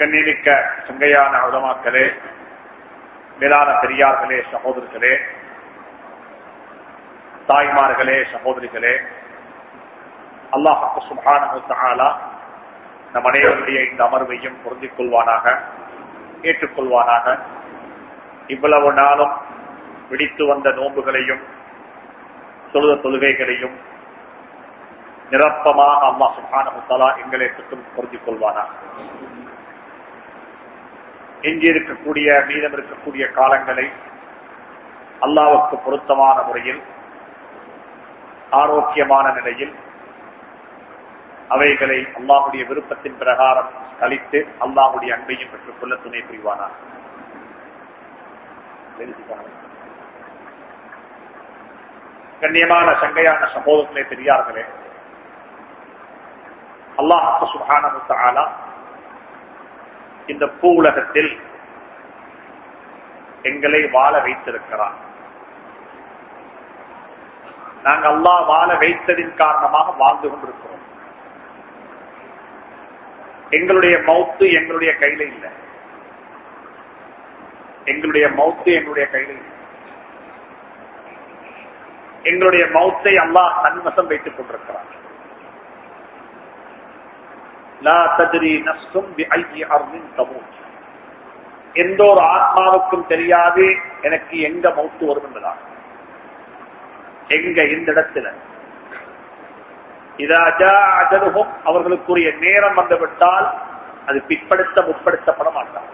கண்ணிமிக்க சங்கையான உலமாக்களே மேலான பெரியார்களே சகோதரர்களே தாய்மார்களே சகோதரிகளே அல்லாஹு சுபானு தஆலா நம் அனைவருடைய இந்த அமர்வையும் பொருந்திக் கொள்வானாக ஏற்றுக்கொள்வானாக இவ்வளவு நாளும் பிடித்து வந்த நோன்புகளையும் தொழுத தொழுகைகளையும் நிரப்பமாக அம்மா சுபானு தலா எங்களை சுற்றும் பொருந்திக் கொள்வானாக எஞ்சி இருக்கக்கூடிய மீதம் இருக்கக்கூடிய காலங்களை அல்லாவுக்கு பொருத்தமான முறையில் ஆரோக்கியமான நிலையில் அவைகளை அல்லாஹுடைய விருப்பத்தின் பிரகாரம் கழித்து அல்லாஹுடைய அன்பையும் பெற்றுக் கொள்ள துணை புரிவானார் கண்ணியமான சங்கையான சகோதரர்களே பெரியார்களே அல்லாஹு சுகான இந்த பூ உலகத்தில் எங்களை வாழ வைத்திருக்கிறார் நாங்கள் அல்லாஹ் வாழ வைத்ததின் காரணமாக வாழ்ந்து கொண்டிருக்கிறோம் எங்களுடைய மௌத்து எங்களுடைய கையில இல்லை எங்களுடைய மௌத்து எங்களுடைய கையில இல்லை எங்களுடைய மௌத்தை அல்லாஹ் தன்வசம் வைத்துக் கொண்டிருக்கிறார் எந்த ஒரு ஆத்மாவுக்கும் தெரியாது எனக்கு எங்க மௌத்து வரும் என்பதா எங்க இந்த இடத்துல அஜலுகும் அவர்களுக்குரிய நேரம் வந்துவிட்டால் அது பிற்படுத்த முற்படுத்தப்பட மாட்டார்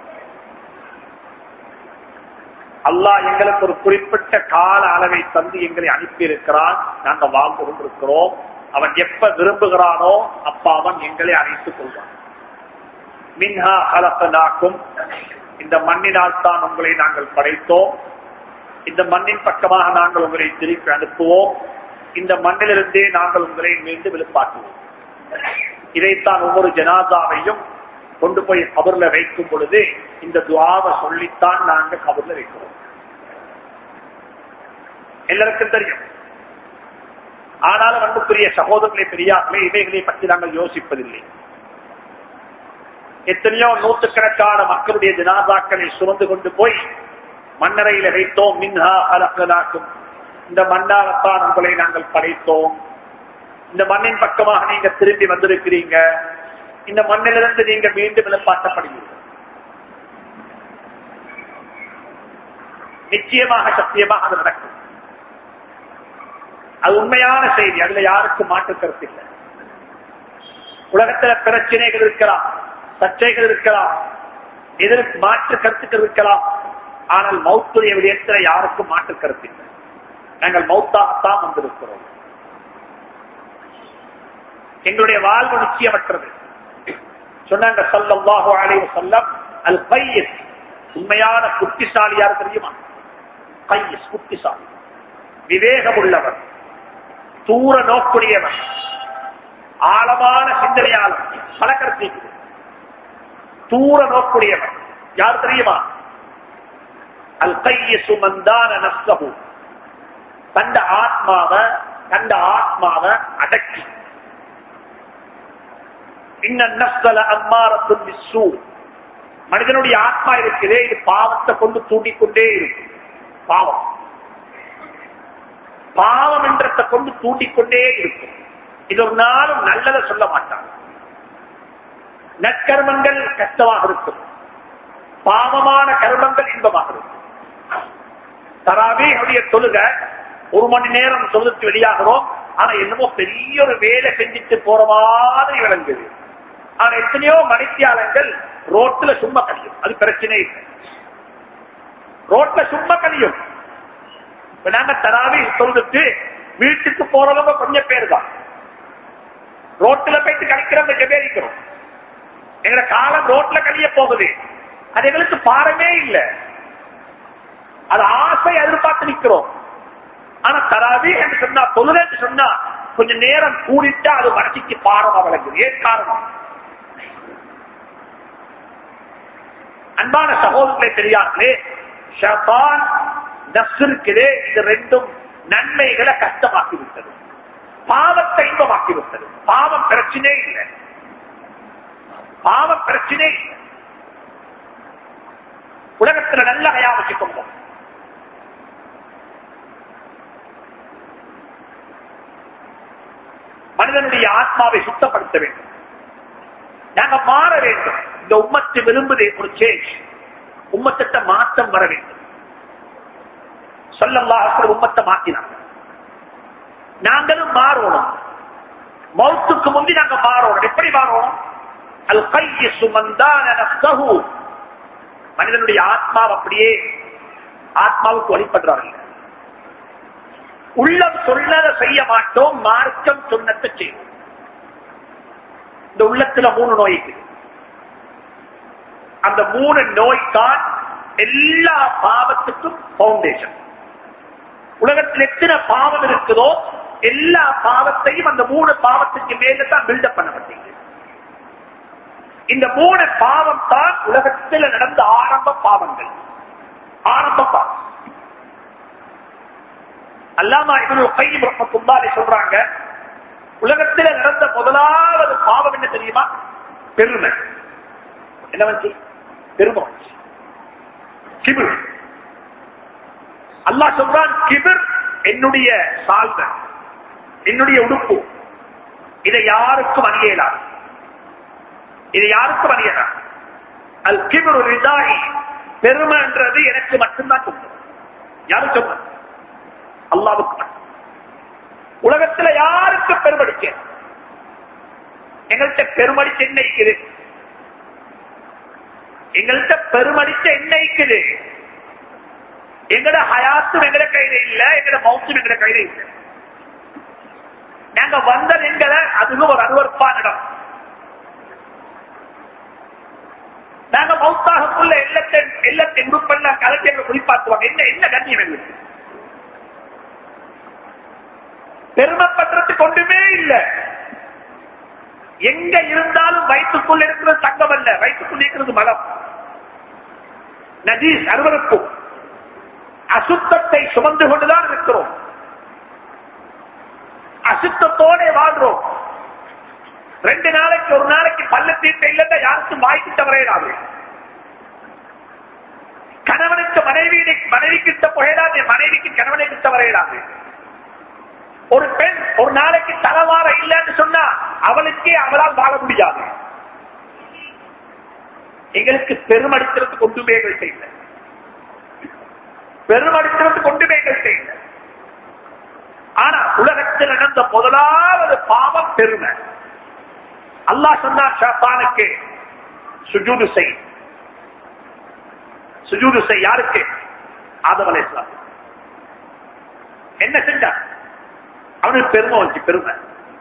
அல்லாஹ் எங்களுக்கு ஒரு குறிப்பிட்ட கால அளவை தந்து எங்களை அனுப்பி இருக்கிறான் நாங்க வாழ்ந்து கொண்டிருக்கிறோம் அவன் எப்ப விரும்புகிறானோ அப்ப அவன் எங்களை அழைத்துக் கொள்வான் மின்ஹா கலப்பதாக்கும் இந்த மண்ணினால் தான் உங்களை நாங்கள் படைத்தோம் இந்த மண்ணின் பக்கமாக நாங்கள் உங்களை திருப்பி அனுப்புவோம் இந்த மண்ணிலிருந்தே நாங்கள் உங்களை மீண்டும் எழுப்பாட்டுவோம் இதைத்தான் ஒவ்வொரு ஜனாதாவையும் கொண்டு போய் கபர்ல வைக்கும் பொழுது இந்த துவாவை சொல்லித்தான் நாங்கள் கபர்ல வைக்கிறோம் எல்லாருக்கும் தெரியும் ஆனாலும் அன்புக்குரிய சகோதரர்களை பெரியார்களே இவைகளை பற்றி நாங்கள் யோசிப்பதில்லை எத்தனையோ நூற்றுக்கணக்கான மக்களுடைய ஜனாதாக்களை சுமந்து கொண்டு போய் மன்னரையில வைத்தோம் மின்ஹா அலக்கலாக்கும் இந்த மண்ணாகத்தான் உங்களை நாங்கள் படைத்தோம் இந்த மண்ணின் பக்கமாக நீங்க திரும்பி வந்திருக்கிறீங்க இந்த மண்ணிலிருந்து நீங்க மீண்டும் எழுப்பாட்டப்படுவீர்கள் நிச்சயமாக சத்தியமாக அது நடக்கும் அது உண்மையான செய்தி அதுல யாருக்கும் மாற்று கருத்து இல்லை உலகத்துல பிரச்சனைகள் இருக்கலாம் சர்ச்சைகள் இருக்கலாம் எதற்கு மாற்று கருத்துக்கள் இருக்கலாம் ஆனால் மௌத்துடைய விடயத்தில் யாருக்கும் மாற்று கருத்து இல்லை நாங்கள் மௌத்தாகத்தான் வந்திருக்கிறோம் எங்களுடைய வாழ்வு நிச்சயமற்றது சொன்னாங்க சல்லாஹு அலைவ சொல்லம் அல் கையஸ் உண்மையான புத்திசாலி யார் தெரியுமா கையஸ் புத்திசாலி விவேகம் உள்ளவர் தூர நோக்குடையவர் ஆழமான சிந்தனையாளர் பல கருத்து தூர நோக்குடையவர் யார் தெரியுமா அல் கையசு மந்தான நஸ்தகு தண்ட ஆத்மாவ தண்ட ஆத்மாவ அடக்கி மனிதனுடைய ஆத்மா இருக்குதே இது பாவத்தை கொண்டு தூண்டிக்கொண்டே இருக்கும் பாவம் பாவம் என்றத்தை கொண்டு தூண்டிக்கொண்டே இருக்கும் இது ஒரு நாளும் நல்லதை சொல்ல மாட்டான் நற்கர்மங்கள் கஷ்டமாக இருக்கும் பாவமான கர்மங்கள் இன்பமாக இருக்கும் தராவே தொழுக ஒரு மணி நேரம் தொழுத்து வெளியாகிறோம் ஆனா என்னமோ பெரிய ஒரு வேலை செஞ்சுட்டு போற மாதிரி விளங்குது ஆனா எத்தனையோ மணித்தியாலங்கள் ரோட்ல சும்மா கழியும் அது பிரச்சனை இல்லை ரோட்ல சும்மா கழியும் இப்ப நாங்க தராவி தொழுதுட்டு வீட்டுக்கு போறவங்க கொஞ்சம் பேர் தான் ரோட்ல போயிட்டு கழிக்கிறவங்க கொஞ்சம் பேர் இருக்கிறோம் எங்களை காலம் ரோட்ல கழிய போகுது அது எங்களுக்கு பாரமே இல்லை அது ஆசை எதிர்பார்த்து நிற்கிறோம் ஆனா தராவி என்று சொன்னா தொழுது என்று சொன்னா கொஞ்சம் நேரம் கூடிட்டா அது வளர்ச்சிக்கு பாரமா வழங்குது ஏன் காரணம் அன்பான சகோதரர்களை தெரியாமலே ஷபான் நப்சு இருக்குதே இது ரெண்டும் நன்மைகளை கஷ்டமாக்கி விட்டது பாவத்தை இன்பமாக்கி விட்டது பாவம் பிரச்சனை இல்லை பாவம் பிரச்சனை இல்லை உலகத்துல நல்ல ஹயா வச்சுக்கோங்க மனிதனுடைய ஆத்மாவை சுத்தப்படுத்த வேண்டும் நாங்க மாற வேண்டும் இந்த உம்மத்து விரும்புதே ஒரு சேஞ்ச் உம்மத்திட்ட மாற்றம் வர வேண்டும் சொல்லல்லாஹ் உம்மத்தை மாத்தினாங்க நாங்களும் மாறணும் மௌத்துக்கு முந்தி நாங்க மாறணும் எப்படி மாறணும் அல் கைய சுமந்தான நஃப்ஸஹு. மனிதனுடைய ஆத்மாவை அப்படியே ஆத்மாவுக்கு வழிபடுறார்கள் உள்ளம் சொன்னதை செய்ய மாட்டோம் மார்க்கம் சொன்னதை செய்வோம் இந்த உள்ளத்துல மூணு நோய் இருக்குது அந்த மூணு நோய்தான் எல்லா பாவத்துக்கும் பவுண்டேஷன் உலகத்தில் எத்தனை பாவம் இருக்குதோ எல்லா பாவத்தையும் அந்த மூணு பாவத்துக்கு மேல தான் பில்டப் பண்ணப்பட்டீங்க இந்த மூணு பாவம் தான் உலகத்தில் நடந்த ஆரம்ப பாவங்கள் ஆரம்ப பாவம் அல்லாமா இவரு கையும் ரஹமத்துல்லாஹி சொல்றாங்க உலகத்தில் நடந்த முதலாவது பாவம் என்ன தெரியுமா பெருமை என்ன வந்துச்சு பெருமை வந்துச்சு கிபிர் அல்லாஹ் சொல்றான் கிபிர் என்னுடைய சால்வ என்னுடைய உடுப்பு இதை யாருக்கும் அணியலாது இதை யாருக்கும் அணியலாம் அல் கிபிர் ரிதாயி பெருமைன்றது எனக்கு மட்டும்தான் சொந்தம் யாரும் சொன்ன அல்லாவுக்கு மட்டும் உலகத்துல யாருக்கு பெருமடிக்க எங்கள்கிட்ட பெருமடிச்ச என்ன இருக்குது எங்கள்கிட்ட பெருமடிச்ச என்ன இருக்குது எங்கட ஹயாத்தும் எங்கட கையில இல்ல எங்கட மௌத்தும் எங்கட கையில இல்ல நாங்க வந்த எங்களை அதுவும் ஒரு அருவறுப்பான இடம் நாங்க மௌத்தாகக்குள்ள எல்லத்தை எல்லத்தை உறுப்பெல்லாம் கலட்டி எங்களை குறிப்பாத்துவாங்க என்ன என்ன கண்ணியம் எங்களுக்கு பெருமைப்படுறதுக்கு ஒன்றுமே இல்ல எங்க இருந்தாலும் வயிற்றுக்குள் இருக்கிறது தங்கம் அல்ல வயிற்றுக்குள் இருக்கிறது மலம் நதீஸ் அருவருக்கும் அசுத்தத்தை சுமந்து கொண்டுதான் இருக்கிறோம் அசுத்தத்தோட வாழ்றோம் ரெண்டு நாளைக்கு ஒரு நாளைக்கு பல்ல தீட்ட இல்லைன்னா யாருக்கும் வாய்க்கு தவறையிடாது கணவனுக்கு மனைவி மனைவி கிட்ட புகையிடாது மனைவிக்கு கணவனை கிட்ட வரையிடாது ஒரு பெண் ஒரு நாளைக்கு தலைவார இல்லைன்னு சொன்னா அவளுக்கே அவளால் வாழ முடியாது எங்களுக்கு பெருமடிக்கிறதுக்கு ஒன்றுமே எங்கள்கிட்ட இல்லை பெருமடிக்கிறதுக்கு ஒன்றுமே எங்கள்கிட்ட இல்லை ஆனா உலகத்தில் நடந்த முதலாவது பாவம் பெருமை அல்லாஹ் சொன்னார் ஷாத்தானுக்கு சுஜூது செய் சுஜூது செய் யாருக்கு ஆதம் அலைஹிஸ்ஸலாம் என்ன செஞ்சார் அவனுக்கு பெருமை வந்துச்சு பெருமை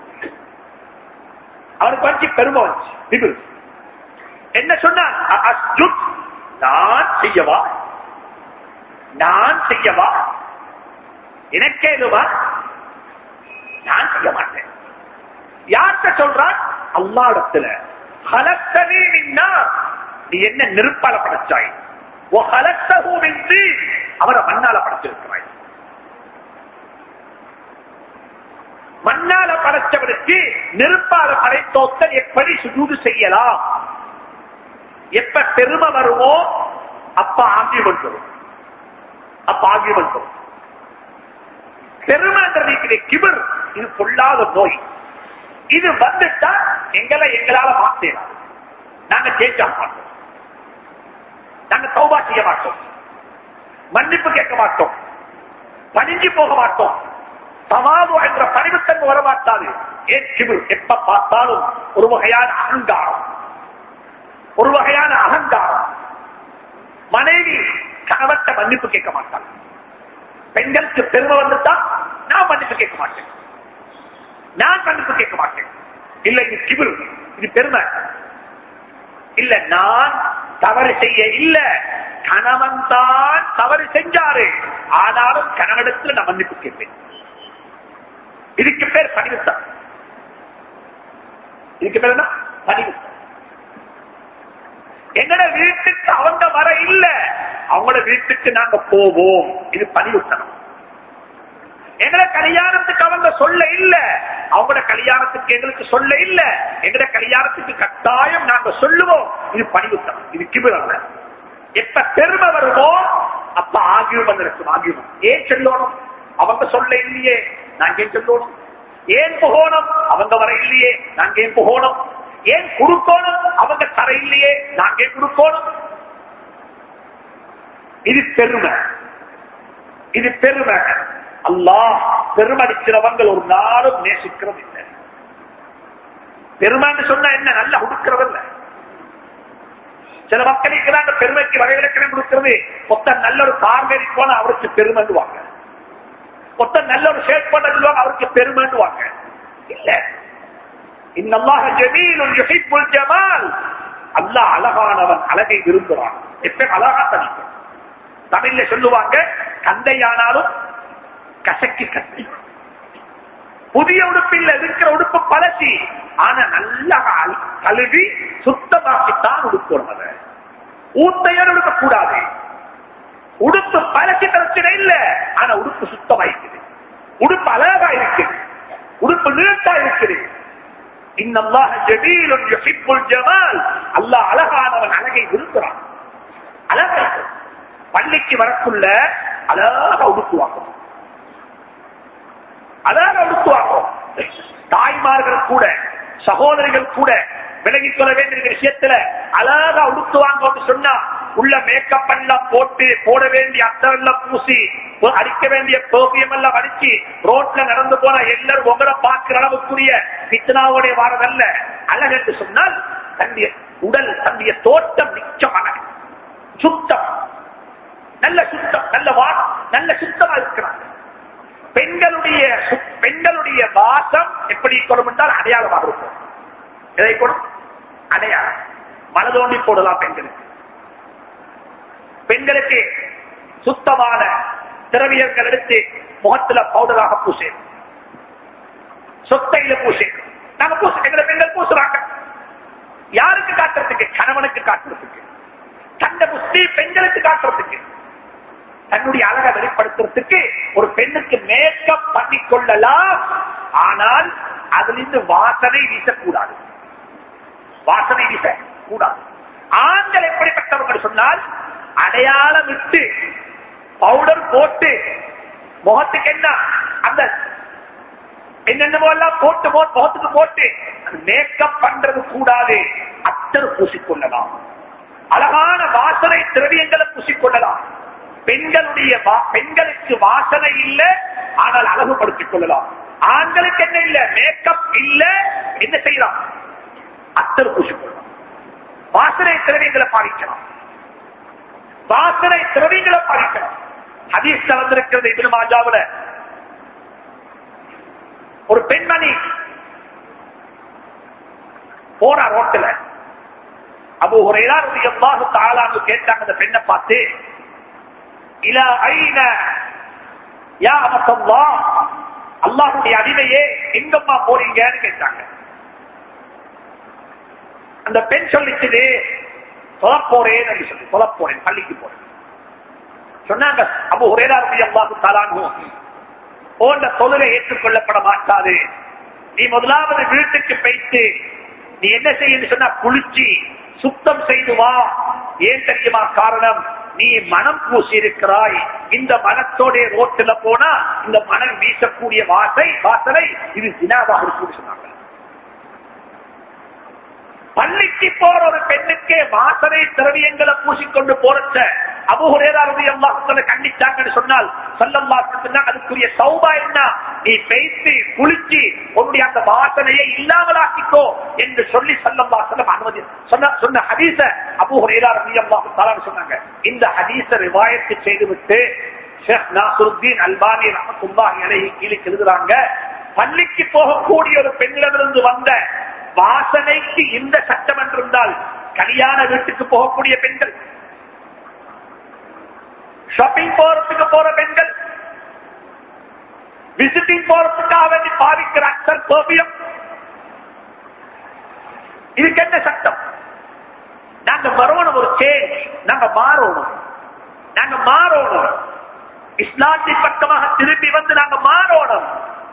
அவனுக்கு வந்து பெருமை வந்துச்சு திபு என்ன சொன்னான் அ- அஸ்ஜுத், நான் செய்யவா நான் செய்யவா எனக்கே இதுவா நான் செய்ய மாட்டேன் யார்கிட்ட சொல்றான் அல்லாடத்துல ஹலத்தனே நின்னா நீ என்ன நெருப்பால படைச்சாய் ஓ ஹலத்தகு மின்றி அவரை மண்ணால படைச்சிருக்கிறாய் மண்ணால படைச்சவருக்கு நெருப்பால படைத்தோத்தன் எப்படி சுஜூது செய்யலாம் எப்ப பெருமை வருமோ அப்ப ஆங்கியம் வரும் அப்ப ஆங்கியம் வரும் பெருமைன்றது கிபர் இது பொல்லாத நோய் இது வந்துட்டா எங்களை எங்களால மாத்தலாம் நாங்க சேஞ்ச் ஆக மாட்டோம் நாங்க தௌபா செய்ய மாட்டோம் மன்னிப்பு கேட்க மாட்டோம் பணிஞ்சு போக மாட்டோம் தவாது என்ற பணிவுத்தன்மை வரமாட்டாது ஏன் கிபிர் எப்ப பார்த்தாலும் ஒரு வகையான அகங்காரம் ஒரு வகையான அகங்காரம் மனைவி கணவட்ட மன்னிப்பு கேட்க மாட்டாங்க பெண்களுக்கு பெருமை வந்துட்டா நான் மன்னிப்பு கேட்க மாட்டேன் நான் மன்னிப்பு கேட்க மாட்டேன் இல்ல இது கிபிர் இது பெருமை இல்ல நான் தவறு செய்ய இல்ல கணவன் தான் தவறு செஞ்சாரு ஆனாலும் கணவனிடத்தில் நான் மன்னிப்பு கேட்பேன் இதுக்கு பேர் பணிவுத்தான் இதுக்கு பேர் என்ன பணிவுத்தான் எங்கட வீட்டுக்கு அவங்க வர இல்ல அவங்களோட வீட்டுக்கு நாங்க போவோம் இது பணிவுத்தனம் எங்கட கல்யாணத்துக்கு அவங்க சொல்ல இல்ல அவங்களோட கல்யாணத்துக்கு எங்களுக்கு சொல்ல இல்ல எங்கட கல்யாணத்துக்கு கட்டாயம் நாங்க சொல்லுவோம் இது பணிவுத்தனம் இது கிபிர் அல்ல எப்ப பெருமை வருமோ அப்ப ஆகியும் வந்திருக்கும் ஆகியும் ஏன் சொல்லணும் அவங்க சொல்ல இல்லையே நாங்க ஏன் சொல்லணும் ஏன் புகோணம் அவங்க வர இல்லையே நாங்க ஏன் புகோணம் ஏன் குடுக்கோணும் அவங்க தர இல்லையே நாங்க ஏன் குடுக்கோணும் இது பெருமை இது பெருமை அல்லாஹ் பெருமடிக்கிறவங்க ஒரு நாளும் நேசிக்கிறது இல்லை பெருமைன்னு சொன்னா என்ன நல்லா உடுக்கிறவல்ல சில மக்கள் இருக்கிறாங்க பெருமைக்கு வரைவிலக்கணம் கொடுக்கிறது மொத்த நல்ல ஒரு கார்மேரி போன அவருக்கு பெருமைண்டுவாங்க மொத்த நல்ல ஒரு ஷேட் பண்ண சொல்லுவாங்க அவருக்கு பெருமைண்டுவாங்க இல்ல இன்னல்லாக ஜமீல் யுஹிப்புல் ஜமால் அல்லாஹ் அழகானவன் அழகை விரும்புறான் எப்ப அழகா தனிக்கும் தமிழ்ல சொல்லுவாங்க கந்தையானாலும் கசக்கி கட்டி புதிய உடுப்பில் இருக்கிற உடுப்பு பழசி ஆனா நல்லா கழுவி சுத்தமாக்கித்தான் உடுக்கணும் அதை ஊத்தையோடு உடுக்க கூடாது உடுப்பு பழசி பிரச்சனை இல்ல ஆனா உடுப்பு சுத்தமா இருக்குது உடுப்பு அழகா இருக்குது உடுப்பு நீட்டா இருக்குது இன்னல்லாஹ ஜமீலுன் யுஹிப்புல் ஜமால் அல்லாஹ் அழகானவன் அழகை விரும்புறான் அழகா பள்ளிக்கு வரக்குள்ள அழகா உடுக்குவாங்க அழகா உடுக்குவாங்க தாய்மார்கள் கூட சகோதரிகள் கூட விலகிக் கொள்ள வேண்டிய விஷயத்துல அழகா உடுத்துவாங்க சொன்னா உள்ள மேக்கப் எல்லாம் போட்டு போட வேண்டிய அத்தரெல்லாம் பூசி அடிக்க வேண்டிய பெர்பியம் எல்லாம் அடிச்சு ரோட்ல நடந்து போனா எல்லாரும் உங்களை பார்க்கிற அளவுக்குரிய பித்தனாவோட வாரதல்ல அழகு என்று சொன்னால் தன்னுடைய உடல் தன்னுடைய தோட்டம் மிச்சமான சுத்தம் நல்ல சுத்தம் நல்ல வா நல்ல சுத்தமா இருக்கிறாங்க பெண்களுடைய பெண்களுடைய வாசம் எப்படி கொள்ளும் என்றால் அடையாளமாக இருக்கும் எதை கொடும் அடையாளம் மனதோண்டி போடலாம் பெண்களுக்கு பெண்களுக்கு சுத்தமான திரவியங்கள் எடுத்து முகத்துல பவுடராக பூசே சொத்தையில பூசே நாங்க பூச எங்களை பெண்கள் பூசுறாங்க யாருக்கு காட்டுறதுக்கு கணவனுக்கு காட்டுறதுக்கு தந்த புஸ்தி பெண்களுக்கு காட்டுறதுக்கு தன்னுடைய அழகை வெளிப்படுத்துறதுக்கு ஒரு பெண்ணுக்கு மேக்கப் பண்ணி கொள்ளலாம் ஆனால் அதிலிருந்து வாசனை வீசக்கூடாது வாசனை வீச கூடாது ஆண்கள் எப்படிப்பட்டவங்க சொன்னால் அடையாளம் விட்டு பவுடர் போட்டு முகத்துக்கு என்ன அந்த என்னென்னமோ எல்லாம் போட்டு முகத்துக்கு போட்டு மேக்கப் பண்றது கூடாது அத்தர் பூசிக்கொள்ளலாம் அழகான வாசனை திரவியங்களை பூசிக்கொள்ளலாம் பெண்களுடைய பெண்களுக்கு வாசனை இல்ல ஆனால் அழகுபடுத்திக் கொள்ளலாம் ஆண்களுக்கு என்ன இல்ல மேக்கப் இல்ல என்ன செய்யலாம் அத்தர் பூசிக்கொள்ளலாம் வாசனை திரவியங்களை பாதிக்கலாம் வாசனை திரவியங்களை பாதிக்கலாம் ஹதீஸ்ல வந்திருக்கிறது இபின் மாஜாவுல ஒரு பெண்மணி போற ரோட்டுல அபு ஹுரைரா ரலியல்லாஹு தஆலா கேட்டாங்க அந்த பெண்ணை பார்த்து இலா ஐன யா அமத்தல்லாஹ் அல்லாஹ்வுடைய அடிமையே எங்கம்மா போறீங்கன்னு கேட்டாங்க அந்த பெண் சொல்லிச்சது தொலைப்போறேன் என்று சொல்லி தொலைப்போறேன் பள்ளிக்கு போறேன் சொன்னாங்க அபு ஹுரைரா ரலியல்லாஹு தஆலா போன்ற தொழிலை ஏற்றுக்கொள்ளப்பட மாட்டாது நீ முதலாவது வீட்டுக்கு போயிட்டு நீ என்ன செய்ய சொன்னா குளிச்சு சுத்தம் செய்து வா ஏன் தெரியுமா காரணம் நீ மனம் பூசி இருக்கிறாய் இந்த மனத்தோட ரோட்டுல போனா இந்த மனம் வீசக்கூடிய வாசை வாசனை இது தினாவாக இருக்கும் சொன்னாங்க பள்ளிக்கு போற ஒரு பெண்ணுக்கே வாசனை திரவியங்களை பூசிக்கொண்டு போறச்ச அபுஹுரேராரதி அல்லாஹுல கண்டிச்சாங்கன்னு சொன்னால் சொல்லல்லா சொன்னாங்க அதுக்குரிய சௌபா என்ன நீ பேசி குளிச்சு உன்னுடைய அந்த வாசனையை இல்லாமலாக்கிக்கோ என்று சொல்லி சல்லல்லா சொல்லம் அனுமதி சொன்ன சொன்ன ஹதீச அபுஹுரேரா ரதி அல்லாஹு தாலான்னு சொன்னாங்க இந்த ஹதீச ரிவாயத்து செய்துவிட்டு ஷேக் நாசுருத்தீன் அல்பானி ரஹத்துல்லாஹி அலைஹி கீழே எழுதுறாங்க பள்ளிக்கு போகக்கூடிய ஒரு பெண்ணிடமிருந்து வந்த வாசனைக்கு இந்த சட்டம் என்றிருந்தால் கல்யாண வீட்டுக்கு போகக்கூடிய பெண்கள் ஷாப்பிங் போறதுக்கு போற பெண்கள் விசிட்டிங் போறதுக்காக வேண்டி பாவிக்கிற அக்சர் கோபியம் இதுக்கு என்ன சட்டம் நாங்க வரணும் ஒரு சேஞ்ச் நாங்க மாறணும் நாங்க மாறணும் இஸ்லாத்தின் பக்கமாக திரும்பி வந்து நாங்க மாறணும்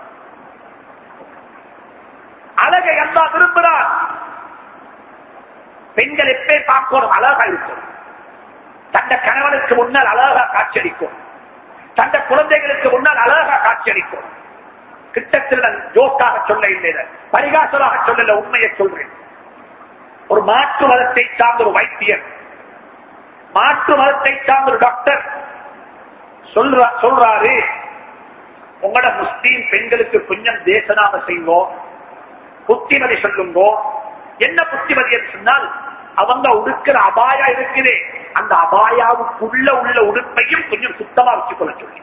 அழகை எல்லாம் விரும்புகிறார் பெண்கள் எப்பே பார்க்கணும் அழகா இருக்கும் தந்த கணவனுக்கு முன்னால் அழகா காட்சியளிக்கும் தந்த குழந்தைகளுக்கு முன்னால் அழகா காட்சியளிக்கும் கிட்டத்தில் நான் ஜோக்காக சொல்ல இல்லை பரிகாசலாக சொல்லல உண்மையை சொல்றேன் ஒரு மாற்று மதத்தை சார்ந்த ஒரு வைத்தியர் மாற்று மதத்தை சார்ந்த ஒரு டாக்டர் சொல்ற சொல்றாரு உங்களோட முஸ்லீம் பெண்களுக்கு கொஞ்சம் தேசனாம செய்வோம் புத்திமதி சொல்லுங்கோ என்ன புத்திமதி என்று சொன்னால் அவங்க உடுக்கிற அபாயா இருக்குதே அந்த அபாயாவுக்குள்ள உள்ள உடுப்பையும் கொஞ்சம் சுத்தமா வச்சுக்கொள்ள சொல்லி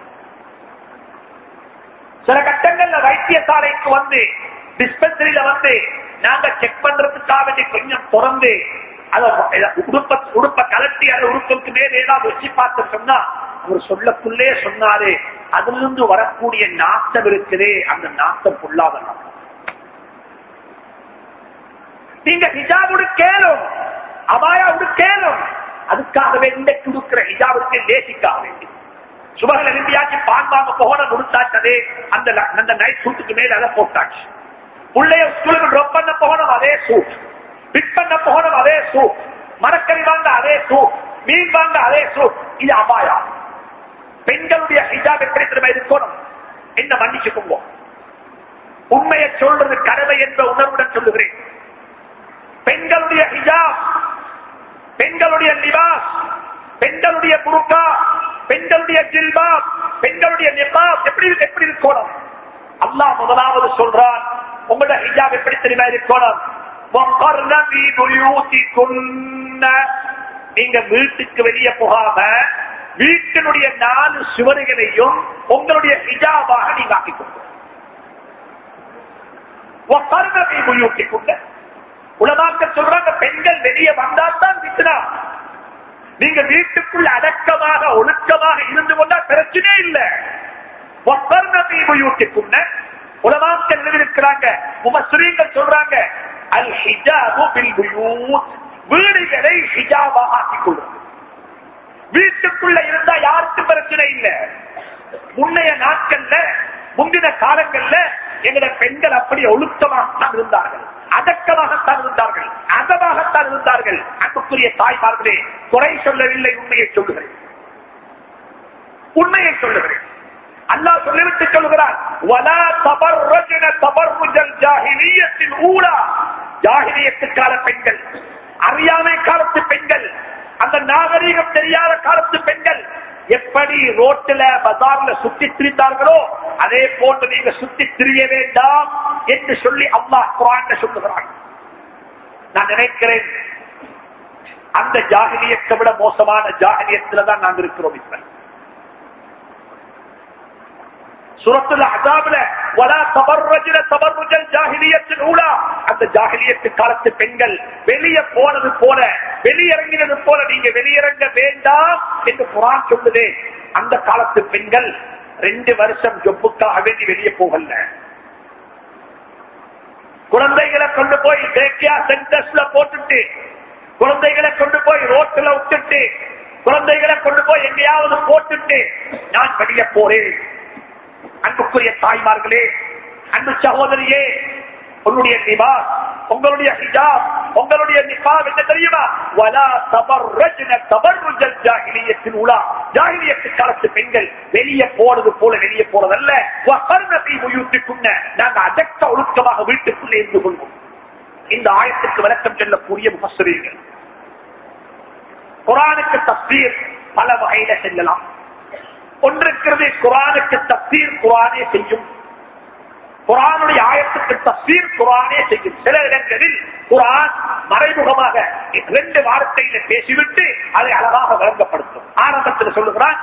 சில கட்டங்கள்ல வைத்தியசாலைக்கு வந்து டிஸ்பென்சரியில வந்து நாங்க செக் பண்றதுக்காக வேண்டி கொஞ்சம் திறந்து அத உடுப்ப உடுப்ப கலட்டி அந்த உடுப்புக்கு மேல ஏதாவது வச்சு பார்த்து சொன்னா அவர் சொல்லக்குள்ளே சொன்னாரு அதிலிருந்து வரக்கூடிய நாட்டம் இருக்குதே அந்த நாட்டம் பொல்லாத நாட்டம் நீங்க ஹிஜாப் உடுக்கேலும் அபாயா உடுக்கேலும் அதுக்காகவே இன்றைக்கு உடுக்கிற ஹிஜாபுக்கு லேசிக்காக வேண்டி சுபகல் எழுந்தியாச்சு பாம்பாம போன முடித்தாச்சதே அந்த அந்த நைட் சூட்டுக்கு மேல அதை போட்டாச்சு பிள்ளைய ஸ்கூலுக்கு ட்ராப் பண்ண போகணும் அதே சூட் பிட் பண்ண போகணும் அதே சூட் மரக்கறி வாங்க அதே சூட் மீன் வாங்க அதே சூட் இது அபாயா பெண்களுடைய ஹிஜாப் எப்படி திரும்ப இருக்கணும் என்ன மன்னிச்சுக்கோங்க உண்மையை சொல்றது கடமை என்ற உணர்வுடன் சொல்லுகிறேன் பெண்களுடைய ஹிஜாப் பெண்களுடைய லிபாஸ் பெண்களுடைய புருக்கா பெண்களுடைய ஜில்பாப் பெண்களுடைய நிபாப் எப்படி எப்படி இருக்கணும் அல்லாஹ் முதலாவது சொல்றான் உங்களோட ஹிஜாப் எப்படி தெரியுமா இருக்கணும் நீங்க வீட்டுக்கு வெளியே போகாம வீட்டினுடைய நாலு சுவர்களையும் உங்களுடைய ஹிஜாபாக நீங்க ஆக்கிக் கொண்டு உலமாக்க சொல்றாங்க பெண்கள் வெளியே வந்தால்தான் விட்டுனா நீங்க வீட்டுக்குள்ள அடக்கமாக ஒழுக்கமாக இருந்து கொண்டா பிரச்சனை இல்லை உலமாக்கள் இருக்கிறாங்க உமஸ்ரீங்கள் சொல்றாங்க அல் ஹிஜாபு பில் வீடுகளை ஹிஜாபாக ஆக்கிக் கொள்வது வீட்டுக்குள்ள இருந்தா யாருக்கும் பிரச்சனை இல்லை முன்னைய நாட்கள்ல முந்தின காலங்கள்ல எங்களோட பெண்கள் அப்படி ஒழுக்கமாகத்தான் இருந்தார்கள் அடக்கமாகத்தான் இருந்தார்கள் அகமாகத்தான் இருந்தார்கள் அன்புக்குரிய தாய்மார்களே குறை சொல்லவில்லை உண்மையை சொல்லுகிறேன் உண்மையை சொல்லுகிறேன் அல்லா சொல்லிவிட்டு சொல்லுகிறார் வலா தபர்ரஜன தபர்ருஜல் ஜாஹிலியத்தின் ஊழா ஜாகிலியத்து கால பெண்கள் அறியாமை காலத்து பெண்கள் அந்த நாகரீகம் தெரியாத காலத்து பெண்கள் எப்படி ரோட்டில் பஜார்ல சுத்தி திரிந்தார்களோ அதே போன்று நீங்க சுத்தி திரிய வேண்டாம் என்று சொல்லி அல்லாஹ் குரான் சொல்லுகிறான் நான் நினைக்கிறேன் அந்த ஜாகிலியத்தை விட மோசமான ஜாகிலியத்துல தான் நாங்கள் இருக்கிறோம் இப்ப சுரத்துல அசாபில வலா தபர்ரஜில தபர்ருஜல் ஜாகிலியத்தின் ஊழா அந்த ஜாகிலியத்து காலத்து பெண்கள் வெளியே போனது போல வெளியிறங்கினது போல நீங்க வெளியிறங்க வேண்டாம் என்று குரான் சொல்லுதே அந்த காலத்து பெண்கள் ரெண்டு வருஷம் ஜொப்புக்காக வேண்டி வெளியே போகல குழந்தைகளை கொண்டு போய் தேக்கியா சென்டர்ஸ்ல போட்டுட்டு குழந்தைகளை கொண்டு போய் ரோட்டுல விட்டுட்டு குழந்தைகளை கொண்டு போய் எங்கேயாவது போட்டுட்டு நான் வெளியே போறேன் அன்புக்குரிய தாய்மார்களே அன்பு சகோதரியே உன்னுடைய நிபாஸ் உங்களுடைய ஹிஜாப் உங்களுடைய நிபாப் என்ன தெரியுமா வலா தபர்ரஜ்ன தபர்ருஜல் ஜாஹிலியத்தின் உலா ஜாஹிலியத்து காலத்து பெண்கள் வெளியே போறது போல வெளியே போறதல்ல வகர்ணத்தை உயுத்திக்குன்ன நாங்க அடக்க ஒழுக்கமாக வீட்டுக்குள்ளே இருந்து கொள்வோம் இந்த ஆயத்துக்கு விளக்கம் செல்லக்கூடிய முகஸ்தரீர்கள் குரானுக்கு தப்சீர் பல வகையில செல்லலாம் ஒன்றிருக்கிறது குரானுக்கு தப்சீர் குரானே செய்யும் குரானுடைய ஆயத்துக்கு தப்சீர் குரானே செய்யும் சில இடங்களில் குரான் மறைமுகமாக ரெண்டு வார்த்தையில பேசிவிட்டு அதை அழகாக விளங்கப்படுத்தும் ஆரம்பத்தில் சொல்லுகிறான்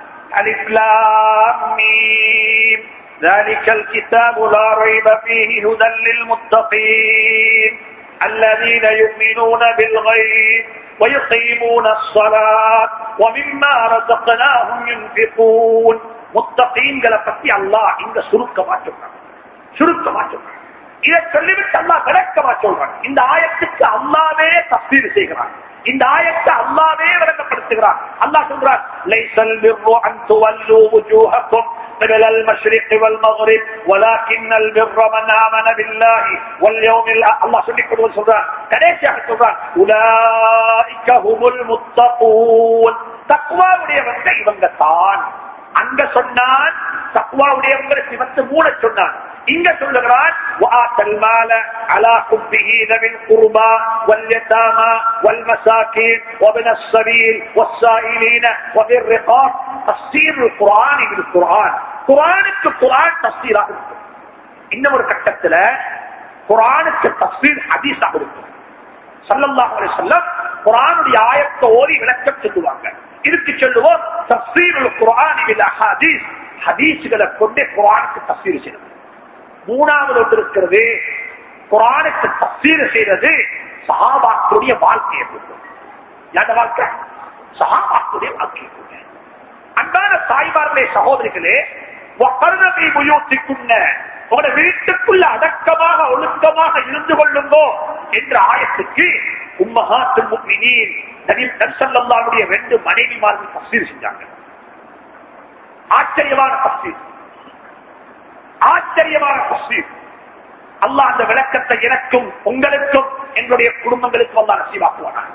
ذلك الكتاب لا ريب فيه هدى للمتقين الذين يؤمنون بالغيب ويقيمون الصلاة ومما رزقناهم ينفقون முத்தகீன்களை பத்தி அல்லாஹ் இங்க சுருக்கமா சொல்றான் சுருக்கமா சொல்றான் இதை சொல்லிவிட்டு அல்லா விளக்கமா சொல்றான் இந்த ஆயத்துக்கு அல்லாவே தப்சீர் செய்கிறான் இந்த ஆயத்தை அல்லாவே விளக்கப்படுத்துகிறான் அல்லாஹ் சொல்றான் லைசல் பிர்ரு அன் துவல்லு வுஜூஹக்கும் قبل المشرق والمغرب ولكن البر من آمن بالله واليوم الآخر الله சொல்லிக் கொண்டு சொல்றான் கடைசியாக சொல்றான் உலாயிக்க ஹுமுல் முத்தகூன் தக்குவாவுடையவங்க இவங்க தான் அங்க சொன்னான் தக்குவாவுடையவங்க சிவத்து மூட சொன்னான் இங்க சொல்லுகிறான் وآتى المال على حبه ذوي القربى واليتامى والمساكين وابن السبيل والسائلين وفي الرقاب تفسير القرآن بالقرآن குரானுக்கு குரான் தஸ்தீராக இருக்கும் இன்னும் ஒரு கட்டத்துல குரானுக்கு தஸ்தீர் ஹதீஸாக இருக்கும் சல்லல்லாஹு அலைஹி வஸல்லம் குரானுடைய ஆயத்தை ஓதி விளக்கம் சொல்லுவாங்க இதுக்கு சொல்லுவோம் தஸ்தீருல் குர்ஆன் பில் அஹாதீஸ் ஹதீஸ்களை கொண்டு குரானுக்கு தஸ்தீர் செய்யணும் மூணாவது ஒன்று இருக்கிறது குரானுக்கு தஸ்தீர் செய்யறது சஹாபாக்களுடைய வாழ்க்கையை கொண்டு யாத வாழ்க்கை சஹாபாக்களுடைய வாழ்க்கையை கொண்டு அன்பான தாய்மார்களே சகோதரிகளே ஒப்பர்ணத்தை முயோசிக்குன்ன உங்களோட வீட்டுக்குள்ள அடக்கமாக ஒழுக்கமாக இருந்து கொள்ளுங்கோ என்ற ஆயத்துக்கு உம்மஹாத்துல் முக்மினீன் நபி நபிசல்லாவுடைய ரெண்டு மனைவிமார்கள் தப்சீர் செஞ்சாங்க ஆச்சரியமான தப்சீர் ஆச்சரியமான தப்சீர் அல்லாஹ் அந்த விளக்கத்தை எனக்கும் உங்களுக்கும் எங்களுடைய குடும்பங்களுக்கும் அல்லா நசீவாக்குவானா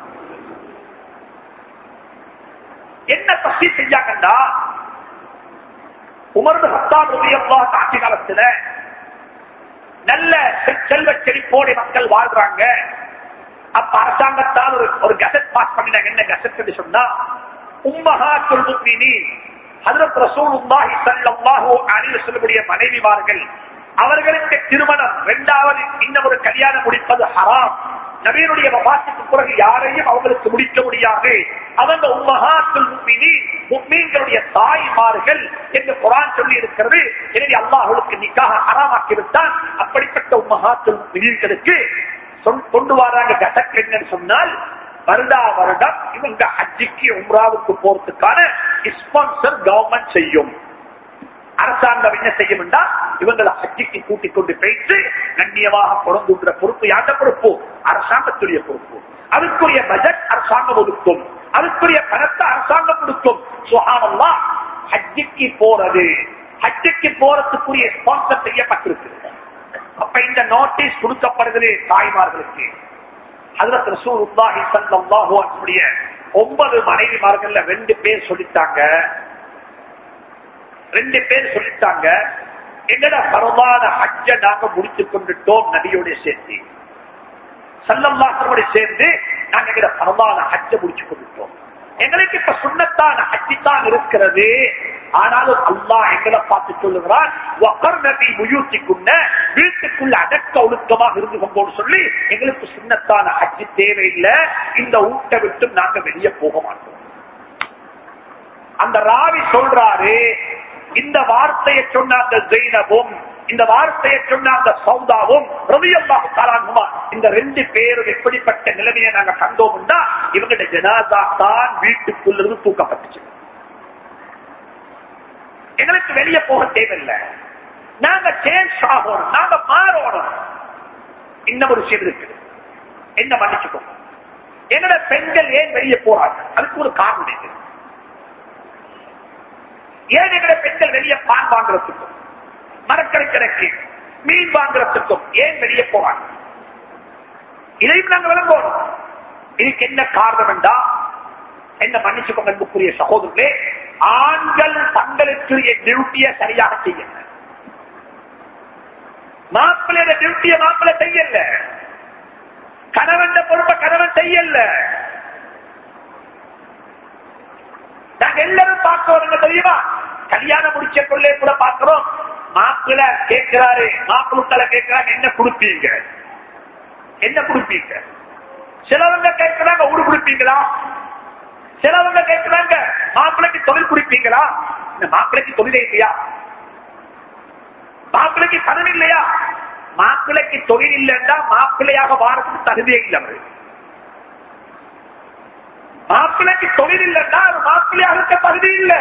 என்ன தப்சீர் செஞ்சாங்கண்டா உமர்ந்து ஹத்தாப் ரலியல்லாஹு ஆட்சி காலத்துல நல்ல செல்வ செழிப்போட மக்கள் வாழ்றாங்க அப்ப அரசாங்கத்தால் ஒரு ஒரு கசட் பாஸ் பண்ணினாங்க என்ன கசட் சொன்னா உம்மஹா சொல்முக்மினி ஹதரத் ரசூலுல்லாஹி ஸல்லல்லாஹு அலைஹி வஸல்லமுடைய மனைவிமார்கள் அவர்களுக்கு திருமணம் இரண்டாவது இன்னும் ஒரு கல்யாணம் முடிப்பது ஹராம் நபீனுடைய வபாத்துக்கு பிறகு யாரையும் அவங்களுக்கு முடிக்க முடியாது அவங்க உம்மஹாத்துல் முக்மினி முக்மீன்களுடைய தாய்மார்கள் என்று குரான் சொல்லி இருக்கிறது எனவே அல்லாஹ் அவளுக்கு நிக்காக ஹராமாக்கி விட்டான் அப்படிப்பட்ட உம்மஹாத்துல் முக்மினீன்களுக்கு கொண்டு வராங்க கசக் என்னன்னு சொன்னால் வருடா வருடம் இவங்க ஹஜ்ஜிக்கு உம்ராவுக்கு போறதுக்கான ஸ்பான்சர் கவர்மெண்ட் செய்யும் அரசாங்கம் என்ன செய்யும் இவங்களை ஹஜ்ஜிக்கு கூட்டிக் கொண்டு போயிட்டு கண்ணியமாக கொண்டு பொறுப்பு யாண்ட பொறுப்பு அரசாங்கத்துடைய பொறுப்பு அதுக்குரிய பட்ஜெட் அரசாங்கம் ஒதுக்கும் அதுக்குரிய பணத்தை அரசாங்கம் கொடுக்கும் சுகானல்லா ஹஜ்ஜிக்கு போறது ஹஜ்ஜிக்கு போறதுக்குரிய ஸ்பான்சர் செய்யப்பட்டிருக்கு அப்ப இந்த நோட்டீஸ் கொடுக்கப்படுகிறது தாய்மார்களுக்கு ஹஜரத் ரசூலுல்லாஹி ஸல்லல்லாஹு அலைஹி ஒன்பது மனைவிமார்கள்ல ரெண்டு பேர் சொல்லிட்டாங்க ரெண்டு பேர் சொல்லிட்டாங்க எங்கட பரவான ஹஜ்ஜ நாங்க முடித்து கொண்டுட்டோம் நபியோட சேர்த்து சல்லல்லாஹோட சேர்ந்து நாங்க எங்கட பரவான ஹஜ்ஜ முடிச்சு கொண்டுட்டோம் எங்களுக்கு இப்ப சுண்ணத்தான ஹஜ்ஜி தான் இருக்கிறது ஆனாலும் அல்லாஹ் எங்களை பார்த்து சொல்லுகிறான் முயூத்திக்குள்ள வீட்டுக்குள்ள அடக்க ஒழுக்கமாக இருந்து கொண்டோடு சொல்லி எங்களுக்கு சுண்ணத்தான ஹஜ்ஜி தேவையில்லை இந்த ஊட்ட விட்டு நாங்க வெளியே போக மாட்டோம் அந்த ராவி சொல்றாரு இந்த வார்த்தையை சொன்ன அந்த ஜெயினவும் இந்த வார்த்தையை சொன்ன அந்த சௌதாவும் ரவியல்லாஹு தாலாங்குமா இந்த ரெண்டு பேரும் எப்படிப்பட்ட நிலைமையை நாங்க கண்டோம்னா இவங்களுடைய ஜனாதா தான் வீட்டுக்குள்ள இருந்து தூக்கப்பட்டுச்சு எங்களுக்கு வெளியே போக தேவையில்லை நாங்க சேஞ்ச் ஆகணும் நாங்க மாறணும் இன்னும் ஒரு விஷயம் இருக்கு என்ன மன்னிச்சுக்கோ எங்களோட பெண்கள் ஏன் வெளியே போறாங்க அதுக்கு ஒரு காரணம் இருக்கு ஏன் எங்களை பெண்கள் வெளியே பான் வாங்குறதுக்கும் மரக்கடை கிடக்கு மீன் வாங்குறதுக்கும் ஏன் வெளியே போவாங்க இதையும் நாங்கள் விளங்கணும் இதுக்கு என்ன காரணம் என்றா என்ன மன்னிச்சுக்கோங்க அன்புக்குரிய சகோதரர்களே ஆண்கள் தங்களுக்குரிய டியூட்டிய சரியாக செய்யல மாப்பிள்ளையோட டியூட்டிய மாப்பிள்ளை செய்யல கணவன் பொறுப்பை கணவன் செய்யல நாங்க எல்லாரும் பார்க்கிறோம் தெரியுமா கல்யாணம் முடிச்ச கொள்ளே கூட பார்க்கிறோம் மாப்பிள்ள கேட்கிறாரு மாப்பிள்ளைகளை கேட்கிறாங்க என்ன கொடுப்பீங்க என்ன கொடுப்பீங்க சிலவங்க கேட்கிறாங்க ஊடு கொடுப்பீங்களா சிலவங்க கேட்கிறாங்க மாப்பிள்ளைக்கு தொழில் கொடுப்பீங்களா இந்த மாப்பிள்ளைக்கு தொழிலே இல்லையா மாப்பிள்ளைக்கு பணம் இல்லையா மாப்பிள்ளைக்கு தொழில் இல்லைன்னா மாப்பிள்ளையாக வாரத்துக்கு தகுதியே இல்லை அவரு மாப்பிள்ளைக்கு தொழில் இல்லைன்னா அது மாப்பிள்ளையாக இருக்க தகுதி இல்லை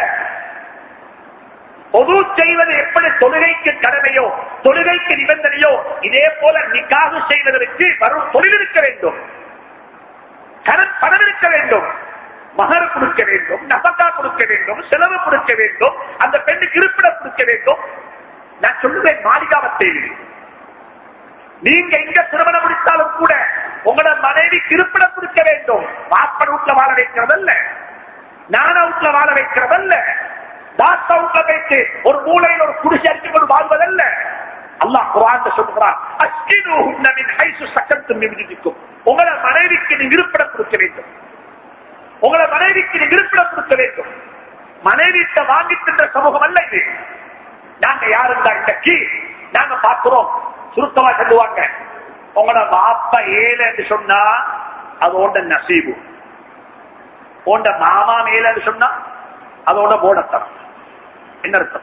பொது செய்வது எப்படி தொழுகைக்கு கடமையோ தொழுகைக்கு நிபந்தனையோ இதே போல நிக்காக செய்வதற்கு வரும் தொழில் இருக்க வேண்டும் பணம் இருக்க வேண்டும் மகர் கொடுக்க வேண்டும் நபக்கா கொடுக்க வேண்டும் செலவு கொடுக்க வேண்டும் அந்த பெண்ணுக்கு இருப்பிடம் கொடுக்க வேண்டும் நான் சொல்லுவேன் மாளிகாவத்தை நீங்க எங்க திருமணம் முடித்தாலும் கூட உங்களோட மனைவிக்கு இருப்பிடம் கொடுக்க வேண்டும் வாப்பன் வீட்டுல வாழ வைக்கிறதல்ல நான வீட்டுல வாழ வைக்கிறதல்ல தாத்தா வீட்டுல வைத்து ஒரு மூலையில் ஒரு குடிசை அடித்துக் கொண்டு வாழ்வதல்ல அல்லாஹ் குரான் சொல்கிறான் அஸ்கினுஹுன்ன மின் ஹைசு சக்கரத்தும் நிமிதிக்கும் உங்களோட மனைவிக்கு நீ இருப்பிடம் கொடுக்க வேண்டும் உங்களோட மனைவிக்கு நீ இருப்பிடம் கொடுக்க வேண்டும் மனைவிட்ட வாங்கி தின்ற சமூகம் அல்ல இது நாங்க யாருந்தா இன்றைக்கு நாங்க பார்க்கிறோம் சுருக்கமா சொல்லுவாங்க உங்களோட வாப்பா ஏழைன்னு சொன்னா அதோட நசீபு உண்ட மாமா மேலன்னு சொன்னா அதோட போடத்தனம் என்ன அர்த்தம்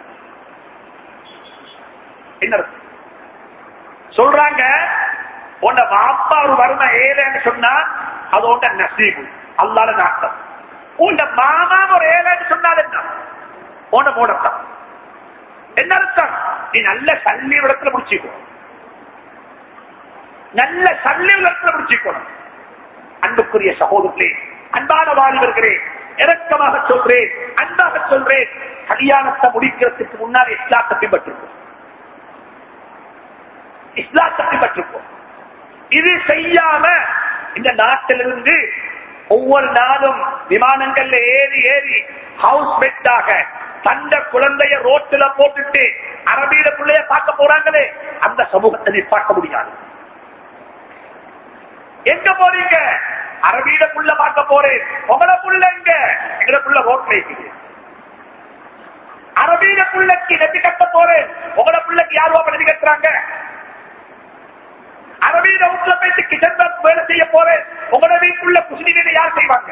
என்ன அர்த்தம் சொல்றாங்க உன்ன வாப்பா ஒரு வறுமை ஏழைன்னு சொன்னா அதோட நசீபு அல்லாத நாட்டம் உண்ட மாமா ஒரு ஏழைன்னு சொன்னால் என்ன உன்ன போடத்தான் என்ன அர்த்தம் நீ நல்ல சல்லி இடத்துல முடிச்சுக்கோ நல்ல சல்லி இடத்துல முடிச்சுக்கணும் அன்புக்குரிய சகோதரர்களே அன்பான வாலிபர்களே இறக்கமாக சொல்றேன் அன்பாக சொல்றேன் கல்யாணத்தை முடிக்கிறதுக்கு முன்னால் இஸ்லாத்தை பின்பற்றுவோம் இஸ்லாத்தை பின்பற்றுவோம் இது செய்யாம இந்த நாட்டிலிருந்து ஒவ்வொரு நாளும் விமானங்கள்ல ஏறி ஏறி ஹவுஸ் பெட்டாக தந்த குழந்தைய ரோட்டுல போட்டுட்டு அரபியில பிள்ளைய பார்க்க போறாங்களே அந்த சமூகத்தை நீ பார்க்க முடியாது எங்க போறீங்க அரபியில புள்ள பார்க்க போறேன் உங்களோட புள்ள எங்க எங்களோட புள்ள ரோட்ல இருக்குது அரபியில புள்ளைக்கு நெத்தி கட்ட போறேன் உங்களோட புள்ளைக்கு யாருவா பண்ணி கட்டுறாங்க அரபியில வீட்டுல போயிட்டு கிச்சன் வேலை செய்ய போறேன் உங்களோட வீட்டுள்ள குசினிகளை யார் செய்வாங்க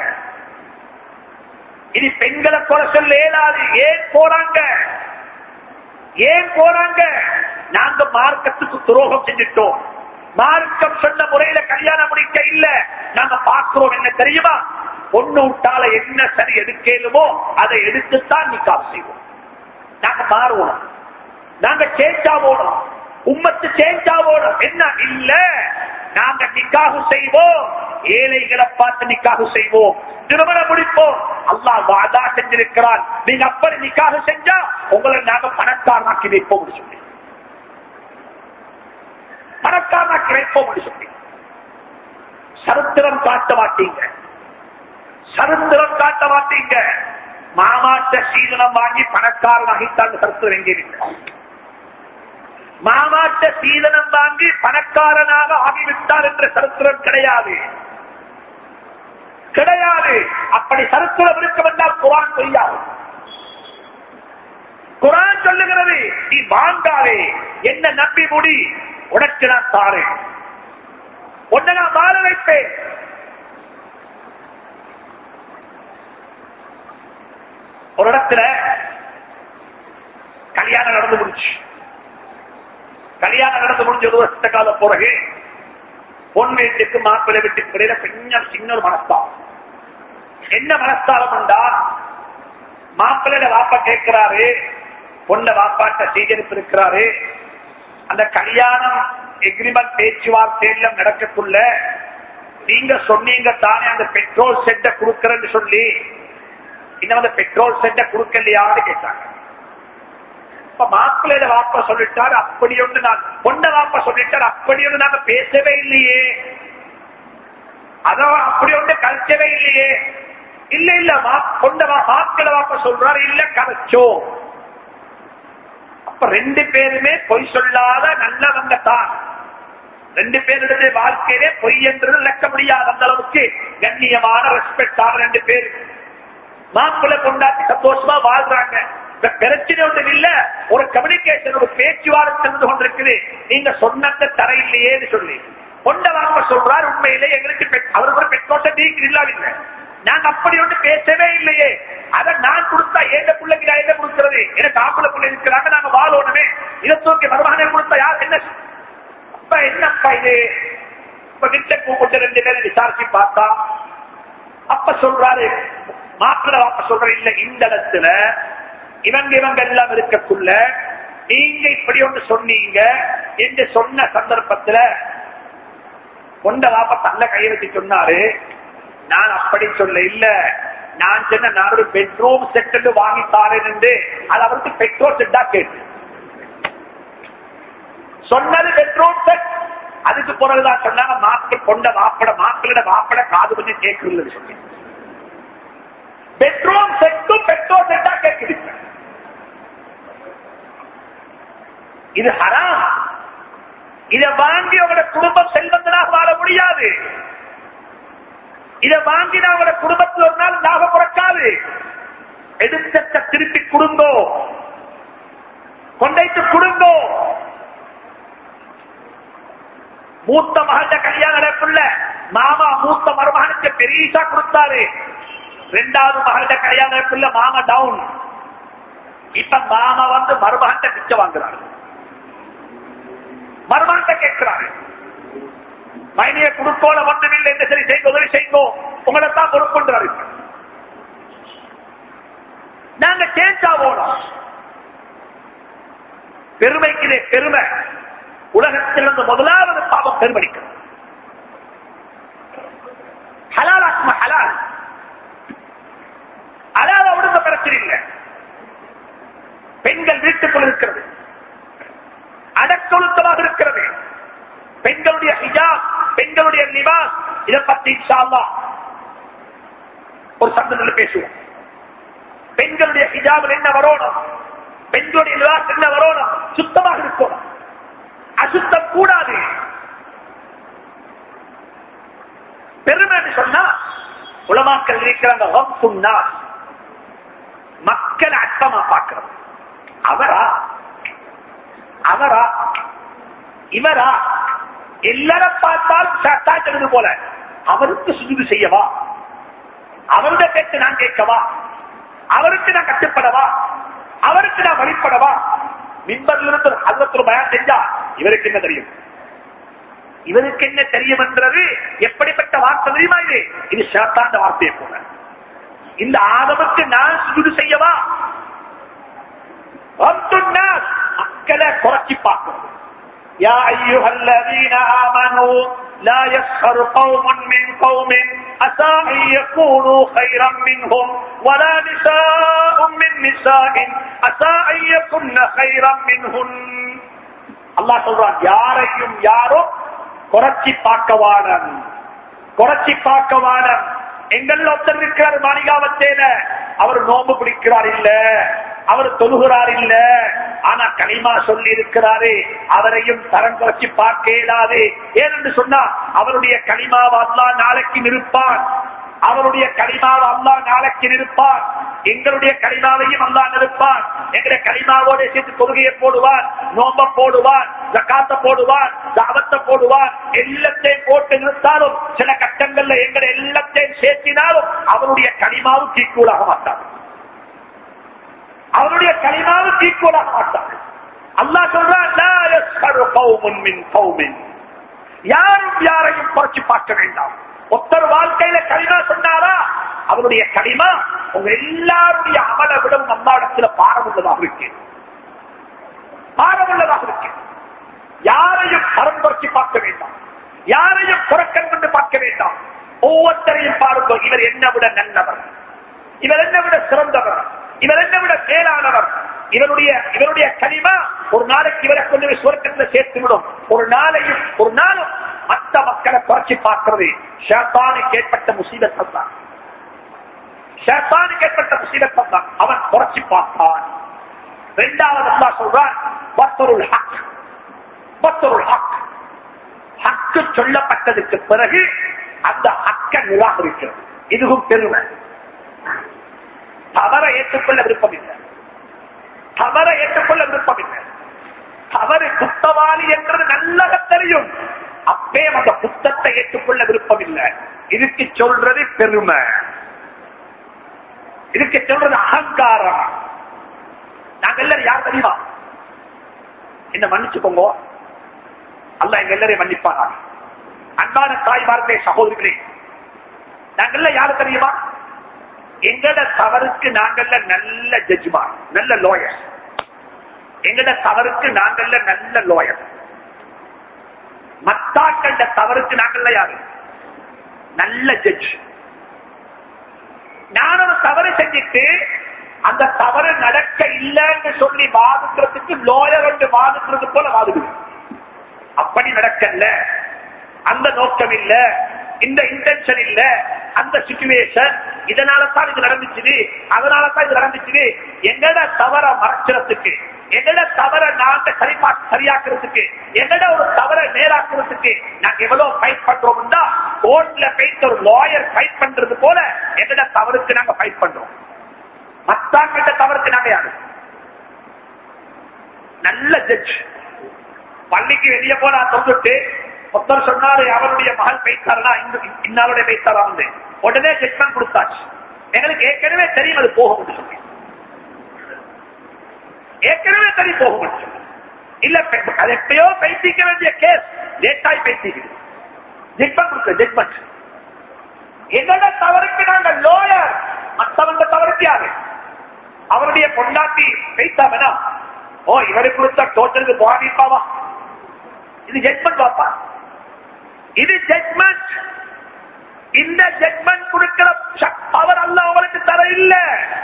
இனி பெண்களை குறை சொல்ல இயலாது ஏன் போறாங்க ஏன் போறாங்க நாங்க மார்க்கத்துக்கு துரோகம் செஞ்சிட்டோம் மார்க்கம் சொன்ன முறையில கல்யாணம் முடிக்க இல்ல நாங்க பார்க்கிறோம் என்ன தெரியுமா பொண்ணு விட்டால என்ன சரி எடுக்கலுமோ அதை எடுத்துத்தான் நிக்காப் செய்வோம் நாங்க மாறுவோம் நாங்க சேஞ்ச் ஆவோம் உம்மத்து சேஞ்ச் ஆவோம் என்ன இல்ல நாங்க நிக்காகு செய்வோம் ஏழைகளை பார்த்து நிக்காகு செய்வோம் திருமணம் முடிப்போம் அல்லாஹ் வாதா செஞ்சிருக்கிறான் நீங்க அப்படி நிக்காக செஞ்சா உங்களை நாங்க பணக்காரனாக்கி வைப்போம் சொல்லி பணக்காரனாக்கி வைப்போம் சொல்லி சரித்திரம் காட்ட மாட்டீங்க சரித்திரம் காட்ட மாட்டீங்க மாமாட்ட சீதனம் வாங்கி பணக்காரனாகித்தான் சரித்திரம் எங்கே இல்லை மாமாட்ட சீதனம் வாங்கி பணக்காரனாக ஆகிவிட்டார் என்ற சரித்திரம் கிடையாது கிடையாது அப்படி சரித்திரம் இருக்க வந்தால் குரான் பொய்யாது குரான் சொல்லுகிறது நீ வாங்காதே என்ன நம்பி முடி உனக்கு நான் தாரேன் உன்னை நான் வாழ வைப்பேன் ஒரு இடத்துல கல்யாணம் நடந்து முடிச்சு கல்யாணம் நடந்து முடிஞ்ச ஒரு வருஷத்த காலம் பிறகு பொன் வீட்டுக்கு மாப்பிள்ளை வீட்டுக்கு இடையில கொஞ்சம் சின்ன ஒரு மனஸ்தாபம் என்ன மனஸ்தாபம் உண்டா மாப்பிள்ளைய வாப்பா கேட்கிறாரு பொண்ண வாப்பாட்ட சீகரிப்பு இருக்கிறாரு அந்த கல்யாணம் எக்ரிமெண்ட் பேச்சுவார்த்தையில நடக்கக்குள்ள நீங்க சொன்னீங்க தானே அந்த பெட்ரோல் செட்டை கொடுக்கறேன்னு சொல்லி இன்னும் அந்த பெட்ரோல் செட்டை கொடுக்கலையான்னு கேட்டாங்க இப்ப மாப்பிள்ளையில வாப்பா சொல்லிட்டாரு அப்படி ஒன்று நான் பொண்ண வாப்பா சொல்லிட்டாரு அப்படி ஒன்று நாங்க பேசவே இல்லையே அதோ அப்படி ஒன்று கழிச்சவே இல்லையே இல்ல இல்ல பொண்ண மாப்பிள்ள வாப்பா சொல்றாரு இல்ல கரைச்சோம் அப்ப ரெண்டு பேருமே பொய் சொல்லாத நல்லவங்க தான் ரெண்டு பேருடைய வாழ்க்கையிலே பொய் என்று இழக்க முடியாத அந்த அளவுக்கு கண்ணியமான ரெஸ்பெக்டான ரெண்டு பேர் மாப்பிள்ளை கொண்டாட்டி சந்தோஷமா வாழ்றாங்க பிரச்சனை ஒன்றும் இல்ல ஒரு கம்யூனிகேஷன் ஒரு பேச்சுவார்த்தை இருந்து கொண்டிருக்குது நீங்க சொன்னத தரையில்லையேன்னு சொல்லி கொண்ட வாங்க சொல்றாரு உண்மையிலே எங்களுக்கு அவருக்கு ஒரு பெற்றோட்ட நீங்க இல்லாதில்லை நாங்க அப்படி ஒன்று பேசவே இல்லையே அதை நான் கொடுத்தா ஏந்த பிள்ளைக்கு நான் எங்க கொடுக்கிறது எனக்கு ஆப்பிள பிள்ளை இருக்கிறாங்க நாங்க வாழணுமே இதை தூக்கி வருமானம் கொடுத்தா யார் என்ன அப்ப என்னப்பா இது இப்ப வீட்டை கூப்பிட்டு ரெண்டு பேரும் விசாரிச்சு பார்த்தா அப்ப சொல்றாரு மாப்பிள்ள வாப்ப சொல்ற இல்ல இந்த இடத்துல இவங்க இவங்க எல்லாம் இருக்கக்குள்ள நீங்க இப்படி ஒன்று சொன்னீங்க என்று சொன்ன சந்தர்ப்பத்துல கொண்ட வாப்ப தள்ள கையை வச்சு சொன்னாரு நான் அப்படி சொல்ல இல்ல நான் சொன்ன நான் ஒரு பெட்ரூம் செட் வாங்கி தாரேன் என்று அது அவருக்கு பெட்ரோல் செட்டா கேட்டு சொன்னது பெட்ரூம் செட் அதுக்கு பிறகுதான் சொன்னாங்க மாக்கள் கொண்ட மாப்பிட மாக்களோட மாப்பிட காது பண்ணி கேட்கறது சொல்லி பெட்ரூம் செட்டும் பெட்ரோல் செட்டா கேட்குது இது ஹராம் இதை வாங்கி அவங்களோட குடும்பம் செல்வந்தனாக வாழ முடியாது இதை வாங்கினா அவங்களோட குடும்பத்தில் ஒரு நாள் லாபம் பிறக்காது எடுத்த திருப்பி கொடுங்கோ கொண்டைத்து கொடுங்கோ மூத்த மகள்கிட்ட கல்யாணம் நடப்புள்ள மாமா மூத்த மருமகனுக்கு பெரியசா கொடுத்தாரு ரெண்டாவது மகள்கிட்ட கல்யாணம் நடப்புள்ள மாமா டவுன் இப்ப மாமா வந்து மருமகன்கிட்ட பிச்சை வாங்குறாரு மருமகன்கிட்ட கேட்கிறாரு மைனிய குடுக்கோல ஒன்றுமில்லை என்று சரி செய்ய உதவி செய்யுங்கோ உங்களை தான் பொறுப்புன்றாரு நாங்க சேஞ்ச் ஆகணும் பெருமைக்கு பெருமை உலகத்திலிருந்து முதலாவது பாவம் பெருமடிக்கும் ஹலால் ஆத்ம ஹலால் அலாத உடம்ப பிரச்சனை இல்லை பெண்கள் வீட்டுக்குள் இருக்கிறது அடக்கொழுக்கமாக இருக்கிறது பெண்களுடைய ஹிஜாப் பெண்களுடைய நிவாஸ் இதை பத்தி இன்ஷால்லா ஒரு சந்தத்தில் பேசுவோம் பெண்களுடைய ஹிஜாபில் என்ன வரணும் பெண்களுடைய நிவாஸ் என்ன வரணும் சுத்தமாக இருக்கணும் அசுத்தம் கூடாது பெருமை சொன்னா உலமாக்கள் இருக்கிறாங்க மக்களை அட்டமா பார்க்கிறது அவரா அவரா இவரா எல்லாரும் பார்த்தாலும் சட்டாச்சது போல அவருக்கு சுஜுது செய்யவா அவருடைய பேச்சு நான் கேட்கவா அவருக்கு நான் கட்டுப்படவா அவருக்கு நான் வழிபடவா மின்பரில் இருந்து அதற்கு பயம் செஞ்சா இவருக்கு என்ன தெரியும் இவருக்கு என்ன தெரியும் என்றது எப்படிப்பட்ட வார்த்தை தெரியுமா இது இது சேத்தாண்ட வார்த்தையை போல இந்த ஆதமுக்கு நான் சுஜுது செய்யவா மக்களை குறைச்சி பார்க்கணும் يا أيها الذين آمنوا لا يسخر قوم من قوم أسى أن يكونوا خيرا منهم ولا نساء من نساء أسى أن يكن خيرا منهن الله சொல்றான் யாரையும் யாரும் குறைச்சி பார்க்கவானன் குறைச்சி பார்க்கவானன் எங்கள் ஒருத்தர் இருக்கிறார் மாளிகாவத்தேல அவர் நோம்பு பிடிக்கிறார் இல்ல அவர் தொழுகிறார் இல்ல ஆனா களிமா சொல்லி இருக்கிறாரு அவரையும் தரம் குறைச்சி பார்க்க இயலாது ஏனென்று சொன்னா அவருடைய களிமாவை அல்லா நாளைக்கு நிற்பான் அவருடைய களிமாவை அல்லா நாளைக்கு நிற்பான் எங்களுடைய களிமாவையும் அல்லா நிற்பான் எங்களுடைய களிமாவோட சேர்த்து தொழுகையை போடுவான் நோம்ப போடுவான் ஜக்காத்த போடுவான் தாவத்தை போடுவான் எல்லாத்தையும் போட்டு நிறுத்தாலும் சில கட்டங்கள்ல எங்களை எல்லாத்தையும் சேர்த்தினாலும் அவருடைய களிமாவும் தீக்கூலாக மாட்டார் அவருடைய களிமாவும் தீக்கூலாக மாட்டார் அல்லா சொல்றான் யாரும் யாரையும் குறைச்சு பார்க்க வேண்டாம் ஒத்தர் வாழ்க்கையில களிமா சொன்னாரா அவருடைய களிமா உங்க எல்லாருடைய அமல விடவும் அம்மாடத்துல பாரம் உள்ளதாக இருக்கு பாரம் உள்ளதாக இருக்கு யாரையும் பரம் குறைச்சு பார்க்க வேண்டாம் யாரையும் புறக்கண் கொண்டு பார்க்க வேண்டாம் ஒவ்வொருத்தரையும் பாருங்க இவர் என்ன விட நல்லவர் இவர் என்ன விட சிறந்தவர் இவர் என்ன விட மேலானவர் இவருடைய இவருடைய களிமா ஒரு நாளைக்கு இவரை கொண்டு சுவர்க்கத்தில் சேர்த்து விடும் ஒரு நாளையும் ஒரு நாளும் மற்ற மக்களை குறைச்சி பார்க்கிறது ஷேத்தானுக்கு ஏற்பட்ட முசீபத்தம் தான் ஷேத்தானுக்கு ஏற்பட்ட முசீபத்தம் தான் அவன் குறைச்சி பார்த்தான் இரண்டாவது அல்லா சொல்றான் பத்தருள் ஹக் பத்தருள் ஹக் ஹக்கு சொல்லப்பட்டதுக்கு பிறகு அந்த ஹக்க நிராகரிக்கிறது இதுவும் பெருமை தவற ஏற்றுக்கொள்ள விருப்பம் இல்லை தவற ஏற்றுக்கொள்ள விருப்பம் இல்லை தவறு குத்தவாளி என்றது நல்லக தெரியும் அப்பே அந்த புத்தத்தை ஏற்றுக்கொள்ள விருப்பம் இல்லை இதுக்கு சொல்றது பெருமை இதுக்கு சொல்றது அகங்காரம் நாங்க எல்லாரும் யார் தெரியுமா என்ன மன்னிச்சுக்கோங்க அல்ல எங்க எல்லாரையும் மன்னிப்பாங்க அன்பான தாய்மார்களே சகோதரிகளே நாங்கள்ல யாரு தெரியுமா எங்கட தவறுக்கு நாங்கள்ல நல்ல ஜட்ஜ்மார் நல்ல லோயர் எங்கட தவறுக்கு நாங்கள்ல நல்ல லோயர் மத்தாக்கள தவறுக்கு நாங்கள்ல யாரு நல்ல ஜட்ஜ் நான் ஒரு தவறு செஞ்சுட்டு அந்த தவறு நடக்க இல்லைன்னு சொல்லி வாதிக்கிறதுக்கு லோயர் வந்து வாதிக்கிறது போல வாதுகுது அப்படி நடக்கல அந்த நோக்கம் இல்ல இந்த இன்டென்ஷன் இல்ல அந்த சிச்சுவேஷன் இதனால தான் இது நடந்துச்சு அதனால தான் இது நடந்துச்சு எங்கட தவற மறைக்கிறதுக்கு எங்கட தவற நாங்க சரிமா சரியாக்குறதுக்கு எங்கட ஒரு தவற நேராக்குறதுக்கு நாங்க எவ்வளவு ஃபைட் பண்றோம்னா கோர்ட்ல போயிட்டு ஒரு லாயர் ஃபைட் பண்றது போல எங்கட தவறுக்கு நாங்க ஃபைட் பண்றோம் மத்தாங்கிட்ட தவறுக்கு நாங்க யாரு நல்ல ஜட்ஜ் பள்ளிக்கு வெளியே போனா தொந்துட்டு ஒருத்தர் சொன்னாரு அவருடைய மகள் பெய்த்தாரா இன்னாருடைய பெய்த்தாரா வந்து உடனே ஜட்மெண்ட் கொடுத்தாச்சு எங்களுக்கு ஏற்கனவே தெரியும் அது போகும் சொல்லி ஏற்கனவே தெரியும் போகும் சொல்லி இல்ல அது எப்பயோ பேசிக்க வேண்டிய கேஸ் லேட்டாய் பேசிக்கிறது ஜட்மெண்ட் கொடுத்த ஜட்மெண்ட் எங்களோட தவறுக்கு நாங்க லோயர் மற்றவங்க தவறுக்கு யாரு அவருடைய பொண்டாட்டி பெய்த்தாமனா ஓ இவரை கொடுத்த டோட்டலுக்கு போகாதிப்பாவா இது ஜட்மெண்ட் பாப்பா இது ஜட்மெண்ட் இந்த ஜட்மெண்ட் கொடுக்கிற பவர் அல்ல அவருக்கு தர இல்ல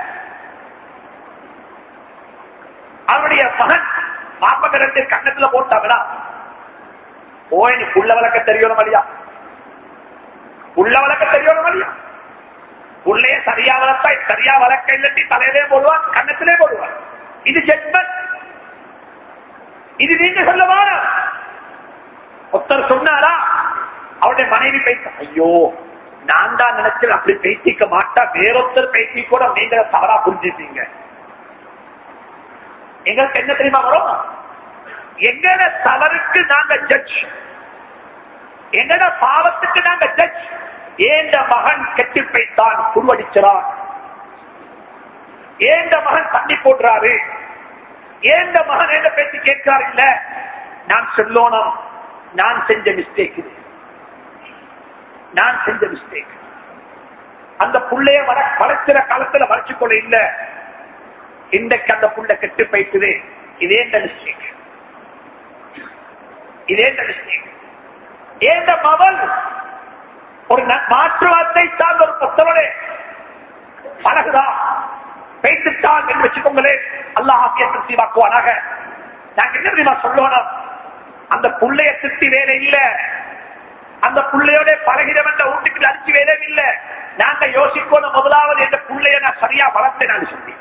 அவருடைய மகன் மாப்பக ரெண்டு கண்ணத்துல போட்டாங்களா ஓ நீ புள்ள வளர்க்க தெரியணும் இல்லையா புள்ள வளர்க்க தெரியணும் இல்லையா புள்ளைய சரியா வளர்த்தா சரியா வளர்க்க இல்லட்டி தலையிலே போடுவான் கண்ணத்திலே போடுவான் இது ஜட்மெண்ட் இது நீங்க சொல்லவான ஒருத்தர் சொன்னாரா அவருடைய மனைவி பேச ஐயோ நான் தான் நினைச்சேன் அப்படி பேசிக்க மாட்டா வேறொருத்தர் பேசி கூட நீங்க தவறா புரிஞ்சுப்பீங்க எங்களுக்கு என்ன தெரியுமா வரும் எங்கட தவறுக்கு நாங்க ஜட்ஜ் எங்கட பாவத்துக்கு நாங்க ஜட்ஜ் ஏந்த மகன் கெட்டி பைத்தான் குருவடிச்சான் ஏந்த மகன் தண்ணி போடுறாரு ஏந்த மகன் என்ன பேசி கேட்கிறார் இல்ல நான் சொல்லணும் நான் செஞ்ச மிஸ்டேக் இது நான் செஞ்ச மிஸ்டேக் அந்த புள்ளைய வர வளர்க்கிற காலத்துல வளர்ச்சிக்கொள்ள இல்ல இன்றைக்கு அந்த புள்ள கெட்டு போயிட்டுது இதே மிஸ்டேக் இதே மிஸ்டேக் ஏந்த மவள் ஒரு மாற்று வார்த்தை சார்ந்த ஒரு புத்தவனே பழகுதா பேசிட்டான் என்று வச்சுக்கோங்களேன் அல்ல ஆக்கியத்தை சீவாக்குவானாக நாங்க என்ன தெரியுமா சொல்லணும் அந்த புள்ளைய திட்டி வேலை இல்ல அந்த புள்ளையோட பழகிடம் என்ற வீட்டுக்கு அடிச்சு வேலை இல்ல நாங்க யோசிக்கணும் முதலாவது எந்த புள்ளைய நான் சரியா வளர்த்தேன் நான் சொல்லி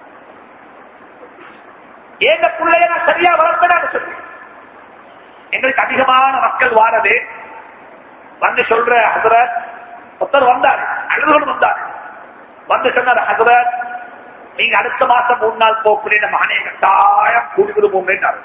எந்த புள்ளைய நான் சரியா வளர்த்தேன் நான் சொல்லி எங்களுக்கு அதிகமான மக்கள் வாரது வந்து சொல்ற ஹசரத் ஒருத்தர் வந்தார் அழுதுகொண்டு வந்தார் வந்து சொன்னார் ஹசரத் நீங்க அடுத்த மாசம் மூணு நாள் போகக்கூடிய மகனை கட்டாயம் கூட்டிட்டு போங்கன்னாரு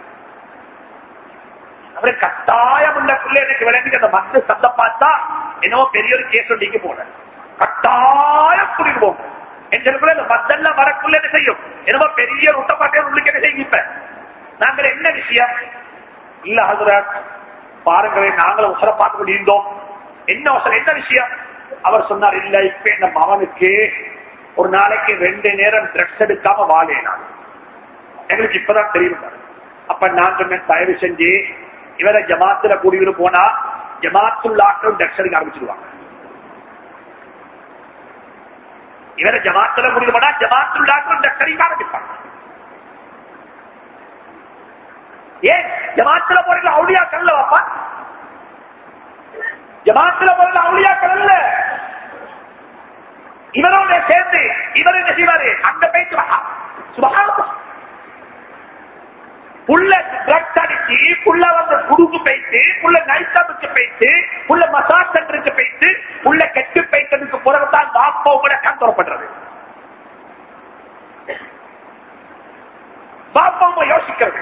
அவரு கட்டாயம் உள்ள பிள்ளை எனக்கு விளங்கி அந்த மத்து சந்த பார்த்தா என்னவோ பெரிய ஒரு கேஸ் நீங்க போன கட்டாயம் கூட்டிட்டு போங்க எங்களுக்குள்ள இந்த மத்தெல்லாம் வரக்குள்ள என்ன செய்யும் என்னவோ பெரிய உட்டப்பாட்டே உள்ளுக்கு என்ன செய்யும் இப்ப நாங்கள் என்ன விஷயம் இல்ல ஹசரத் பாருங்களேன் நாங்களும் உசர பார்க்க முடிந்தோம் என்ன அவசரம் என்ன விஷயம் அவர் சொன்னார் இல்ல இப்ப இந்த மகனுக்கு ஒரு நாளைக்கு ரெண்டு நேரம் ட்ரக்ஸ் எடுக்காம வாழேனா எங்களுக்கு இப்பதான் தெரியும் அப்ப நான் சொன்னேன் தயவு செஞ்சு இவரை ஜமாத்துல கூடிவிட்டு போனா ஜமாத்துள்ளாட்டம் ட்ரக்ஸ் எடுக்க ஆரம்பிச்சிருவாங்க இவரை ஜமாத்துல கூடிட்டு போனா ஜமாத்துள்ளாட்டம் ட்ரக்ஸ் எடுக்க ஆரம்பிப்பாங்க ஏன் ஜமாத்துல போறது அவுளியாக்கள் அல்ல வாப்பா ஜமாத்துல போறது அவுளியாக்கள் அல்ல இவரோட சேர்ந்து இவர் என்ன செய்வாரு அங்க போயிட்டு சுபகாரம் புள்ள ட்ரக்ஸ் அடிச்சு புள்ள வந்து குடுக்கு போயிட்டு புள்ள நைட்டாவுக்கு போயிட்டு புள்ள மசாஜ் சென்டருக்கு போயிட்டு புள்ள கெட்டு போயிட்டதுக்கு பிறகுதான் பாப்பாவோட கண் தரப்படுறது பாப்பாவை யோசிக்கிறது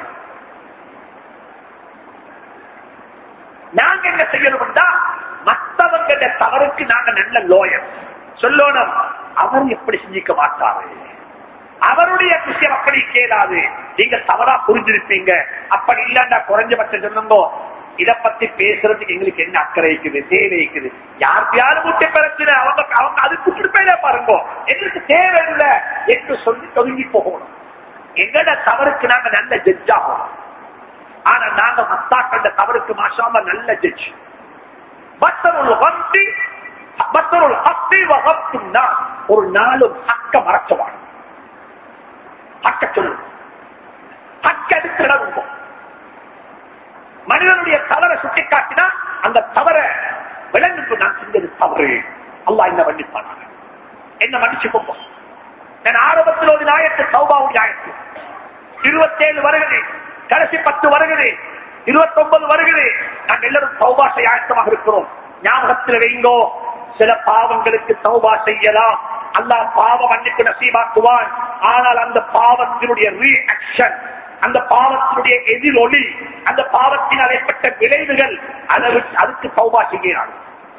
நாங்க என்ன செய்யணும்னா மற்றவங்க தவறுக்கு நாங்க நல்ல லோயர் சொல்லணும் அவர் எப்படி செஞ்சிக்க மாட்டாரு அவருடைய விஷயம் அப்படி கேளாது நீங்க தவறா புரிஞ்சிருப்பீங்க அப்படி இல்லன்னா குறைஞ்சபட்சம் சொல்லுங்க இத பத்தி பேசுறதுக்கு எங்களுக்கு என்ன அக்கறை இருக்குது தேவை இருக்குது யார் முட்டை பிரச்சனை அவங்க அவங்க அது குட்டிருப்பேல பாருங்க எங்களுக்கு தேவை இல்லை என்று சொல்லி தொதுங்கி போகணும் எங்கட தவறுக்கு நாங்க நல்ல ஜட்ஜ் ஆகணும் ஆனா நாங்க மத்தாக்கள தவறுக்கு மாஷாம நல்ல ஜட்ஜ் பத்தருள் வந்தி பத்தருள் ஹத்தி வகத்தும் நான் ஒரு நாளும் அக்க மறக்கவான் அக்க சொல்லு அக்க எடுத்து நடக்கும் மனிதனுடைய தவறை சுட்டிக்காட்டினா அந்த தவறை விளங்குக்கு நான் செஞ்சது தவறு அல்லா என்ன மன்னிப்பானாங்க என்ன மன்னிச்சு கொப்போம் நான் ஆரம்பத்தில் ஒரு நாயத்து சௌபாவுடைய ஆயத்து இருபத்தேழு வருகிறது கடைசி பத்து வருகிறது இருபத்தி ஒன்பது வருகிறது நாங்கள் எல்லாரும் சௌபாசை ஆயத்தமாக இருக்கிறோம் ஞாபகத்தில் வைங்கோ சில பாவங்களுக்கு சௌபா செய்யலாம் அல்லாஹ் பாவ மன்னிப்பு நசீபாக்குவான் ஆனால் அந்த பாவத்தினுடைய ரியாக்ஷன் அந்த பாவத்தினுடைய எதிரொலி அந்த பாவத்தினால் ஏற்பட்ட விளைவுகள் அதை- அதுக்கு சௌபா செய்கிறான்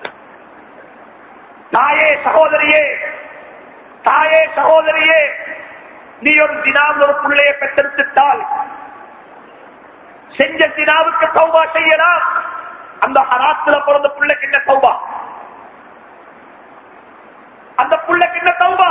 தாயே சகோதரியே தாயே சகோதரியே நீ ஒரு தினாவில் ஒரு பிள்ளையை பெற்றெடுத்துட்டால் செஞ்ச தினாவுக்கு சௌபா செய்யலாம் அந்த ஹராத்துல பிறந்த பிள்ளைக்கு என்ன சௌபா அந்த பிள்ளைக்கு என்ன சௌபா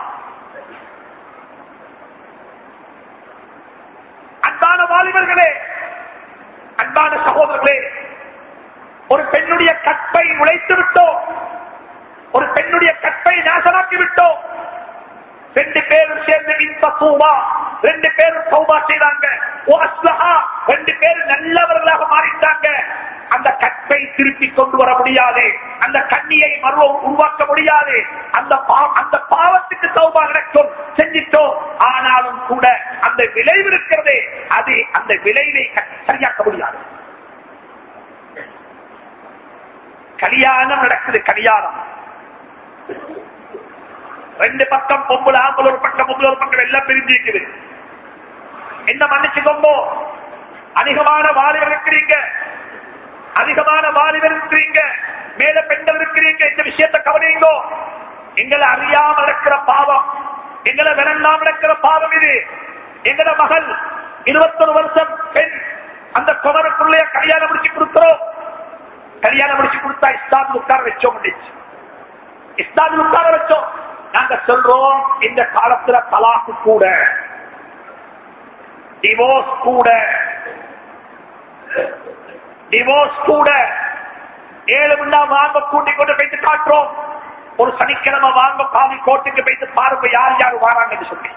அன்பான வாலிபர்களே அன்பான சகோதரர்களே ஒரு பெண்ணுடைய கற்பை உழைத்து விட்டோம் ஒரு பெண்ணுடைய கற்பை நாசமாக்கி விட்டோம் ரெண்டு பேரும் சேர்ந்து இந்த சூவா ரெண்டு பேரும் சௌபா செய்தாங்க ஓ அஸ்லஹா ரெண்டு பேரும் நல்லவர்களாக மாறிட்டாங்க அந்த கற்பை திருப்பி கொண்டு வர முடியாது அந்த கண்ணியை மறுவ உருவாக்க முடியாது அந்த பா- அந்த பாவத்துக்கு சௌபா நடக்கும் செஞ்சிட்டோம் ஆனாலும் கூட அந்த விளைவு இருக்கிறதே அது அந்த விளைவை க- சரியாக்க முடியாது கல்யாணம் நடக்குது கல்யாணம் ரெண்டு பக்கம் பொம்புல ஆம்பல் ஒரு பக்கம் பொம்புல ஒரு பக்கம் எல்லாம் பிரிஞ்சிருக்குது என்ன மன்னிச்சுக்கோங்க அதிகமான வாலிபர் இருக்கிறீங்க அதிகமான வாலிபர் இருக்கிறீங்க மேல பெண்கள் இருக்கிறீங்க இந்த விஷயத்தை கவனிங்கோ எங்களை அறியாம நடக்கிற பாவம் எங்களை விரண்டாம நடக்கிற பாவம் இது எங்கட மகள் இருபத்தொரு வருஷம் பெண் அந்த குமரக்குள்ளே கல்யாணம் முடிச்சு கொடுக்கிறோம் கல்யாணம் முடிச்சு கொடுத்தா இஸ்லாமில் உட்கார வச்சோம் முடிச்சு இஸ்லாமில் உட்கார வச்சோம் நாங்க சொல்றோம் இந்த காலத்துல தலாக்கு கூட டிவோர்ஸ் கூட டிவோர்ஸ் கூட ஏழு மணி வாங்க கூட்டிக் கொண்டு போயிட்டு காட்டுறோம் ஒரு சனிக்கிழமை வாங்க காவி கோட்டுக்கு போயிட்டு பாருங்க யார் யார் வராங்கன்னு சொல்லி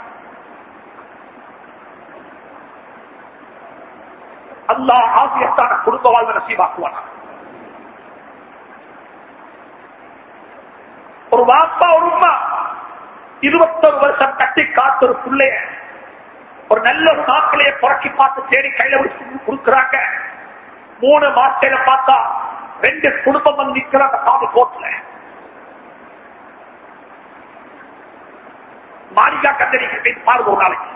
அல்லாஹ் ஆசியத்தான குடும்ப வாழ்வு நசீவாக்குவானா ஒரு வாப்பா ஒரு உம்மா இருபத்தொரு வருஷம் கட்டி காத்து ஒரு பிள்ளைய ஒரு நல்ல ஒரு மாப்பிளைய புறக்கி பார்த்து தேடி கையில பிடிச்சு கொடுக்குறாங்க மூணு மாசையில பார்த்தா ரெண்டு குடும்பம் வந்து நிக்கிறாங்க காது கோட்டுல மாளிகா கந்தரிக்கு போய் பாருங்க ஒரு நாளைக்கு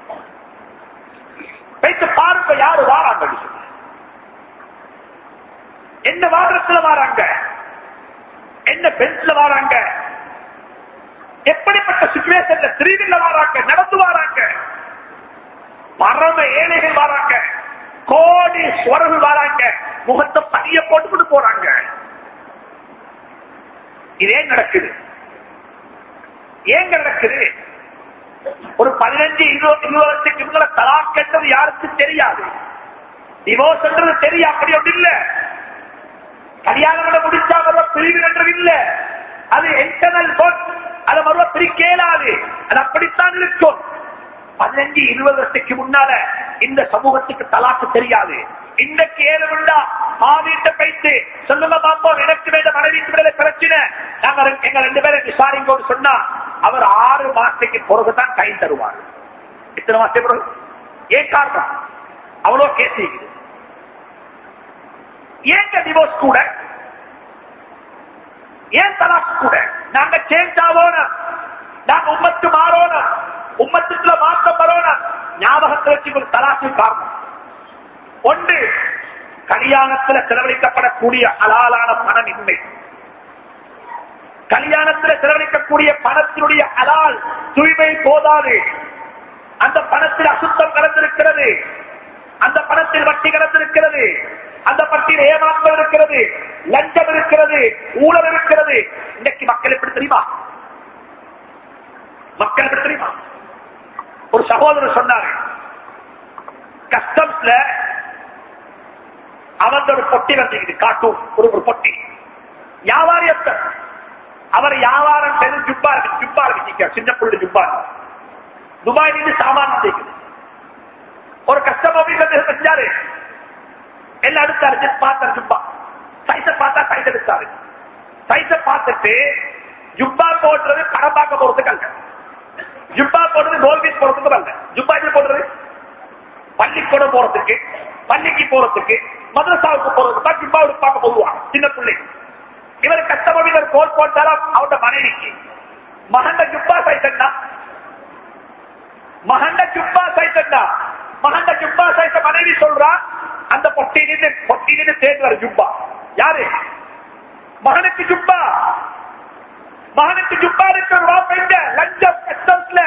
போயிட்டு பாருங்க யாரு வாராங்க சொல்லி என்ன வாகனத்துல வாராங்க என்ன பென்ஸ்ல வராங்க எப்படிப்பட்ட சுச்சுவேஷன்ல திரிவில்ல வராங்க நடந்து வராங்க பரம ஏழைகள் வராங்க கோடி சுவர்கள் வராங்க முகத்தை பதிய போட்டுக்கிட்டு போறாங்க இதே நடக்குது ஏங்க நடக்குது ஒரு பதினஞ்சு இருபது இருபதுக்கு முன்னால தலாக்கன்றது யாருக்கும் தெரியாது டிவோர்ஸ்ன்றது தெரியும் அப்படி ஒன்று இல்லை கல்யாணம் முடிச்சா வருவ பிரிவு என்றது இல்ல அது இன்டர்னல் பொட் அதை வருவ பிரிக்கேலாது அது அப்படித்தான் இருக்கும் பதினஞ்சு இருபது வருஷத்துக்கு முன்னால இந்த சமூகத்துக்கு தலாக்கு தெரியாது இன்றைக்கு ஏழு விண்டா ஆவீட்ட பைத்து சொல்லுங்க பாப்போம் எனக்கு மேல மனைவிக்கு மேல பிரச்சனை நாங்க ரெண்டு- எங்க ரெண்டு பேரும் விசாரிங்கோடு சொன்னா அவர் ஆறு மாசத்துக்கு பிறகுதான் கை தருவார் இத்தனை மாசத்துக்கு பிறகு ஏன் காரணம் அவ்வளோ கேஸ் இருக்குது ஏங்க டிவோர்ஸ் கூட ஏன் தலாக் கூட நாங்க சேஞ்ச் ஆவோம் நாங்க உம்மத்து மாறோம் உம்மத்துக்குள்ள மாற்றம் வரோம் ஞாபகத்தில் வச்சு ஒரு தலாக்கு காரணம் ஒன்று கல்யாணத்தில் செலவழிக்கப்படக்கூடிய அலாலான பணம் இன்மை கல்யாணத்தில் செலவழிக்கக்கூடிய பணத்தினுடைய அலால் தூய்மை போதாது அந்த பணத்தில் அசுத்தம் கலந்திருக்கிறது அந்த பணத்தில் வட்டி கலந்திருக்கிறது அந்த பட்டியல் ஏமாற்றம் இருக்கிறது லஞ்சம் இருக்கிறது ஊழல் இருக்கிறது இன்னைக்கு மக்கள் எப்படி தெரியுமா மக்கள் எப்படி தெரியுமா ஒரு சகோதரர் சொன்னார் கஸ்டம்ஸ்ல அவங்க ஒரு பொட்டி வந்திருக்குது காட்டும் ஒரு ஒரு பொட்டி வியாபாரியத்தை அவர் வியாபாரம் செய்து ஜுப்பா இருக்கு ஜுப்பா இருக்கு சின்ன புள்ளி ஜுப்பா துபாய் இருந்து சாமான் வந்திருக்குது ஒரு கஸ்டமர் செஞ்சாரு எல்லாம் எடுத்தாரு பார்த்தாரு ஜுப்பா சைஸ பார்த்தா சைஸ் எடுத்தாரு சைஸ பார்த்துட்டு ஜுப்பா போடுறது படம் பார்க்க போறதுக்கு அல்ல ஜுப்பா போடுறது கோல்பீஸ் போறதுக்கு அல்ல ஜுப்பா எப்படி போடுறது பள்ளிக்கூடம் போறதுக்கு பள்ளிக்கு போறதுக்கு மதரசாவுக்கு போறதுக்கு தான் ஜுப்பாவுக்கு பார்க்க போடுவாங்க சின்ன பிள்ளை இவர் கஷ்டப்பட்டு இவர் கோல் போட்டாலும் அவரோட மனைவிக்கு மகண்ட ஜுப்பா சைத்தா மகண்ட ஜுப்பா சைத்தா மகண்ட ஜுப்பா சைத்த மனைவி சொல்றா அந்த பொட்டியிலிருந்து பொட்டியிலிருந்து தேடுவார் ஜுப்பா யாரு மகனுக்கு ஜுப்பா மகனுக்கு ஜுப்பா இருக்கிற வாப்ப லஞ்சம் கஸ்டம்ஸ்ல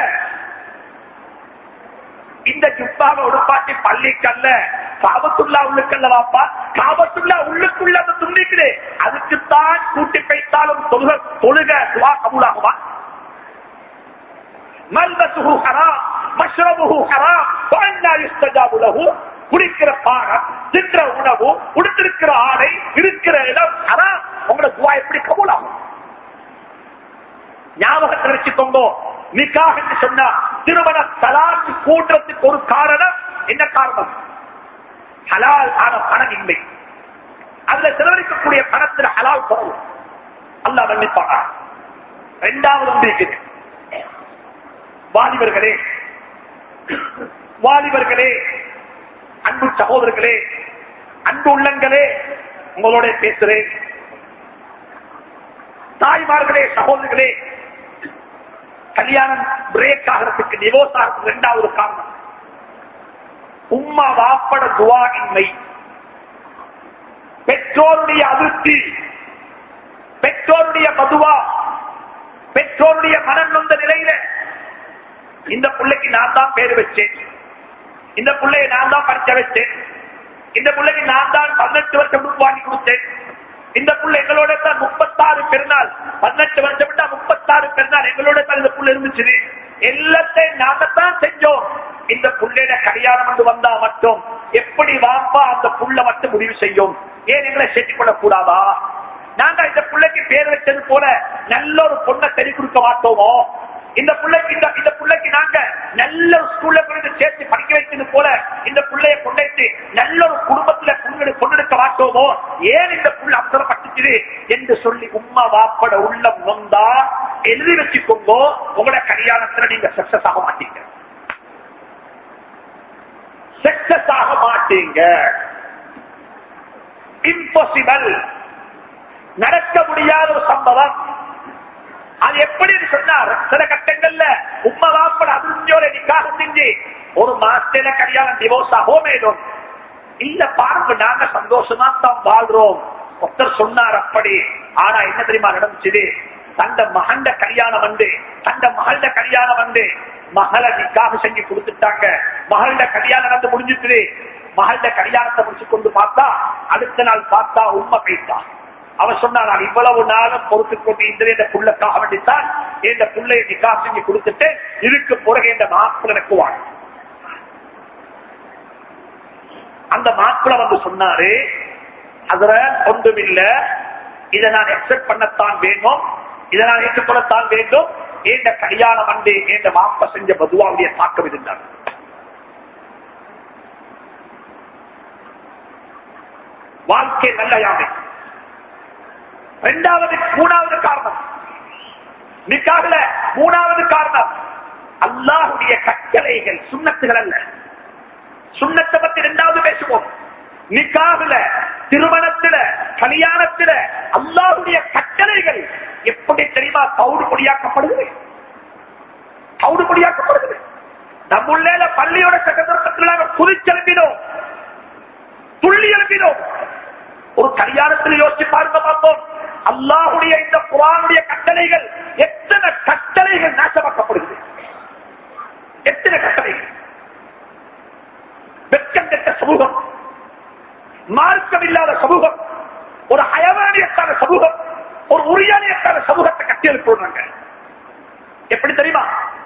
இந்த ஜுப்பாவை உடுப்பாட்டி பள்ளிக்கல்ல காபத்துள்ளா உள்ளுக்கல்ல வாப்பா காபத்துள்ளா உள்ளுக்குள்ள அந்த துண்டிக்குது அதுக்குத்தான் கூட்டி வைத்தாலும் தொழுக தொழுக துவா கபூலாகுமா மல்பசுஹு ஹராம் மஷ்ரபுஹு ஹராம் வஅன்னா யுஸ்தஜாபு லஹு குடிக்கிற பானம் தின்ற உணவு உடுத்திருக்கிற ஆடை இருக்கிற இடம் ஹராம் உங்களோட துவா எப்படி கபூலாகும் ஞாபகத்தில் வச்சுக்கோங்க நிக்காக என்று சொன்னா திருமண தலாக்கு கூட்டத்துக்கு ஒரு காரணம் என்ன காரணம் ஹலால் ஆன பணம் இல்லை அதுல செலவழிக்கக்கூடிய பணத்தில் ஹலால் குறவு அல்ல மன்னிப்பாங்க இரண்டாவது ஒன்று இருக்குது வாலிபர்களே வாலிபர்களே அன்பு சகோதரர்களே அன்பு உள்ளங்களே உங்களோட பேசுறேன் தாய்மார்களே சகோதரர்களே கல்யாணம் பிரேக் ஆகிறதுக்கு டிவோர்ஸ் ஆகிறதுக்கு இரண்டாவது காரணம் உம்மா வாப்பட துவா இன்மை பெற்றோருடைய அதிருப்தி பெற்றோருடைய மதுவா பெற்றோருடைய மனம் நொந்த நிலையில இந்த பிள்ளைக்கு நான் தான் பேர் வச்சேன் இந்த பிள்ளையை நான் தான் படிச்ச வச்சேன் இந்த பிள்ளைக்கு நான் தான் பதினெட்டு வருஷம் வாங்கி கொடுத்தேன் இந்த புள்ள எங்களோட தான் முப்பத்தாறு பெருநாள் பதினெட்டு வருஷம் விட்டா முப்பத்தாறு பெருநாள் எங்களோட தான் இந்த புள்ள இருந்துச்சு எல்லாத்தையும் நாங்கத்தான் செஞ்சோம் இந்த புள்ளையில கல்யாணம் என்று வந்தா மட்டும் எப்படி வாப்பா அந்த புள்ள மட்டும் முடிவு செய்யும் ஏன் எங்களை சேர்த்துக் கொள்ளக் கூடாதா நாங்க இந்த பிள்ளைக்கு பேர் வச்சது போல நல்ல ஒரு பொண்ணை தெரி கொடுக்க மாட்டோமோ இந்த பிள்ளைக்கு இந்த இந்த பிள்ளைக்கு நாங்க நல்ல ஒரு ஸ்கூல்ல கொண்டு சேர்த்து படிக்க வைத்தது போல இந்த பிள்ளைய கொண்டு நல்ல ஒரு குடும்பத்துல பொண்ணு கொண்டெடுக்க மாட்டோமோ ஏன் இந்த புள்ள அவசரப்பட்டுச்சு என்று சொல்லி உம்மா வாப்பட உள்ளம் நொந்தா எழுதி வச்சுக்கோங்கோ உங்களோட கல்யாணத்துல நீங்க சக்சஸ் ஆக மாட்டீங்க சக்சஸ் ஆக மாட்டீங்க இம்பாசிபிள் நடக்க முடியாத ஒரு சம்பவம் அது எப்படி சொன்னார் சில கட்டங்கள்ல உண்மை வாப்பட அதிர்ச்சியோட நிக்காக செஞ்சு ஒரு மாசத்துல கல்யாணம் டிவோர்ஸ் ஆகோமேடும் இல்ல பாருங்க நாங்க சந்தோஷமா தான் வாழ்றோம் ஒருத்தர் சொன்னார் அப்படி ஆனா என்ன தெரியுமா நடந்துச்சு தந்த மகண்ட கல்யாணம் வந்து தந்த மகள கல்யாணம் வந்து மகளை நிக்காக செஞ்சு கொடுத்துட்டாங்க மகள கல்யாணம் வந்து முடிஞ்சிட்டு மகள கல்யாணத்தை முடிச்சு கொண்டு பார்த்தா அடுத்த நாள் பார்த்தா உண்மை போயிட்டா அவன் சொன்னா நான் இவ்வளவு நாளும் பொறுத்து கொண்டு இந்த இந்த புள்ளக்காக வேண்டித்தான் இந்த புள்ளைய நிக்கா செஞ்சு கொடுத்துட்டு இதுக்கு பிறகு இந்த மாப்பிள்ள எனக்கு வாங்க அந்த மாப்பிள்ள வந்து சொன்னாரு அதுல ஒன்றும் இல்ல இதை நான் எக்ஸெப்ட் பண்ணத்தான் வேண்டும் இதை நான் ஏற்றுக்கொள்ளத்தான் வேண்டும் இந்த கல்யாணம் வந்து இந்த மாப்ப செஞ்ச பதுவாவுடைய தாக்கம் இருந்தார் வாழ்க்கை நல்ல யானை இரண்டாவது மூணாவது காரணம் நிக்காகல மூணாவது காரணம் அல்லாஹுடைய கட்டளைகள் சுண்ணத்துகள் அல்ல சுண்ணத்தை பத்தி இரண்டாவது பேசுவோம் நிக்காகல திருமணத்தில கல்யாணத்தில அல்லாஹுடைய கட்டளைகள் எப்படி தெரியுமா கவுடு பொடியாக்கப்படுது கவுடு பொடியாக்கப்படுது நம்முள்ள பள்ளியோட சட்டத்திட்டத்தில் நாங்கள் குதிச்செலும்பினோம் துள்ளி எழுப்பினோம் ஒரு கல்யாணத்தில் யோசிச்சு பார்க்க பார்த்தோம் அல்லாஹுடைய இந்த புறானுடைய கட்டளைகள் எத்தனை கட்டளைகள் நாசமாக்கப்படுகிறது எத்தனை கட்டளைகள் வெட்கம் கெட்ட சமூகம் மார்க்கம் இல்லாத சமூகம் ஒரு அயவானியத்தான சமூகம் ஒரு உரியானியத்தான சமூகத்தை கட்டி எழுப்புறாங்க எப்படி தெரியுமா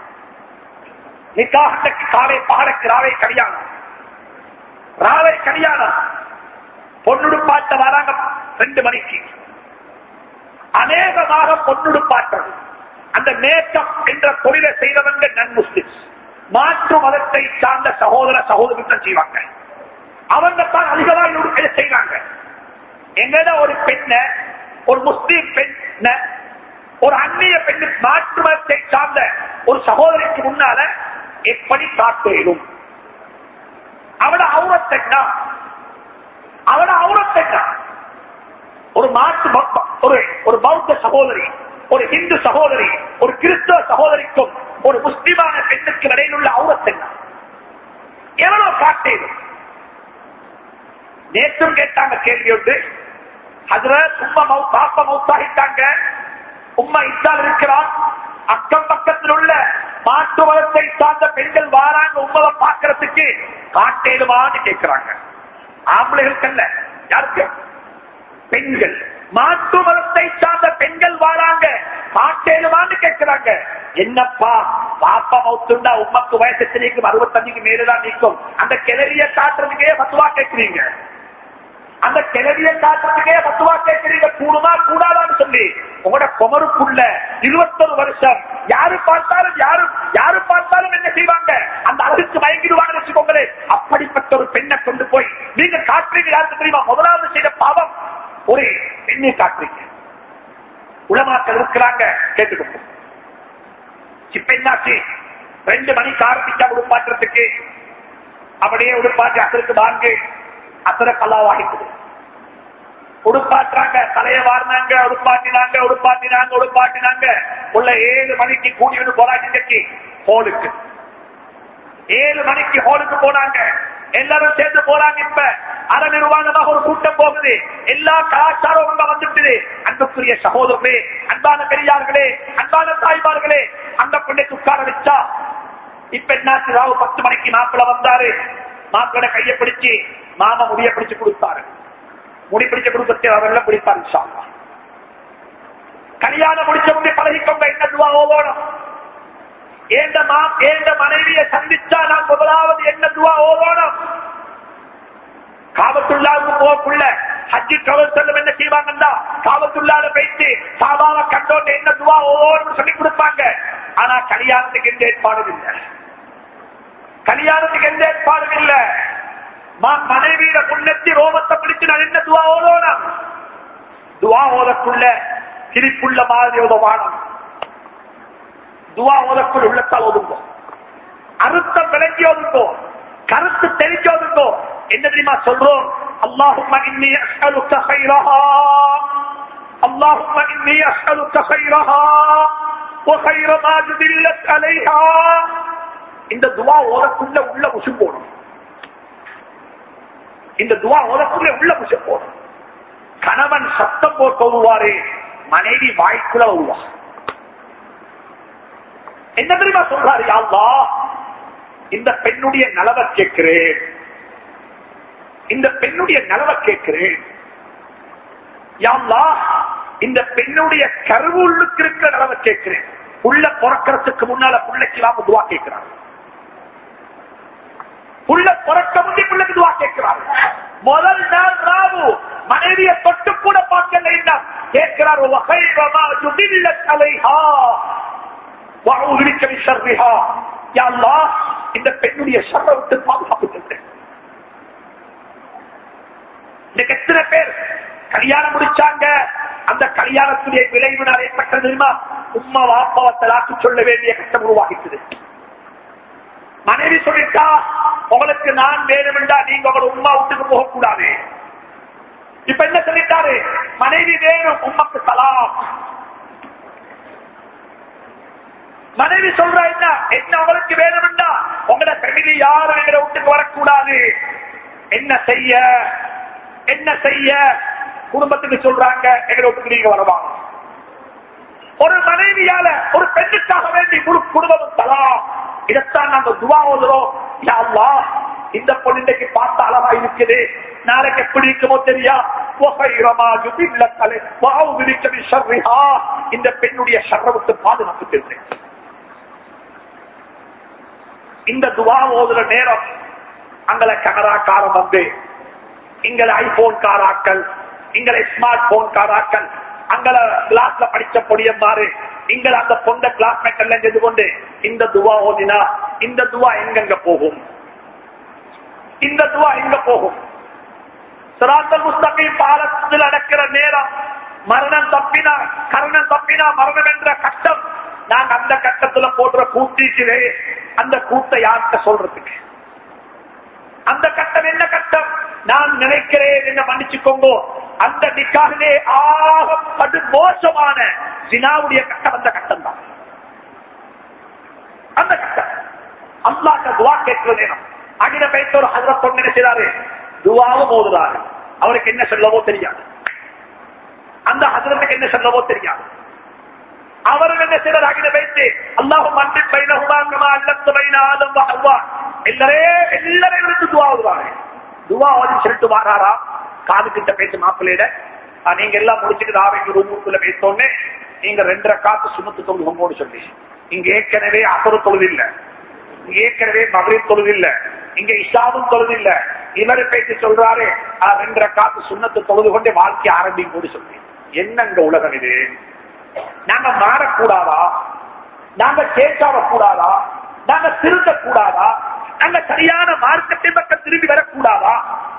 நிக்காக காலை பாடக்கு ராவை கல்யாணம் ராவை கல்யாணம் பொண்ணுடு பாட்ட வராங்க ரெண்டு மணிக்கு அநேகமாக பொன்னுடுப்பாற்றது அந்த மேக்கப் என்ற தொழிலை செய்தவங்க நன் முஸ்லிம் மாற்று மதத்தை சார்ந்த சகோதர சகோதரர்கள் செய்வாங்க அவங்க தான் அதிகமாக இதை செய்வாங்க எங்கட ஒரு பெண்ண ஒரு முஸ்லீம் பெண்ண ஒரு அந்நிய பெண்ணு மாற்று மதத்தை சார்ந்த ஒரு சகோதரிக்கு முன்னால எப்படி காட்டேனும் அவட அவுரத்தென்னா அவட அவுரத்தென்னா ஒரு மாற்று மொத்த- ஒரு ஒரு பௌத்த சகோதரி ஒரு இந்து சகோதரி ஒரு கிறிஸ்தவ சகோதரிக்கும் ஒரு முஸ்லிமான பெண்ணுக்கு இடையில் உள்ள அவுரத்தென்னா எவ்வளவு காட்டேனும் நேற்றும் கேட்டாங்க கேள்வி ஒன்று அதுல உம்மா மௌ- பாப்பா மௌத்தாகிட்டாங்க உம்மா இத்தால் இருக்கிறான் அக்கம் பக்கத்தில் உள்ள மாட்டு வளத்தை சார்ந்த பெண்கள் வாராங்க உங்களை பார்க்கறதுக்கு காட்டேடுமான்னு கேட்கிறாங்க ஆம்பளைகளுக்கு அல்ல யாருக்கு பெண்கள் மாட்டு மதத்தை சார்ந்த பெண்கள் வாராங்க காட்டேடுமான்னு கேட்கிறாங்க என்னப்பா பாப்பா மௌத்துண்டா உமக்கு வயசு நீக்கும் அறுபத்தஞ்சுக்கு மேலதான் நீக்கும் அந்த கிளறிய காட்டுறதுக்கே பத்துவா கேட்கிறீங்க அந்த கிளவிய காட்டுறதுக்கே பத்துவா கேட்கிறீங்க கூடுமா கூடாதான்னு சொல்லி உங்களோட குமருக்குள்ள இருபத்தொரு வருஷம் யாரு பார்த்தாலும் யாரு யாரு பார்த்தாலும் என்ன செய்வாங்க அந்த அழகுக்கு மயங்கிடுவாங்க வச்சுக்கோங்களே அப்படிப்பட்ட ஒரு பெண்ணை கொண்டு போய் நீங்க காட்டுறீங்க யாருக்கு தெரியுமா முதலாவது செய்த பாவம் ஒரு பெண்ணை காட்டுறீங்க உளமாக்கள் இருக்கிறாங்க கேட்டுக்கணும் இப்ப என்னாச்சு ரெண்டு மணிக்கு ஆரம்பிச்சா உடுப்பாட்டுறதுக்கு அப்படியே உடுப்பாட்டி அதற்கு வாங்க அத்தனை கல்லாவாகிக்குது உடுப்பாட்டுறாங்க தலைய வாரினாங்க உடுப்பாட்டினாங்க உடுப்பாட்டினாங்க உடுப்பாட்டினாங்க உள்ள ஏழு மணிக்கு கூடிவிட்டு போறாங்க இன்னைக்கு ஹோலுக்கு ஏழு மணிக்கு ஹோலுக்கு போனாங்க எல்லாரும் சேர்ந்து போறாங்க இப்ப அரை நிர்வாணமாக ஒரு கூட்டம் போகுது எல்லா கலாச்சாரம் அங்க வந்துட்டு அன்புக்குரிய சகோதரர்களே அன்பான பெரியார்களே அன்பான தாய்மார்களே அந்த பெண்ணுக்கு உட்கார வச்சா இப்ப என்னாச்சு ராவு பத்து மணிக்கு மாப்பிள்ள வந்தாரு மாப்பிள்ள கையை பிடிச்சு மாமா முடிய பிடிச்சு கொடுத்தாரு முடி பிடிச்ச கொடுக்கத்தை அவரெல்லாம் பிடிப்பார் இன்ஷா அல்லாஹ். கல்யாணம் முடிச்ச முடி பழகிக்கொண்ட என்ன துவா ஓதோணும் ஏந்த மா ஏந்த மனைவியை சந்திச்சா நான் முதலாவது என்ன துவா ஓதோணும் காபத்துள்ளாவுக்கு போகக்குள்ள ஹஜ்ஜி கவல் செல்லும் என்ன செய்வாங்கன்னா காபத்துள்ளால போயிட்டு சாபாவை கண்டோன்னு என்ன துவா ஓதோன்னு சொல்லி கொடுப்பாங்க ஆனா கல்யாணத்துக்கு எந்த ஏற்பாடும் இல்லை கல்யாணத்துக்கு எந்த ஏற்பாடும் இல்ல ம- மனைவியிட முன்னெத்தி ரோமத்தை பிடிச்சு நான் என்ன துவா ஓதோணும் துவா ஓதக்குள்ள சிரிப்புள்ள மாதிரி ஓதவானம் துவா ஓதக்குள் உள்ளத்தால் ஒதுங்கோ அறுத்தம் விளங்கி ஒதுங்கோ கருத்து தெரிஞ்சு ஒதுங்கோ என்ன தெரியுமா சொல்றோம் اللهم إني أسألك خيرها اللهم إني أسألك خيرها وخير ما جبلت عليها இந்த துவா ஓதக்குள்ள உள்ள உசு போடும் இந்த துவா ஓதக்குள்ள உள்ள உசு போடும் கணவன் சத்தம் போட்டு ஓதுவாரு மனைவி வாய்க்குள்ள ஓதுவா என்ன தெரியுமா சொல்றாரு யா அல்லாஹ் இந்த பெண்ணுடைய நலவை கேட்கிறேன் இந்த பெண்ணுடைய நலவை கேட்கிறேன் யா அல்லாஹ் இந்த பெண்ணுடைய கருவுள்ளுக்கு இருக்கிற நலவை கேட்கிறேன் உள்ள பிறக்கிறதுக்கு முன்னால பிள்ளைக்கு இல்லாம துவா கேட்கிறாங்க உள்ள பிறக்க முந்தி பிள்ளைக்கு துவா கேட்கிறாரு முதல் நாள் ராவு மனைவியை தொட்டு கூட பார்க்கல இன்னும் கேட்கிறார் வகைரமா ஜுபில்ல தலைஹா வாழ்விக்க ஷர்ரிஹா யா அல்லாஹ் இந்த பெண்ணுடைய ஷர்ரை விட்டு பாதுகாப்பு தந்தேன் இன்னைக்கு எத்தனை பேர் கல்யாணம் முடிச்சாங்க அந்த கல்யாணத்துடைய விளைவு நான் ஏற்பட்டது தெரியுமா உம்மா வாப்பாவை தலாக்கு சொல்ல வேண்டிய கட்டம் உருவாகிக்குது மனைவி சொல்லிட்டா உங்களுக்கு நான் வேணுமெண்டா நீங்க உங்களோட உம்மா வீட்டுக்கு போகக்கூடாது இப்ப என்ன சொல்லிட்டாரு மனைவி வேணும் உம்மக்கு சலாம் மனைவி சொல்றா என்ன என்ன உங்களுக்கு வேணும்னா உங்களோட ஃபெமிலி யாரும் எங்களை வீட்டுக்கு வரக்கூடாது என்ன செய்ய என்ன செய்ய குடும்பத்துக்கு சொல்றாங்க எங்களை வீட்டுக்கு நீங்க வரவாங்க ஒரு மனைவியால ஒரு பெண்ணுக்காக வேண்டி முழு குடும்பம் தலாம் இதைத்தான் நாங்க துவா ஓதுறோம் யா அல்லாஹ், இந்த பொண்ணு இன்னைக்கு பார்த்த அழகா இருக்குது நாளைக்கு எப்படி இருக்குமோ தெரியா وَخَيْرَمَا جُبِلَّتْ عَلَيْهِ وَأَعُوذُ بِكَ مِنْ شَرِّهَا. இந்த பெண்ணுடைய ஷர்ரை விட்டு பாதுகாப்பு தெரிந்தேன் இந்த துவா ஓதுற நேரம் அங்களை கனராக்காரம் வந்து எங்களை ஐபோன் காராக்கள் எங்களை ஸ்மார்ட் போன் காராக்கள் அங்கல கிளாஸ்ல படிச்ச பொடியம்மாறு இங்க அந்த பொண்ட கிளாஸ்மேட் எல்லாம் செய்து கொண்டு இந்த துவா ஓதினா இந்த துவா எங்கெங்க போகும் இந்த துவா எங்க போகும் சிராத்தல் முஸ்தகீம் பாலத்தில் அடக்கிற நேரம் மரணம் தப்பினா கரணம் தப்பினா மரணம் என்ற கட்டம் நாங்க அந்த கட்டத்துல போடுற கூட்டிக்கிறே அந்த கூட்டை யார்கிட்ட சொல்றதுக்கு அந்த கட்டம் என்ன கட்டம் நான் நினைக்கிறேன் என்ன மன்னிச்சுக்கோங்க அந்த நிக்காகிலே ஆக படு மோசமான ஜினாவுடைய கட்டம் அந்த கட்டம் தான் அந்த கட்டம் அல்லாட்ட துவா கேட்கிற நேரம் அகில பைத்தோர் ஹசரத் கொண்டு என்ன செய்றாரு துவாவும் ஓதுறாரு அவருக்கு என்ன சொல்லவோ தெரியாது அந்த ஹசரத்துக்கு என்ன சொல்லவோ தெரியாது அவரும் என்ன செய்யறார் அகில வைத்து அல்லாஹும் மண்டி பைனகுமாக்கமா அல்லத்து பைன ஆதம் அல்வா எல்லாரே எல்லாரையும் விழுந்து துவா ஓதுறாரு துவா ஓதி சொல்லிட்டு வாராரா காது கிட்ட பேசி மாப்பிள்ளையிட "ஆ, நீங்க எல்லாம் முடிச்சுட்டு ஆவைக்கு ரூமுக்குள்ள பேசோன்னே நீங்க ரெண்டரை காத்து சுமத்து தொழுகோடு சொல்லி இங்க ஏற்கனவே அசரு தொழுது இல்ல இங்க ஏற்கனவே மகளிர் தொழுது இல்ல இங்க இஷாவும் தொழுது இல்ல இவரு பேசி சொல்றாரு "ஆ, ரெண்டரை காத்து சுண்ணத்து தொழுது கொண்டு வாழ்க்கை ஆரம்பிக்கும் கூட சொல்லி என்னங்க உலகம் இது நாங்க மாறக்கூடாதா நாங்க கேட்காம கூடாதா நாங்க திருத்த கூடாதா நாங்க சரியான மார்க்கத்தின் பக்கம் திரும்பி வரக்கூடாதா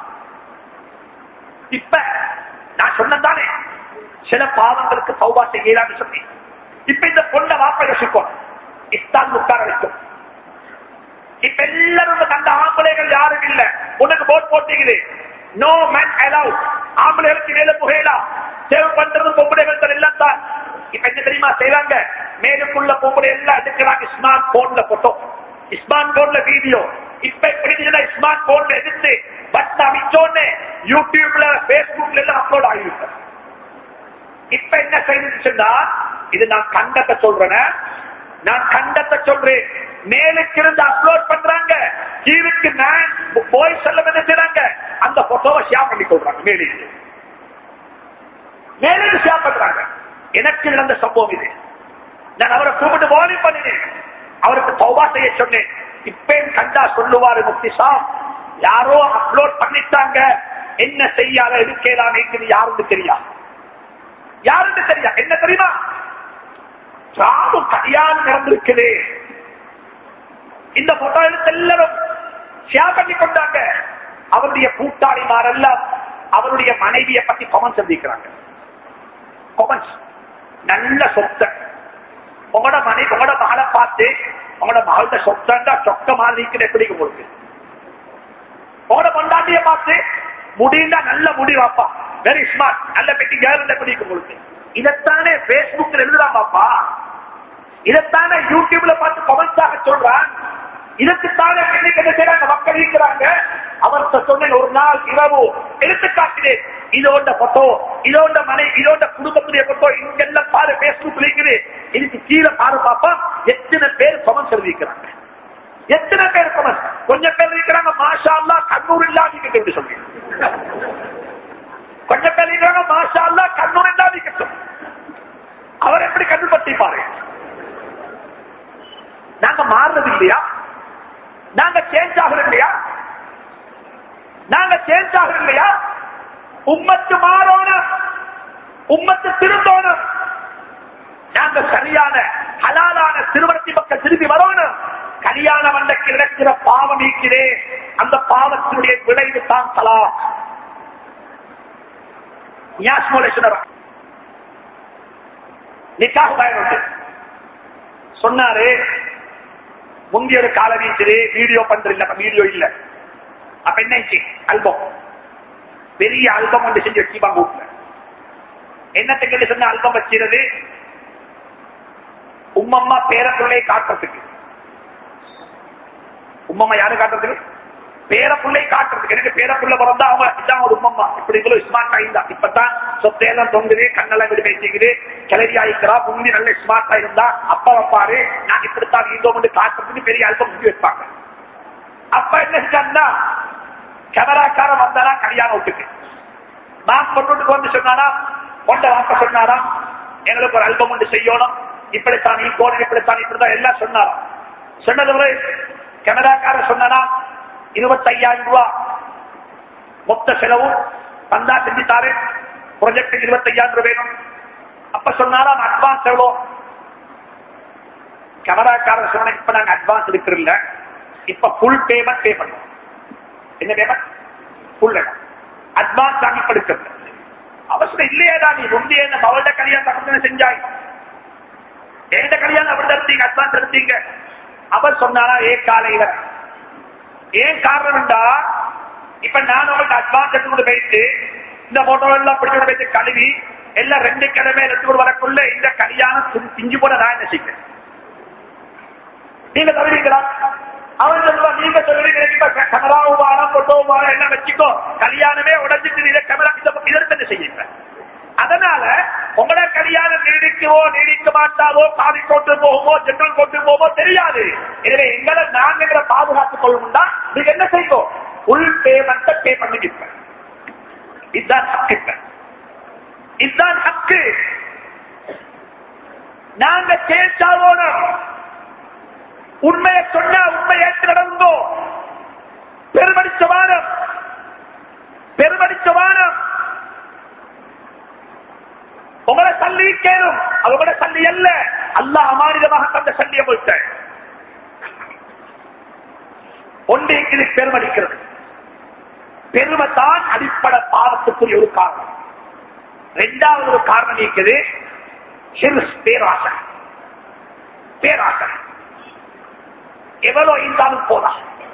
இப்ப நான் சொன்னதானே சில பாவங்களுக்கு சௌபா செய்யலாம்னு சொல்லி இப்ப இந்த பொண்ணை வாப்ப யோசிக்கும் இஸ்தான் உட்கார வைக்கும் இப்ப எல்லாரும் அந்த ஆம்பளைகள் யாரும் இல்ல உனக்கு போட் போட்டீங்களே நோ மேன் அலவுட் ஆம்பளைகளுக்கு மேல புகையலாம் சேவ் பண்றது பொம்பளைகள் தான் எல்லாம் தான் இப்ப என்ன தெரியுமா செய்வாங்க மேலுக்குள்ள பொம்பளை எல்லாம் எடுக்கிறாங்க ஸ்மார்ட் போன்ல போட்டோ ஸ்மார்ட் போன்ல வீடியோ இப்ப எப்படி ஸ்மார்ட் போன்ல எடுத்து பட் அமைச்சோன்னு யூடியூப்ல பேஸ்புக்ல எல்லாம் அப்லோட் ஆகிருக்கு இப்ப என்ன செய்யுதுன்னா இது நான் கண்டத்தை சொல்றேன் நான் கண்டத்தை சொல்றேன் மேலுக்கு இருந்து அப்லோட் பண்றாங்க கீழுக்கு நான் போய் சொல்ல என்ன செய்றாங்க அந்த போட்டோவை ஷேர் பண்ணி கொள்றாங்க மேலே மேலே ஷேர் பண்றாங்க எனக்கு நடந்த சம்பவம் இது நான் அவரை கூப்பிட்டு வாலி பண்ணினேன் அவருக்கு தௌபா செய்ய சொன்னேன் இப்பயும் கண்டா சொல்லுவாரு முக்தி சாப் யாரோ அப்லோட் பண்ணிட்டாங்க என்ன செய்யாத எடுக்கலாம் யாருக்கு தெரியாது யாருக்கு தெரியா என்ன தெரியுமா ராமு கல்யாணம் நடந்திருக்குது இந்த போட்டோ எடுத்து எல்லாரும் ஷேர் பண்ணி கொண்டாங்க அவருடைய கூட்டாளிமாரெல்லாம் அவருடைய மனைவியை பத்தி கமெண்ட் சந்திக்கிறாங்க கமெண்ட்ஸ் நல்ல சொத்த உங்களோட மனை உங்களோட மகளை பார்த்து உங்களோட மகளோட சொத்தா சொக்க மாதிரி இருக்குது எப்படி உங்களுக்கு உங்களோட பொண்டாட்டிய பார்த்து முடிந்தா நல்ல முடி வாப்பா வெரி ஸ்மார்ட் நல்ல பெட்டி கேர்ள் எப்படி உங்களுக்கு இதைத்தானே பேஸ்புக்ல எழுதுறான் பாப்பா இதைத்தானே யூடியூப்ல பார்த்து கமெண்ட்ஸாக சொல்றான் இதுக்குத்தானே இன்னைக்கு என்ன செய்றாங்க மக்கள் இருக்கிறாங்க அவர்கிட்ட சொன்னேன் ஒரு நாள் இரவு எடுத்து காட்டினேன் இதோட போட்டோ இதோட மனை இதோட குடும்பத்துடைய போட்டோ இங்கெல்லாம் பாரு பேஸ்புக் இருக்குது இதுக்கு கீழே பாரு பாப்பா எத்தனை பேர் கமெண்ட்ஸ் எழுதிக்கிறாங்க எத்தனை பேர் கமெண்ட் கொஞ்சம் பேர் இருக்கிறாங்க மாஷா அல்லா கண்ணூர் இல்லாம எப்படி சொல்லி கொஞ்சம் பேர் இருக்கிறாங்க மாஷா அல்லா கண்ணூர் இல்லாம இருக்கட்டும் அவர் எப்படி கண்ணு பத்தி பாரு நாங்க மாறுறது இல்லையா நாங்க சேஞ்ச் ஆகுறது இல்லையா நாங்க சேஞ்ச் ஆகுறது இல்லையா உம்மத்து மாறணும் உம்மத்து திரும்பணும் நாங்க சரியான ஹலாலான திருமணத்தின் பக்கம் திரும்பி வரணும் கல்யாணம் அன்றைக்கு நடக்கிற பாவம் நீக்கிறே அந்த பாவத்தினுடைய விளைவு தான் தலா நிக்காக பயனுண்டு சொன்னாரு முந்தைய ஒரு கால வீச்சு வீடியோ பண்றதில்ல அப்ப வீடியோ இல்ல அப்ப என்ன அல்பம் பெரிய அல்பம் ஒன்று செஞ்சு வச்சுப்பாங்க வீட்டுல என்னத்துக்கு சொன்ன அல்பம் வச்சிருது உம்மம்மா பேரப்புள்ளையை காட்டுறதுக்கு உம்மம்மா யாரு காட்டுறதுக்கு பேரப்புள்ளை காட்டுறதுக்கு எனக்கு பேரப்புள்ள பிறந்தா அவங்க இதான் ஒரு உம்மம்மா இப்படி இவ்வளவு ஸ்மார்ட் ஆயிருந்தா இப்பதான் சொத்தையெல்லாம் தொங்குது கண்ணெல்லாம் விடு பேசிக்குது கிளறி ஆயிக்கிறா முந்தி நல்ல ஸ்மார்ட் ஆயிருந்தா அப்பா வைப்பாரு நான் இப்படித்தான் இருந்தோம் காட்டுறதுக்கு பெரிய அல்பம் முந்தி வைப்பாங்க அப்ப என்ன செஞ்சான்னா கேமராக்காரன் வந்தாரா கல்யாணம் விட்டுக்கு நான் பொண்ணுக்கு வந்து சொன்னாரா பொண்ட வாக்க சொன்னாரா எங்களுக்கு ஒரு அல்பம் ஒன்று செய்யணும் இப்படித்தான் நீ போன இப்படித்தான் இப்படித்தான் எல்லாம் சொன்னாராம் சொன்னது கேமராக்காரன் சொன்னாரா இருபத்தையாயிரம் ரூபாய் மொத்த செலவு தந்தா செஞ்சுட்டாரு ப்ரொஜெக்ட் இருபத்தையாயிரம் ரூபாய் வேணும் அப்ப சொன்னாலும் அட்வான்ஸ் எவ்வளோ கேமராக்காரர் சொன்ன இப்ப நாங்க அட்வான்ஸ் எடுக்கிறோம் இப்ப ஃபுல் பேமெண்ட் பே பண்ணுவோம் என்ன பேமெண்ட் ஃபுல் அட்வான்ஸ் நாங்க இப்ப எடுக்கிறது அவசரம் இல்லையேடா நீ முந்தைய இந்த மவள்ட கல்யாணம் அப்படி செஞ்சாய் எந்த கல்யாணம் அப்படி எடுத்தீங்க அட்வான்ஸ் எடுத்தீங்க அவர் சொன்னாரா ஏ காலையில ஏன் காரணம்டா இப்ப நான் உங்களுக்கு அட்வான்ஸ் எடுத்து கொண்டு போயிட்டு இந்த போட்டோ எல்லாம் பிடிச்சு போயிட்டு கழுவி எல்லாம் ரெண்டு கிழமை எடுத்து கொண்டு வரக்குள்ள இந்த கல்யாணம் பிஞ்சு- பிஞ்சு போட நான் என்ன செய்வேன் நீங்க தருவீங்களா அவன் சொல்லுவா நீங்க சொல்லுவீங்க இப்ப கமராவும் வாரம் பொட்டோவும் வாரம் எல்லாம் வச்சுக்கோ கல்யாணமே உடஞ்சிட்டு இதை கமரா இதை இதற்கு என்ன செய்யுங்க அதனால உங்களோட கல்யாணம் நீடிக்குவோ நீடிக்க மாட்டாவோ காவி கொண்டு போகுமோ ஜெனரல் கொண்டு போகுமோ தெரியாது எனவே எங்களை நாங்க எங்களை பாதுகாத்துக் கொள்ளணும்னா நீங்க என்ன செய்வோம் உள் பேமெண்ட்டை பே பண்ணிக்கிட்ட இதுதான் ஹக்கு இப்ப. இதுதான் ஹக்கு நாங்க கேட்டாவோனம் உண்மையை சொன்னா உண்மை ஏற்று நடந்தோ பெருமடிச்ச வானம் பெருமடிச்ச வானம் உங்களை சல்லி கேளும் அது உங்களோட சல்லி அல்ல அல்லாஹ் அமானிதமாக தந்த சல்லியை போயிட்ட ஒன்று இது பெருமடிக்கிறது பெருமை தான் அடிப்படை பாவத்துக்குரிய ஒரு காரணம் இரண்டாவது ஒரு காரணம் இருக்குது ஹிர்ஸ், பேராசை பேராசை எவ்வளவு இருந்தாலும் போதா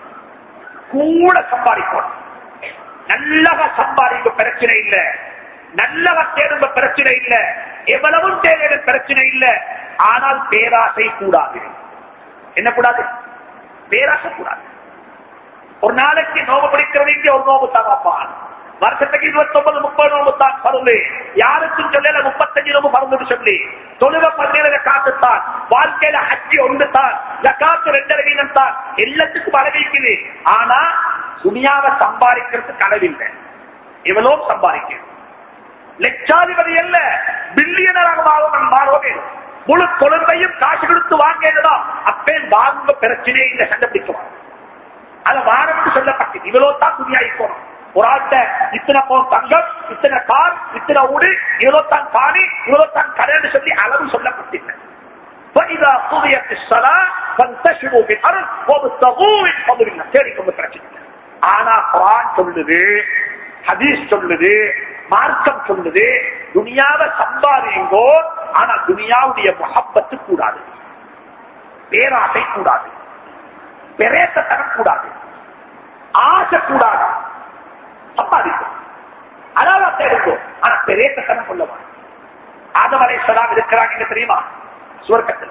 கூட சம்பாதிக்கணும் நல்லவ சம்பாதிக்க பிரச்சனை இல்ல நல்லவ தேடும்ப பிரச்சனை இல்ல எவ்வளவும் தேவையான பிரச்சனை இல்ல ஆனால் பேராசை கூடாது என்ன கூடாது பேராசை கூடாது ஒரு நாளைக்கு நோவு பிடிக்கிறவங்க ஒரு நோவு தாங்கப்பான் வருஷத்துக்கு இருபத்தி ஒன்பது முப்பது நோம்பு தான் பருந்து யாருக்கும் சொல்லல முப்பத்தஞ்சு நோம்பு பருந்து சொல்லி தொழுக பதினேழு காத்துத்தான் வாழ்க்கையில ஹஜ்ஜி ஒன்று தான் ஜக்காத்து ரெண்டரை வீதம் தான் எல்லாத்துக்கும் அளவிக்குது ஆனா துணியாவை சம்பாதிக்கிறதுக்கு அளவில்லை எவ்வளவு சம்பாதிக்கிறது லட்சாதிபதி அல்ல பில்லியனராக மாறும் மாறுவோமே முழு கொழும்பையும் காசு கொடுத்து வாங்கியதுதான் அப்பே வாங்க பிரச்சனையே இல்லை கண்டுபிடிக்குவாங்க அது வாரம்னு சொல்லப்பட்டது இவ்வளவு தான் துணியாகி போனோம் ஒரு ஆள்கிட்ட இத்தனை பவுன் தங்கம் இத்தனை கார் இத்தனை ஊடு இவ்வளவு தான் காணி இவ்வளவு தான் கடைன்னு சொல்லி அளவு சொல்லப்பட்டில்லை فإذا قضيت الصلاة فانتشروا في الأرض وابتغوا من فضل الله தேடிக்கொண்டு பிரச்சனை இல்லை. ஆனா குரான் சொல்லுது ஹதீஸ் சொல்லுது மார்க்கம் சொல்லுது துனியாவை சம்பாதிங்கோ ஆனா துனியாவுடைய முகப்பத்து கூடாது பேராசை கூடாது பெரேசத்தனம் கூடாது ஆசை கூடாது சம்பாதிக்கும் அதாவது தேடுவோம் ஆனா பெரேசத்தனம் கொள்ளவா ஆதவரை சலாம் இருக்கிறாங்க தெரியுமா சுவர்க்கத்துல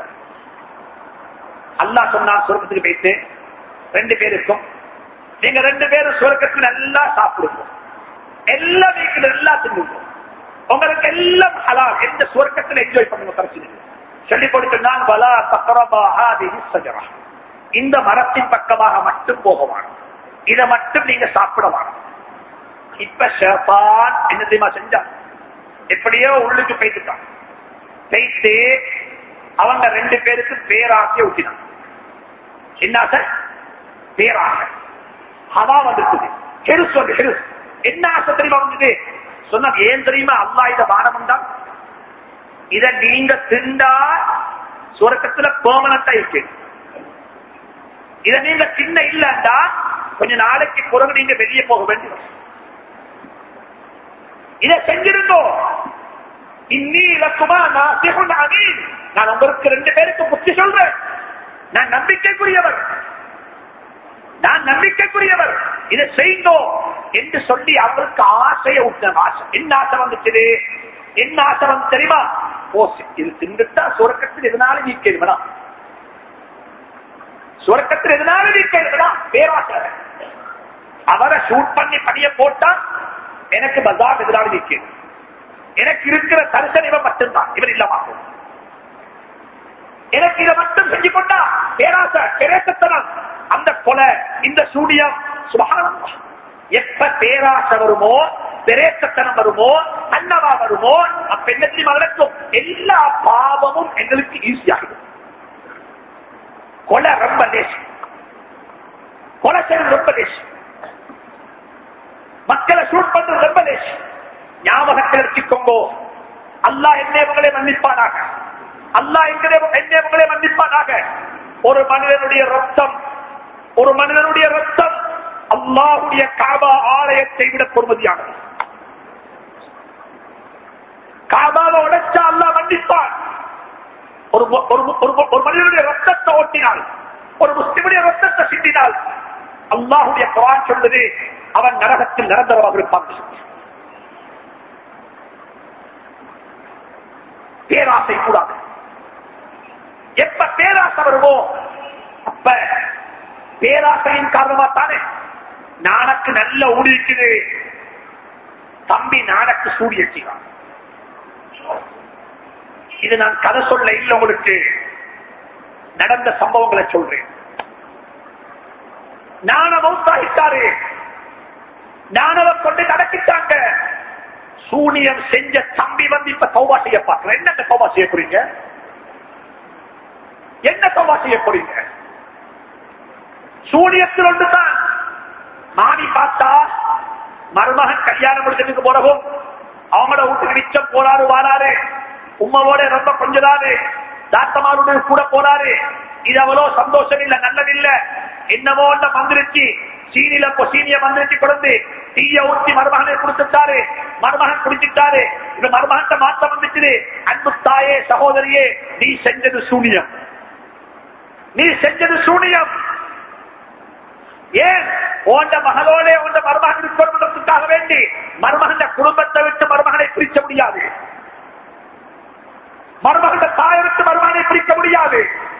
அல்லாஹ் சொன்னான் சுவர்க்கத்துக்கு போயிட்டு ரெண்டு பேருக்கும் நீங்க ரெண்டு பேரும் சுவர்க்கத்தில் நல்லா சாப்பிடுங்க எல்லா வீட்டில் எல்லா தின்னுங்க உங்களுக்கு எல்லாம் ஹலால் எந்த சுவர்க்கத்தில் என்ஜாய் பண்ணுங்க பிரச்சனை இல்லை. சொல்லி கொடுத்து நான் வலா தக்கரபா ஹாதிஹி ஷஜரா. இந்த மரத்தின் பக்கமாக மட்டும் போகவான் இதை மட்டும் நீங்க சாப்பிட வேணும் இப்ப ஷேபான் என்ன தெரியுமா செஞ்சான் எப்படியோ உள்ளுக்கு போயிட்டுட்டான் போயிட்டு அவங்க ரெண்டு பேருக்கு பேராசைய ஊட்டினான் என்ன ஆசை பேராசை ஹவா வந்துருக்குது ஹெருஸ் வந்து ஹெருஸ் என்ன ஆசை தெரியுமா வந்தது சொன்னா ஏன் தெரியுமா அல்லா இத வானம் தான் இத நீங்க திண்டா சுரக்கத்துல பெர்மனண்டா இருக்கு இத நீங்க தின்ன இல்லண்டா கொஞ்ச நாளைக்கு பிறகு நீங்க வெளியே போக வேண்டும் இதை செஞ்சிருந்தோ இன்னி இலக்குமா நான் அமீன் நான் உங்களுக்கு ரெண்டு பேருக்கு புத்தி சொல்றேன் நான் நம்பிக்கைக்குரியவர் நான் நம்பிக்கைக்குரியவர் இதை செய்தோ என்று சொல்லி அவருக்கு ஆசையை விட்ட ஆசை என்ன ஆசை வந்துச்சு என்ன ஆசை வந்து தெரியுமா ஓ இது தின்னுட்டா சுரக்கத்தில் எதனால நீக்க வேணாம் சுரக்கத்தில் எதனால நீக்க வேணாம் பேராசை அவரை ஷூட் பண்ணி பணிய போட்டா எனக்கு பஜார் எதிராக நிற்கிறது எனக்கு இருக்கிற தரிசனம் இவன் மட்டும்தான் இவர் இல்லமாகும் எனக்கு இதை மட்டும் செஞ்சு கொண்டா பேராசை பெரேசத்தனம் அந்த கொலை இந்த சூடியம் சுபகானம் எப்ப பேராசை வருமோ பெரேசத்தனம் வருமோ அன்னவா வருமோ அப்ப என்ன தெரியுமா நடக்கும் எல்லா பாவமும் எங்களுக்கு ஈஸியாகும் கொலை ரொம்ப லேசம் கொலை செய்வது ரொம்ப லேசம் மக்களை சூட் பண்றது ரொம்ப லேசம் ஞாபகத்தில் வச்சுக்கோங்கோ அல்லாஹ் என்னை மன்னிப்பானாக அல்லாஹ் எங்களை என்னை மன்னிப்பானாக ஒரு மனிதனுடைய ரத்தம் ஒரு மனிதனுடைய ரத்தம் அல்லாஹுடைய காபா ஆலயத்தை விட பொறுமதியானது காபாவை உடைச்சா அல்லா மன்னிப்பான் ஒரு ஒரு- ஒரு- ஒரு மனிதனுடைய ரத்தத்தை ஓட்டினால் ஒரு முஸ்லிமுடைய ரத்தத்தை சிந்தினால் அல்லாஹுடைய குரான் சொல்லுது அவன் நரகத்தில் நிரந்தரமாக இருப்பான் என்று சொல்லி. பேராசை கூடாது எப்ப பேராசை வருமோ அப்ப பேராசையின் காரணமா தானே நானக்கு நல்ல ஊடிக்குது தம்பி நானக்கு சூடி எட்டினான் இது நான் கதை சொல்ல இல்ல உங்களுக்கு நடந்த சம்பவங்களை சொல்றேன் ஞான மௌத்தாயிட்டாரு ஞானவ கொண்டு நடக்கிட்டாங்க சூனியம் செஞ்ச தம்பி வந்து இப்ப தௌபா செய்ய பார்க்கிறேன் என்ன தௌபா செய்ய போறீங்க என்ன தௌபா செய்ய போறீங்க சூனியத்தில் ஒன்றுதான் மாமி பார்த்தா மருமகன் கல்யாணம் முடிச்சதுக்கு போறவும் அவங்களோட வீட்டுக்கு மிச்சம் போறாரு வாராரு உம்மவோட ரொம்ப கொஞ்சதாரு தாத்தமாருடைய கூட போறாரு இது அவ்வளவு சந்தோஷம் இல்ல நல்லதில்ல என்னவோ ஒன்ன மந்திரிச்சு சீனில சீனிய மந்திரிச்சு கொடுத்து தீய ஊற்றி மருமகனை குடிச்சுட்டாரு மருமகன் குடிச்சிட்டாரு இந்த மருமகன் மாற்றம் வந்துச்சு அன்பு தாயே சகோதரியே நீ செஞ்சது சூனியம் நீ செஞ்சது சூனியம் ஏன் ஓண்ட மகளோட ஓண்ட மருமகன் இருக்கணுன்றதுக்காக வேண்டி மருமகன் குடும்பத்தை விட்டு மருமகனை பிரிக்க முடியாது மருமகன் தாயை விட்டு மருமகனை பிரிக்க முடியாது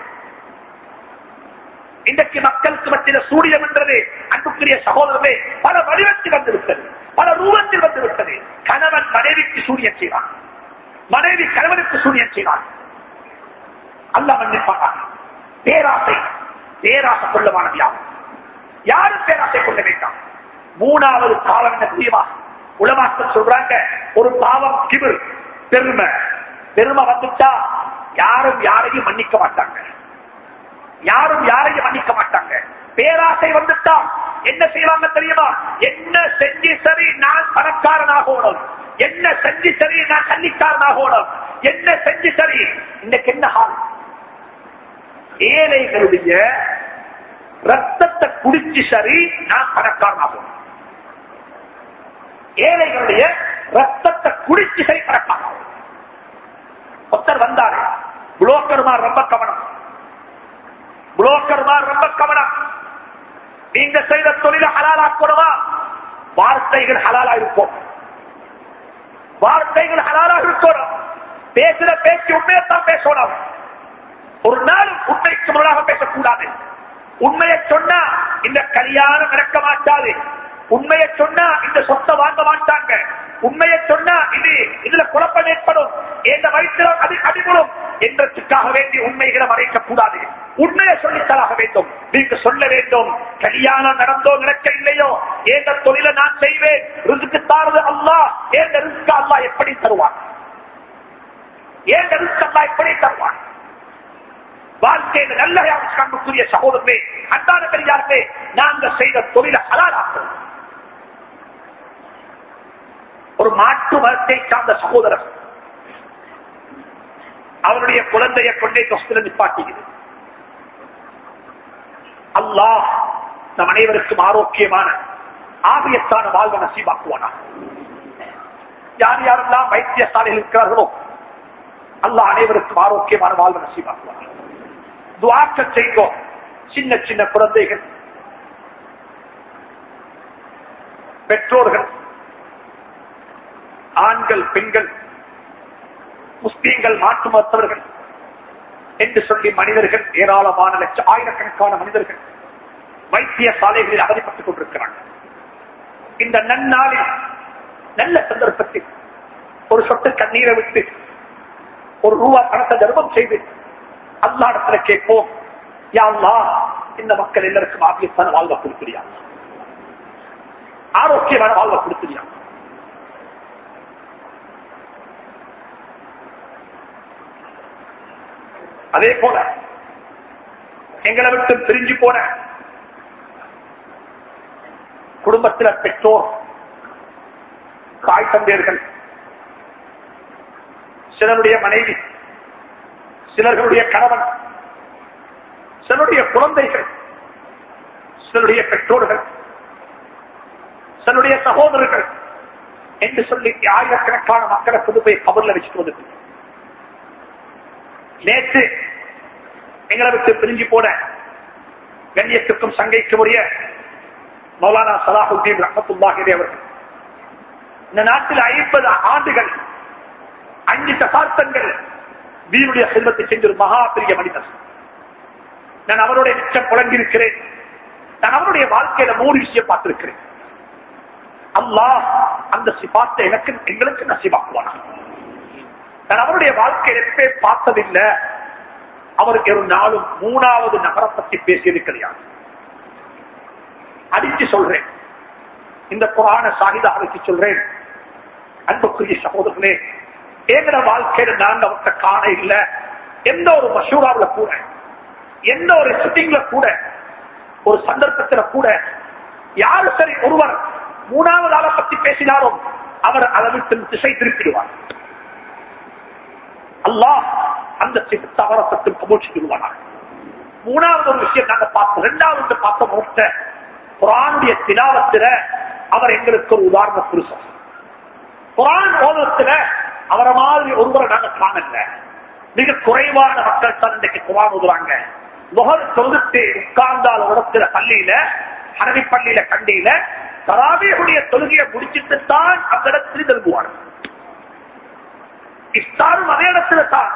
இன்றைக்கு மக்களுக்கு மத்திய சூரியம் என்றது அன்புக்குரிய சகோதரமே பல வடிவத்தில் வந்துவிட்டது பல ரூபத்தில் வந்துவிட்டது கணவன் மனைவிக்கு சூரியன் செய்வான் மனைவி கணவனுக்கு சூரியன் செய்வான் அல்ல மன்னிப்பாங்க பேராசை பேராசை கொள்ளமானது யாரும் யாரும் பேராசை கொள்ள வேண்டாம் மூணாவது பாவம் என்ன தெரியுமா உலமாக்கள் சொல்றாங்க ஒரு பாவம் கிபிர் பெருமை பெருமை வந்துட்டா யாரும் யாரையும் மன்னிக்க மாட்டாங்க யாரும் யாரையும் மன்னிக்க மாட்டாங்க பேராசை வந்துட்டா என்ன செய்வாங்க தெரியுமா என்ன செஞ்சு சரி நான் பணக்காரனாகணும் என்ன செஞ்சு சரி நான் கல்விக்காரனாகணும் என்ன செஞ்சு சரி இன்னைக்கு என்ன ஹால் ஏழைகளுடைய ரத்தத்தை குடிச்சு சரி நான் பணக்காரனாகணும் ஏழைகளுடைய ரத்தத்தை குடிச்சு சரி பணக்காரனாகும் ஒருத்தர் வந்தாரு புரோக்கர்மார் ரொம்ப கவனம் புரோக்கர்மார் ரொம்ப கவனம் நீங்க செய்த தொழில ஹலாலாக்கணுமா வார்த்தைகள் ஹலாலா இருக்கும் வார்த்தைகள் ஹலாலா இருக்கணும் பேசுற பேச்சு உண்மையத்தான் பேசணும் ஒரு நாள் உண்மைக்கு முன்னாக பேசக்கூடாது உண்மையை சொன்னா இந்த கல்யாணம் நடக்க மாட்டாது உண்மையை சொன்னா இந்த சொத்தை வாங்க மாட்டாங்க உண்மையை சொன்னா இது இதுல குழப்பம் ஏற்படும் எந்த வயிற்றுல அது அடிபடும் என்றதுக்காக வேண்டி உண்மைகளை மறைக்க கூடாது உண்மையை சொல்லித்தராக வேண்டும் நீங்க சொல்ல வேண்டும் கல்யாணம் நடந்தோ நடக்க இல்லையோ ஏந்த தொழிலை நான் செய்வேன் ரிசுக்கு தாரது அல்லா ஏந்த ரிஸ்க் அல்லா எப்படி தருவான் ஏந்த ரிஸ்க் அல்லா எப்படி தருவான் வாழ்க்கையில் நல்ல கண்புக்குரிய சகோதரமே அன்பான பெரியார்களே நாங்க செய்த தொழிலை ஹலாலாக்கும் ஒரு மாற்று மதத்தை சார்ந்த சகோதரர் அவருடைய குழந்தையை கொண்டே தொஸ்தில நிப்பாட்டுகிறது அல்லாஹ் நம் அனைவருக்கும் ஆரோக்கியமான ஆபியத்தான வாழ்வை நசீவாக்குவானா யார் யாரெல்லாம் வைத்தியசாலையில் இருக்கிறார்களோ அல்லாஹ் அனைவருக்கும் ஆரோக்கியமான வாழ்வை நசீவாக்குவானா துவாக்க செய்தோம் சின்ன சின்ன குழந்தைகள் பெற்றோர்கள் ஆண்கள் பெண்கள் முஸ்லீம்கள் மாற்று மருத்துவர்கள் என்று சொல்லி மனிதர்கள் ஏராளமான லட்ச ஆயிரக்கணக்கான மனிதர்கள் வைத்திய சாலைகளில் அவதிப்பட்டுக் கொண்டிருக்கிறார்கள் இந்த நன்னாளில் நல்ல சந்தர்ப்பத்தில் ஒரு சொட்டு கண்ணீரை விட்டு ஒரு ரூபா பணத்தை தர்மம் செய்து அல்லாடத்துல கேட்போம் யா அல்லாஹ் இந்த மக்கள் எல்லாருக்கும் ஆபியத்தான வாழ்வை கொடுக்கிறியா ஆரோக்கியமான வாழ்வை கொடுக்கிறியா அதே போல எங்களை விட்டு பிரிஞ்சு போன குடும்பத்தில் பெற்றோர் தாய் தந்தையர்கள் சிலருடைய மனைவி சிலர்களுடைய கணவன் சிலருடைய குழந்தைகள் சிலருடைய பெற்றோர்கள் சிலருடைய சகோதரர்கள் என்று சொல்லி ஆயிரக்கணக்கான மக்களை கொண்டு போய் கபர்ல வச்சுட்டு வந்து நேற்று எங்களை விட்டு பிரிஞ்சு போன கண்ணியத்துக்கும் சங்கைக்கும் உரிய மௌலானா சலாஹுத்தீன் ரஹமத்துல்லாஹிரே அவர்கள் இந்த நாட்டில் ஐம்பது ஆண்டுகள் அஞ்சு தசாப்தங்கள் வீருடைய செல்வத்தை செஞ்ச ஒரு மகா பெரிய மனிதர் நான் அவருடைய நிச்சயம் புழங்கியிருக்கிறேன் நான் அவருடைய வாழ்க்கையில மூணு விஷயம் பார்த்திருக்கிறேன் அல்லாஹ் அந்த சிபாத்தை எனக்கு எங்களுக்கு நசிபாக்குவானா நான் அவருடைய வாழ்க்கையில எப்பே பார்த்ததில்லை அவருக்கு ஒரு நாளும் மூணாவது நகரை பத்தி பேசியது கிடையாது அடிச்சு சொல்றேன் இந்த புராண சாகிதாவுக்கு சொல்றேன் அன்புக்குரிய சகோதரர்களே எங்கட வாழ்க்கையில நாங்க அவர்கிட்ட காண இல்ல எந்த ஒரு மசூராவில கூட எந்த ஒரு சிட்டிங்ல கூட ஒரு சந்தர்ப்பத்துல கூட யாரு சரி ஒருவர் மூணாவது ஆளை பத்தி பேசினாலும் அவர் அதை விட்டு திசை திருப்பிடுவார் அல்லாஹ் அந்த தவறப்பட்டு கபூச்சி விடுவானார் மூணாவது ஒரு விஷயம் நாங்க பார்த்தோம் இரண்டாவது பார்த்த முகத்த குரானுடைய திலாவத்துல அவர் எங்களுக்கு ஒரு உதாரண புருஷன் குரான் ஓதத்துல அவரை மாதிரி ஒருவரை நாங்க காணல மிக குறைவான மக்கள் தான் இன்றைக்கு குரான் ஓதுறாங்க முகல் தொழுத்து உட்கார்ந்தால் இடத்துல பள்ளியில அரபி பள்ளியில கண்டியில தராபியுடைய தொழுகையை முடிச்சிட்டு தான் அந்த இடத்தில் நல்குவார்கள் இஸ்தாரும் அதே இடத்துல தான்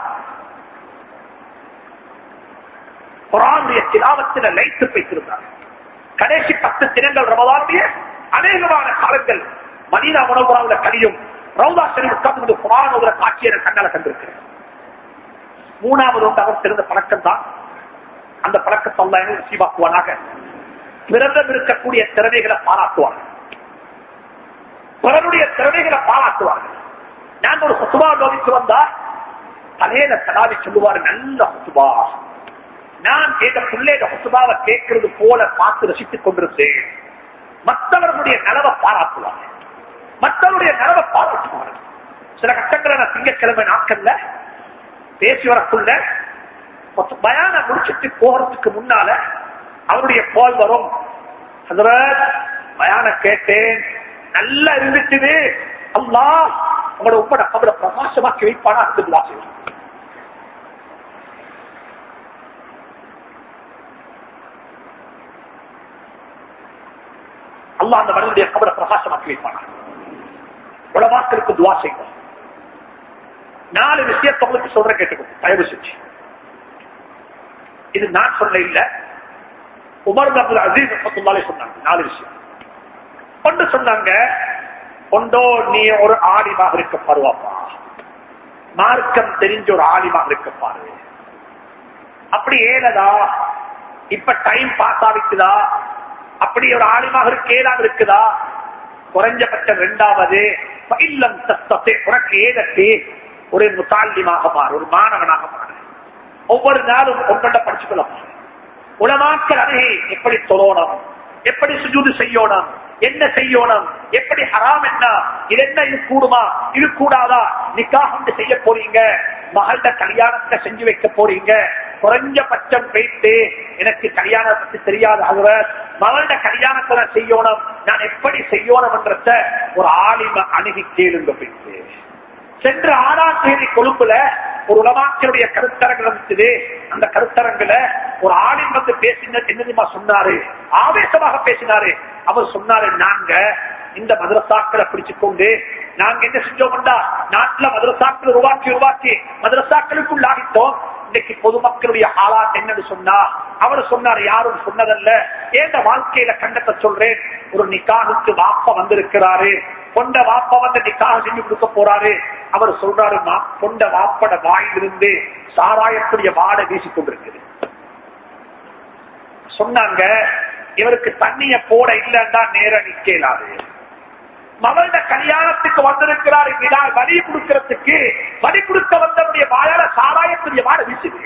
குரானுடைய திலாவத்தில் லைத்து வைத்திருந்தார் கடைசி பத்து தினங்கள் ரமதானுடைய அநேகமான காலங்கள் மனிதா உணவுறாவில் கழியும் ரவுதா சரி உட்கார்ந்து குரான் ஒரு காட்சியை கண்ணால கண்டிருக்கிறேன் மூணாவது ஒன்று அவர் தெரிந்த பழக்கம் தான் அந்த பழக்கத்தை அல்ல சீவாக்குவானாக பிறந்தம் இருக்கக்கூடிய திறமைகளை பாராட்டுவார்கள் பிறருடைய திறமைகளை பாராட்டுவார்கள் நான் ஒரு சுத்துபா நோவிக்கு வந்தா தலையில தடாவி சொல்லுவாரு நல்ல சுத்துபா நான் எங்க பிள்ளைக சுத்துபாவை கேட்கறது போல பார்த்து ரசித்துக் கொண்டிருந்தேன் மற்றவர்களுடைய நலவை பாராட்டுவாங்க மற்றவருடைய நலவை பாராட்டுவாங்க சில கட்டங்கள நான் திங்கக்கிழமை நாட்கள்ல பேசி வரக்குள்ள பயான முடிச்சுட்டு போகிறதுக்கு முன்னால அவருடைய போல் வரும் பயான கேட்டேன் நல்லா இருந்துச்சு அல்லா உங்களோட உப்பட கபட பிரகாசமாக்கி வைப்பானா அடுத்து வாசி அல்லா அந்த மனிதனுடைய கபட பிரகாசமாக்கி வைப்பானா உலமாக்களுக்கு துவா செய்வோம் நாலு விஷயத்தை உங்களுக்கு சொல்ற கேட்டுக்கோ தயவு செஞ்சு இது நான் சொல்ல இல்ல உமர் அப்துல் அசீஸ் ரஹத்துல்லாலே சொன்னாங்க நாலு விஷயம் ஒன்று சொன்னாங்க ஒன்றோ நீ ஒரு ஆலிமாக இருக்க பாருவாப்பா மார்க்கம் தெரிஞ்ச ஒரு ஆலிமாக இருக்க பாரு அப்படி ஏனதா இப்ப டைம் பாஸ் ஆகிக்குதா அப்படி ஒரு ஆலிமாக இருக்கேதான் இருக்குதா குறைஞ்சபட்சம் இரண்டாவது இல்லம் தத்தத்தை உனக்கு ஏதற்கு ஒரு முத்தாலிமாக மாறு ஒரு மாணவனாக மாறு ஒவ்வொரு நாளும் ஒன்றொண்ட படிச்சுக்கொள்ள உலமாக்கள் அருகே எப்படி தொழணும் எப்படி சுஜூது செய்யணும் என்ன செய்யணும் எப்படி ஹராம் என்ன இது என்ன இது கூடுமா இது கூடாதா நிக்காகம் செய்ய போறீங்க மகள்கிட்ட கல்யாணத்தை செஞ்சு வைக்க போறீங்க குறைஞ்சபட்சம் போயிட்டு எனக்கு கல்யாணம் பத்தி தெரியாத அவர் மகள்கிட்ட கல்யாணத்தை செய்யணும் நான் எப்படி செய்யணும் என்றத ஒரு ஆலிம அணுகி கேளுங்க போயிட்டு சென்ற ஆறாம் தேதி கொழும்புல ஒரு உலமாக்களுடைய கருத்தரங்கு நடந்தது அந்த கருத்தரங்குல ஒரு ஆளின் வந்து பேசின என்னதுமா சொன்னாரு ஆவேசமாக பேசினாரு அவர் சொன்னாரு நாங்க இந்த மதரசாக்களை பிடிச்சு கொண்டு நாங்க என்ன செஞ்சோம்டா நாட்டுல மதரசாக்கள் உருவாக்கி உருவாக்கி மதரசாக்களுக்குள் ஆகிட்டோம் இன்னைக்கு பொதுமக்களுடைய ஆளாட் என்னன்னு சொன்னா அவர் சொன்னார் யாரும் சொன்னதல்ல ஏந்த வாழ்க்கையில கண்டத்தை சொல்றேன் ஒரு நிக்காகுக்கு வாப்ப வந்திருக்கிறாரு கொண்ட வாப்ப வந்து நிக்காக செஞ்சு கொடுக்க போறாரு அவர் சொல்றாரு கொண்ட வாப்பட வாயிலிருந்து சாராயத்துடைய வாடை வீசிக் கொண்டிருக்குது சொன்னாங்க இவருக்கு தண்ணிய போட இல்லைன்னா நேர நிக்கலாது மகள கல்யாணத்துக்கு வந்திருக்கிறார் இப்படிதான் வழி கொடுக்கறதுக்கு வழி கொடுக்க வந்தவருடைய வாயால சாராயத்துடைய வாடை வீசுது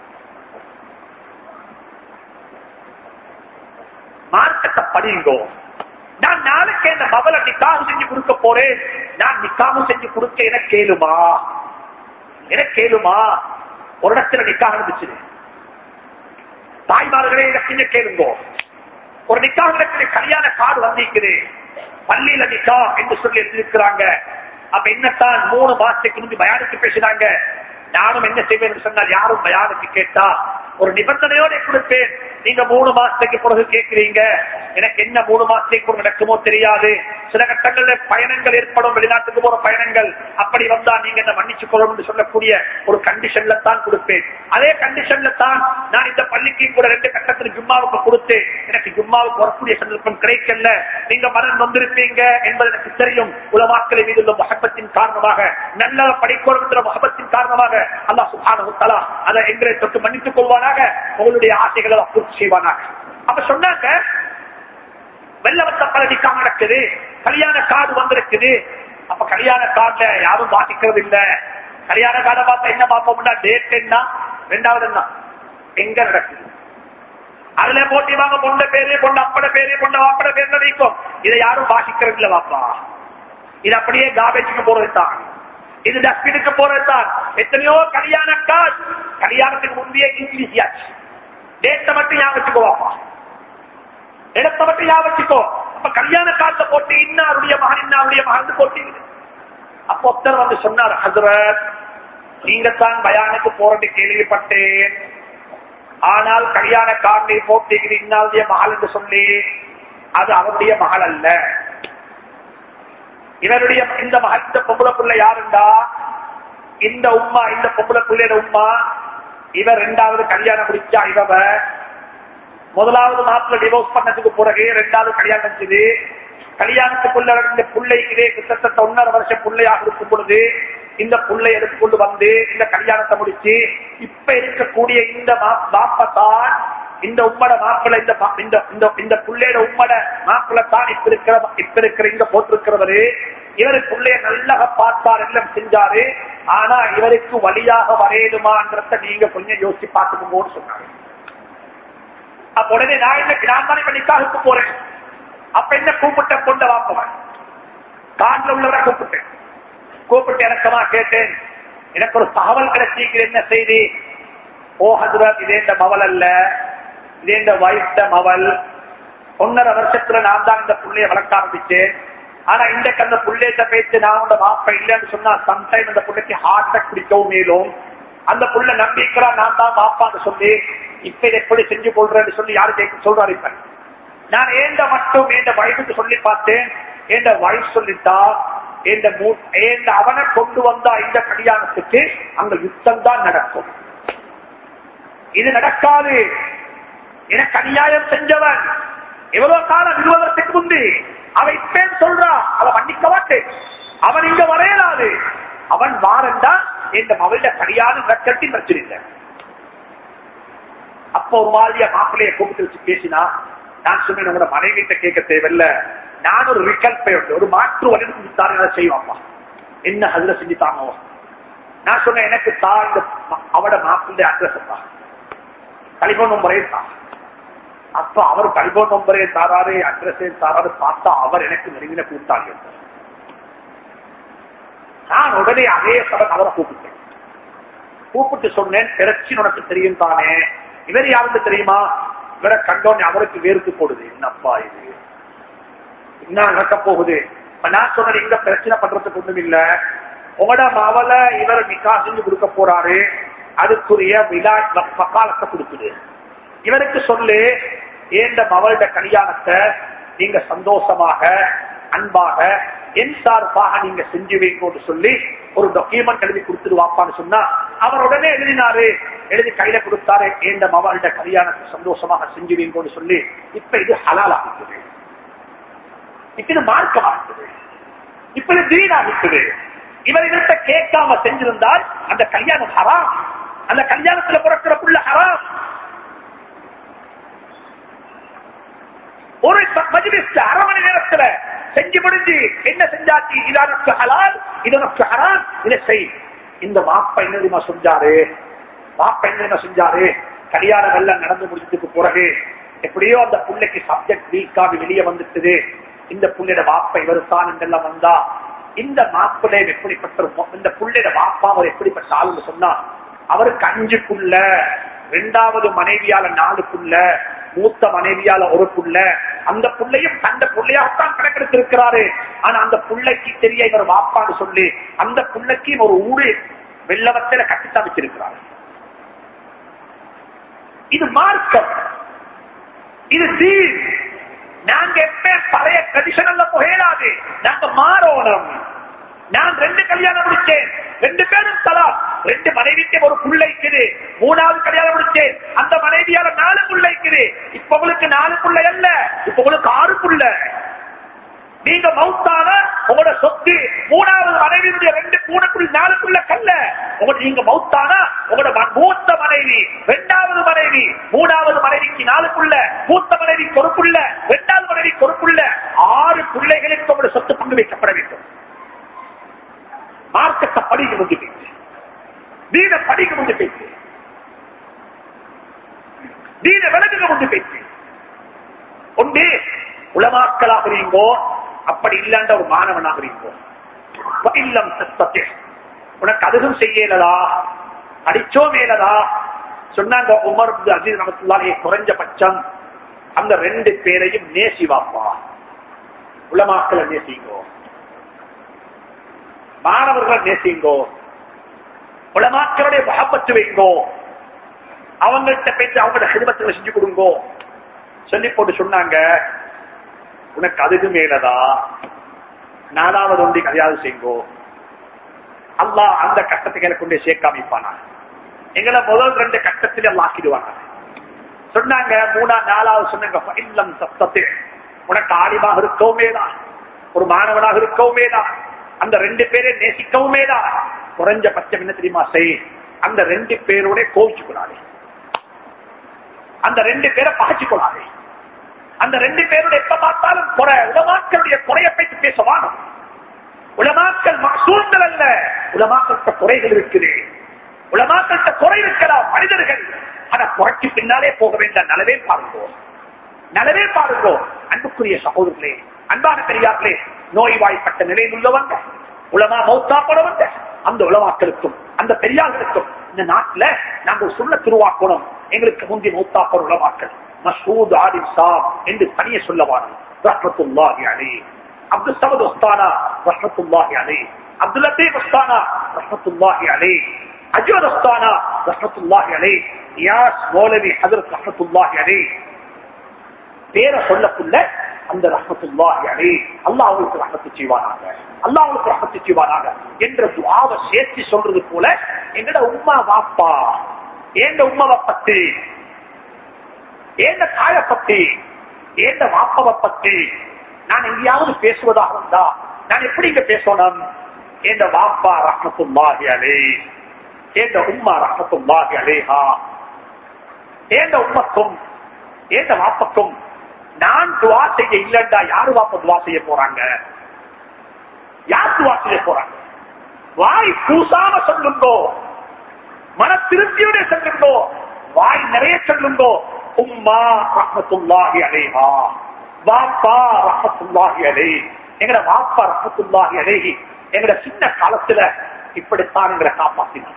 மார்க்கத்தை படியுங்கோ நான் நாளைக்கு இந்த மகளை நிக்காக செஞ்சு கொடுக்க போறேன் நான் நிக்காக செஞ்சு கொடுக்க என கேளுமா எனக்கு கேளுமா ஒரு இடத்துல நிக்காக இருந்துச்சு தாய்மார்களே எனக்கு கேளுங்கோ ஒரு நிக்காக இடத்துல கல்யாண கார்டு வந்திருக்குது பள்ளியில நிக்கா என்று சொல்லி எழுதியிருக்கிறாங்க அப்ப என்னத்தான் மூணு மாசத்துக்கு முந்தி பயானுக்கு பேசினாங்க நானும் என்ன செய்வேன் சொன்னால் யாரும் பயானுக்கு கேட்டா ஒரு நிபந்தனையோட கொடுப்பேன் நீங்க மூணு மாசத்துக்கு பிறகு கேட்கிறீங்க எனக்கு என்ன மூணு மாசத்துக்கு நடக்குமோ தெரியாது சில கட்டங்கள்ல பயணங்கள் ஏற்படும் வெளிநாட்டுக்கு போற பயணங்கள் அப்படி வந்தா நீங்க என்ன மன்னிச்சு கொள்ளணும் சொல்லக்கூடிய ஒரு கண்டிஷன்ல தான் கொடுப்பேன் அதே கண்டிஷன்ல தான் நான் இந்த பள்ளிக்கு கூட ரெண்டு கட்டத்தில் ஜும்மாவுக்கு கொடுத்து எனக்கு ஜும்மாவுக்கு வரக்கூடிய சந்தர்ப்பம் கிடைக்கல நீங்க மனம் வந்திருப்பீங்க என்பது எனக்கு தெரியும் உலமாக்களை மீது உள்ள மகப்பத்தின் காரணமாக நல்ல படிக்கணும் என்ற மகப்பத்தின் காரணமாக அல்லா சுபான அதை எங்களை தொட்டு மன்னித்துக் கொள்வானாக உங்களுடைய ஆசைகளை பூர்த்தி செய்வானாக அப்ப சொன்னாங்க வெள்ளவத்த பல நிக்காம நடக்குது கல்யாண கார்டு வந்திருக்குது அப்ப கல்யாண கார்டுல யாரும் பாதிக்கிறது இல்ல கல்யாண கார்டை பார்த்தா என்ன பார்ப்போம்னா டேட் என்ன ரெண்டாவது என்ன எங்க நடக்குது அதுல போட்டி வாங்க பொண்ட பேரு பொண்ணு அப்பட பேரு பொண்ணு வாப்பட பேர்ல வைக்கும் இதை யாரும் வாசிக்கிறது இல்ல வாப்பா இது அப்படியே காபேஜுக்கு போறது தான் இது டஸ்ட்பினுக்கு போறது தான் எத்தனையோ கல்யாண கார்டு கல்யாணத்துக்கு முந்தைய இங்கிலீஷ் டேட்டை மட்டும் ஞாபகம் வச்சுக்கோ வாப்பா இடத்தை மட்டும் ஞாபகம் வச்சுக்கோ அப்ப கல்யாண காலத்தை போட்டு இன்னாருடைய மகன் இன்னாருடைய மகன் போட்டு அப்ப ஒருத்தர் வந்து சொன்னார் ஹசரத் நீங்க தான் பயானுக்கு போறது கேள்விப்பட்டேன் ஆனால் கல்யாண காண்டை போட்டீங்க இன்னாருடைய மகள் என்று சொல்லி அது அவருடைய மகள் அல்ல இவருடைய இந்த மகள் இந்த பொம்பளை பிள்ளை யாருண்டா இந்த உம்மா இந்த பொம்பளை பிள்ளையோட உம்மா இவர் ரெண்டாவது கல்யாணம் முடிச்சா இவ முதலாவது மாப்பிள்ள டிவோர்ஸ் பண்ணதுக்கு பிறகு ரெண்டாவது கல்யாணம் செஞ்சது கல்யாணத்துக்குள்ள இந்த பிள்ளை இதே கிட்டத்தட்ட ஒன்னரை வருஷம் பிள்ளையாக இருக்கும் பொழுது இந்த பிள்ளை எடுத்துக்கொண்டு வந்து இந்த கல்யாணத்தை முடிச்சு இப்ப இருக்கக்கூடிய இந்த மாப்பத்தான் இந்த உம்மட மாப்பிள்ள இந்த இந்த இந்த இந்த பிள்ளையோட உம்மட மாப்பிள்ள தான் இப்ப இருக்கிற இப்ப இருக்கிற இங்க போட்டிருக்கிறவரு இவரு பிள்ளைய நல்லா பார்த்தார் எல்லாம் செஞ்சாரு ஆனா இவருக்கு வழியாக வரையலுமான்றத நீங்க கொஞ்சம் யோசிச்சு பார்த்துக்கோன்னு சொன்னாங்க அப்ப உடனே நான் என்ன நான் தானே நிக்காக போறேன் அப்ப என்ன கூப்பிட்ட கொண்ட வாப்பவன் காட்டில் உள்ளவரை கூப்பிட்டேன் கூப்பிட்டு இறக்கமா கேட்டேன் எனக்கு ஒரு தகவல் கிடைச்சிக்கிற என்ன செய்தி ஓ ஹசரத் இதே இந்த மவல் அல்ல இதே இந்த வைத்த மவல் ஒன்னரை வருஷத்துல நான் தான் இந்த புள்ளைய வளர்க்க ஆரம்பிச்சேன் ஆனா இன்றைக்கு அந்த புள்ளையத்தை பேச்சு நான் உங்க மாப்ப இல்லைன்னு சொன்னா சம்டைம் அந்த புள்ளைக்கு ஹார்ட் அட்டாக் பிடிக்கவும் மேலும் அந்த புள்ள நம்பிக்கிறா நான் தான் மாப்பான்னு சொல்லி இப்ப இதை எப்படி செஞ்சு கொள்றேன்னு சொல்லி யாரு கேட்க சொல்றாரு இப்ப நான் ஏண்ட மட்டும் ஏண்ட வைஃபுக்கு சொல்லி பார்த்தேன் ஏண்ட வைஃப் சொல்லிட்டா ஏண்ட ஏண்ட அவனை கொண்டு வந்தா இந்த கல்யாணத்துக்கு அங்க யுத்தம் தான் நடக்கும் இது நடக்காது எனக்கு அநியாயம் செஞ்சவன் எவ்வளவு காலம் விடுவதற்கு முந்தி அவ இப்பேன் சொல்றா அவ மன்னிக்க மாட்டேன் அவன் இங்க வரையலாது அவன் வாரண்டா இந்த மகளிட கல்யாணம் கட்டி பிரச்சனை அப்போ ஒரு மாதிரியா மாப்பிள்ளைய கூப்பிட்டு வச்சு பேசினா நான் சொன்னேன் உங்களோட மனைவிட்ட கேட்க தேவையில்ல நான் ஒரு விகல்பை உண்டு ஒரு மாற்று வழி கொடுத்தாரு செய்வாப்பா என்ன அதுல செஞ்சுட்டாங்க நான் சொன்னேன் எனக்கு தான் இந்த அவட மாப்பிள்ளை அட்ரஸ் தான் டெலிபோன் நம்பரே தான் அப்ப அவர் டெலிபோன் நம்பரே தாராரு அட்ரஸே தாராரு பார்த்தா அவர் எனக்கு நெருங்கின கூட்டாளி நான் உடனே அதே சபன் அவரை கூப்பிட்டேன் கூப்பிட்டு சொன்னேன் பிரச்சனை உனக்கு தெரியும் தானே இவர் யாருக்கு தெரியுமா இவரை கண்டோன்னு அவருக்கு வேறுத்து போடுது என்னப்பா இது என்ன நடக்க போகுது நான் சொன்னது இங்க பிரச்சனை பண்றதுக்கு ஒண்ணும் இல்ல உங்களோட மவல இவர் நிக்கா செஞ்சு கொடுக்க போறாரு அதுக்குரிய விழா பக்காலத்தை கொடுக்குது இவருக்கு சொல்லு ஏண்ட மவளோட கல்யாணத்தை நீங்க சந்தோஷமாக அன்பாக என் சார்பாக நீங்க செஞ்சு வைக்கணும்னு சொல்லி ஒரு டாக்குமெண்ட் எழுதி கொடுத்துருவாப்பான்னு சொன்னா அவர் உடனே எழுதினாரு எழுதி கையில கொடுத்தாரு ஏண்ட மவளோட கல்யாணத்தை சந்தோஷமாக செஞ்சு வைக்கணும்னு சொல்லி இப்ப இது ஹலால் ஆகிக்குது இப்ப இது மார்க்கம் ஆகிக்குது இப்ப இது தீன் ஆகிக்குது இவர் இவர்கிட்ட கேட்காம செஞ்சிருந்தால் அந்த கல்யாணம் ஹராம் அந்த கல்யாணத்துல பிறக்கிற புள்ள ஹராம் ஒரு மஜிலிஸ்ல அரை மணி நேரத்துல செஞ்சு முடிஞ்சு என்ன செஞ்சாச்சு இதற்கு ஹலால் இதற்கு ஹராம் இதை செய் இந்த மாப்ப என்ன தெரியுமா செஞ்சாரு மாப்ப என்ன தெரியுமா செஞ்சாரு கல்யாணம் எல்லாம் நடந்து முடிஞ்சதுக்கு பிறகு எப்படியோ அந்த புள்ளைக்கு சப்ஜெக்ட் வீக்காக வெளியே வந்துட்டுது இந்த புள்ளையோட மாப்ப இவர் தான் என்றெல்லாம் வந்தா இந்த மாப்பிள்ளை எப்படிப்பட்ட ஒரு மொ- இந்த புள்ளைய வாப்பா அவர் எப்படிப்பட்ட ஆளுன்னு சொன்னா அவருக்கு அஞ்சு புள்ள ரெண்டாவது மனைவியால நாலு புள்ள மூத்த மனைவியால ஒரு புள்ள அந்த புள்ளையும் தந்த புள்ளையாகத்தான் கணக்கெடுத்திருக்கிறாரு ஆனா அந்த புள்ளைக்கு தெரிய இவர் வாப்பான்னு சொல்லி அந்த புள்ளைக்கு ஒரு ஊடு வெள்ளவத்தில கட்டித்தான் வச்சிருக்கிறாரு இது மார்க்கம் இது தீர் நாங்க எப்ப பழைய ட்ரெடிஷனல்ல புகையலாது நாங்க மாறோணும் நான் ரெண்டு கல்யாணம் முடிச்சேன் ரெண்டு பேரும் தலா ரெண்டு மனைவிக்கு ஒரு புள்ளைக்குது மூணாவது கல்யாணம் முடிச்சேன் அந்த மனைவியால நாலு புள்ளைக்குது இப்ப உங்களுக்கு நாலு புள்ளை அல்ல இப்ப உங்களுக்கு ஆறு புள்ள நீங்க மவுத்தான உங்களோட சொத்து மூணாவது மனைவியுடைய ரெண்டு பூனைக்குள் நாலுக்குள்ள கல்ல உங்களோட நீங்க மவுத்தானா உங்களோட ம- மூத்த மனைவி ரெண்டாவது மனைவி மூணாவது மனைவிக்கு நாலுக்குள்ள மூத்த மனைவி பொறுப்புள்ள ரெண்டாவது மனைவி பொறுப்புள்ள ஆறு பிள்ளைகளுக்கு உங்களோட சொத்து பங்கு வைக்கப்பட வேண்டும் மார்க்கத்தை படிக்க முந்தி போயிட்டு தீன படிக்க முந்தி போயிட்டு தீன விலகுக முந்தி போயிட்டு ஒன்று உலமாக்களாக இருங்கோ அப்படி இல்லன்ற ஒரு மாணவனாக இருங்கோ இல்லம் சத்தத்தை உனக்கு அதுவும் செய்யலதா அடிச்சோ மேலதா சொன்னாங்க உமர் இப்னு அசீஸ் ரஹ்மத்துல்லாஹி குறைஞ்சபட்சம் அந்த ரெண்டு பேரையும் நேசி வாப்பா உலமாக்களை நேசிங்கோ மாணவர்களை நேசிங்கோ உலமாக்களுடைய மகப்பத்து வைங்கோ அவங்கள்ட்ட பேசி அவங்களோட ஹிதமத்துல செஞ்சு கொடுங்கோ சொல்லி போட்டு சொன்னாங்க உனக்கு அதுக்கு மேலதா நாலாவது ஒன்றி கதையாவது செய்ங்கோ அல்லாஹ் அந்த கட்டத்துக்கு கொண்டு சேர்க்காமிப்பானா எங்களை முதல் ரெண்டு கட்டத்தில் எல்லாம் ஆக்கிடுவாங்க சொன்னாங்க மூணா நாலாவது சொன்னாங்க இல்லம் சப்தத்தை உனக்கு ஆலிமாக இருக்கவுமே தான் ஒரு மாணவனாக இருக்கவுமே தான் அந்த ரெண்டு பேரை நேசிக்கவுமே தான் குறைஞ்ச பட்சம் என்ன தெரியுமா செய் அந்த ரெண்டு பேரோட கோவிச்சு கொள்ளாதே அந்த ரெண்டு பேரை பகச்சு கொள்ளாதே அந்த ரெண்டு பேரோட எப்ப பார்த்தாலும் குறை உலமாக்களுடைய குறைய பற்றி பேசவானோ உலமாக்கள் மசூல்கள் அல்ல உலமாக்கள்கிட்ட குறைகள் இருக்குது உலமாக்கள்கிட்ட குறை இருக்கலாம் மனிதர்கள் ஆனா குறைக்கு பின்னாலே போக வேண்டாம் நலவே பாருங்கோ நலவே பாருங்கோ அன்புக்குரிய சகோதரர்களே அன்பான பெரியார்களே நோய்வாய்ப்பட்ட நிலையில் உள்ளவங்க உலமா மௌத்தா போனவங்க அந்த உலமாக்களுக்கும் அந்த பெரியார்களுக்கும் இந்த நாட்டுல நாங்க ஒரு சொல்ல திருவாக்கணும் எங்களுக்கு முந்தி மௌத்தா போற உலமாக்கள் மசூத் ஆலிம் சாப் என்று தனியே சொல்லவான ரஹ்மத்துல்லாஹி அலைஹி அப்துல் சமத் உஸ்தானா ரஹ்மத்துல்லாஹி அலைஹி அப்துல் லத்தீப் உஸ்தானா ரஹ்மத்துல்லாஹி அலைஹி அஜ்வத் உஸ்தானா ரஹ்மத்துல்லாஹி அலைஹி நியாஸ் மௌலவி ஹஜரத் ரஹ்மத்துல்லாஹி அலைஹி பேரை சொல்லக்குள்ள அந்த ரஹமத்துல்லாஹி அலைஹி அல்லாஹ் அவங்களுக்கு ரஹமத்து செய்வானாக அல்லாஹ் அவங்களுக்கு ரஹமத்து செய்வானாக என்ற துஆவை சேர்த்து சொல்றது போல எங்கட உம்மா வாப்பா ஏண்ட உம்மாவை பத்தி ஏண்ட தாய பத்தி ஏண்ட வாப்பவை பத்தி நான் எங்கேயாவது பேசுவதாக இருந்தா நான் எப்படி இங்க பேசணும் ஏண்ட வாப்பா ரஹமத்துல்லாஹி அலைஹி ஏண்ட உம்மா ரஹமத்துல்லாஹி அலைஹா ஏண்ட உம்மக்கும் ஏண்ட வாப்பக்கும் நான் துவா செய்ய இல்லண்டா யாரு வாப்ப துவா செய்ய போறாங்க யார் துவா செய்ய போறாங்க வாய் பூசாம சொல்லுங்கோ மன திருப்தியோட சொல்லுங்கோ வாய் நிறைய சொல்லுங்கோ உம்மா ரஹமத்துல்லாஹி அலைஹா வாப்பா ரஹமத்துல்லாஹி அலை எங்கட வாப்பா ரஹமத்துல்லாஹி அலைஹி எங்கட சின்ன காலத்துல இப்படித்தான் எங்களை காப்பாத்தினாங்க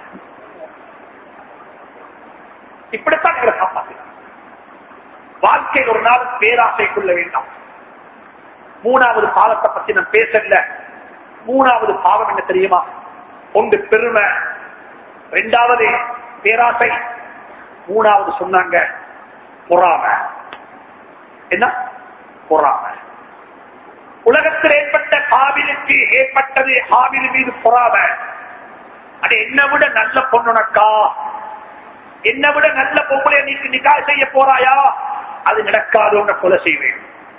இப்படித்தான் எங்களை காப்பாத்தினாங்க வாழ்க்கையில் ஒரு நாள் பேராசை கொள்ள வேண்டாம் மூணாவது பாவத்தை பத்தி நான் பேசல மூணாவது பாவம் என்ன தெரியுமா ஒன்று பெருமை ரெண்டாவது பேராசை மூணாவது சொன்னாங்க பொறாம என்ன பொறாம உலகத்தில் ஏற்பட்ட காவிலுக்கு ஏற்பட்டது ஹாவில் மீது பொறாம அது என்னை விட நல்ல பொண்ணுனக்கா என்னை விட நல்ல பொம்பளை நீக்கு நிக்கா செய்ய போறாயா அது நடக்காது உன்னை கொலை செய்வேன்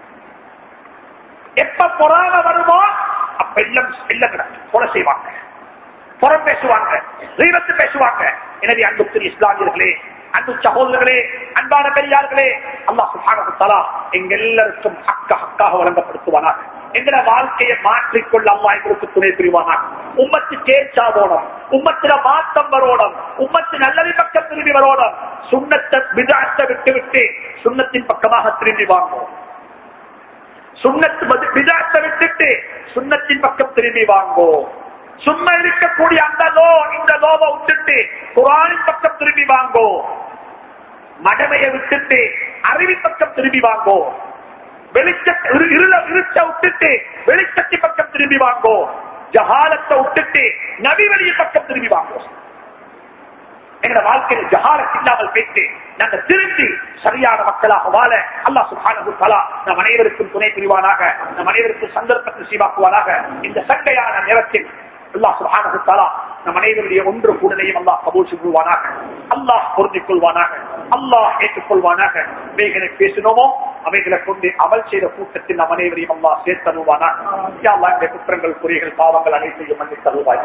எப்ப பொறாம வருமோ அப்ப இல்லம் இல்ல கொலை செய்வாங்க புறம் பேசுவாங்க ரீபத்து பேசுவாங்க எனவே அன்புக்கு இஸ்லாமியர்களே அன்பு சகோதரர்களே அன்பான பெரியார்களே அல்லாஹ் சுப்ஹானஹு தஆலா எங்க எல்லாருக்கும் ஹக்க ஹக்காக வழங்கப்படுத்துவானாக எங்கட வாழ்க்கையை மாற்றிக்கொள்ள அம்மா எங்களுக்கு துணை புரிவானாக உம்மத்து கேச்சா போனோம் உம்மத்தில மாற்றம் வரோடும் உம்மத்து நல்லது பக்கம் திரும்பி வரோடும் சுண்ணத்தை விதாத்தை விட்டு விட்டு சுண்ணத்தின் பக்கமாக திரும்பி வாங்கும் சுண்ணத்து மது- பிதாத்தை விட்டுட்டு சுண்ணத்தின் பக்கம் திரும்பி வாங்கோ சும்மா இருக்கக்கூடிய அந்த லோ இந்த லோவை விட்டுட்டு குரானின் பக்கம் திரும்பி வாங்கோ மடமையை விட்டுட்டு அறிவின் பக்கம் திரும்பி வாங்கோ வெளிச்ச இரு- இருள இருட்ட விட்டுட்டு வெளிச்சத்தின் பக்கம் திரும்பி வாங்கோ ஜஹாலத்தை விட்டுட்டு நபிவழியின் பக்கம் திரும்பி வாங்கோ எங்க வாழ்க்கையில் ஜஹாலத் இல்லாமல் பேசி நாங்கள் திரும்பி சரியான மக்களாக வாழ அல்லாஹ் சுப்ஹானஹு தஆலா நம் அனைவருக்கும் துணை புரிவானாக நம் அனைவருக்கும் சந்தர்ப்பத்தை சீவாக்குவானாக இந்த சண்டையான நேரத்தில் அல்லாஹ் சுப்ஹானஹு தஆலா நம் அனைவருடைய ஒன்று கூடலையும் அல்லாஹ் கபூல் செய்வானாக அல்லாஹ் பொருந்திக் கொள்வானாக அல்லாஹ் ஏற்றுக்கொள்வானாக அவைகளை பேசினோமோ அவைகளை கொண்டு அமல் செய்த கூட்டத்தில் நம் அனைவரையும் அல்லாஹ் சேர்த்தருவானாக யா அல்லாஹ் இந்த குற்றங்கள் குறைகள் பாவங்கள் அனைத்தையும் மன்னித்து தருவாய்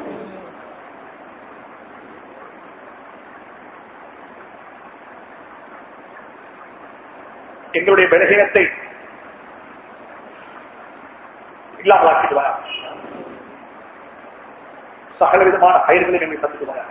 எங்களுடைய பலகீனத்தை இல்லாமலாக்கிடுவார் சகல விதமான பயிர்களை எங்களை தந்துடுவார்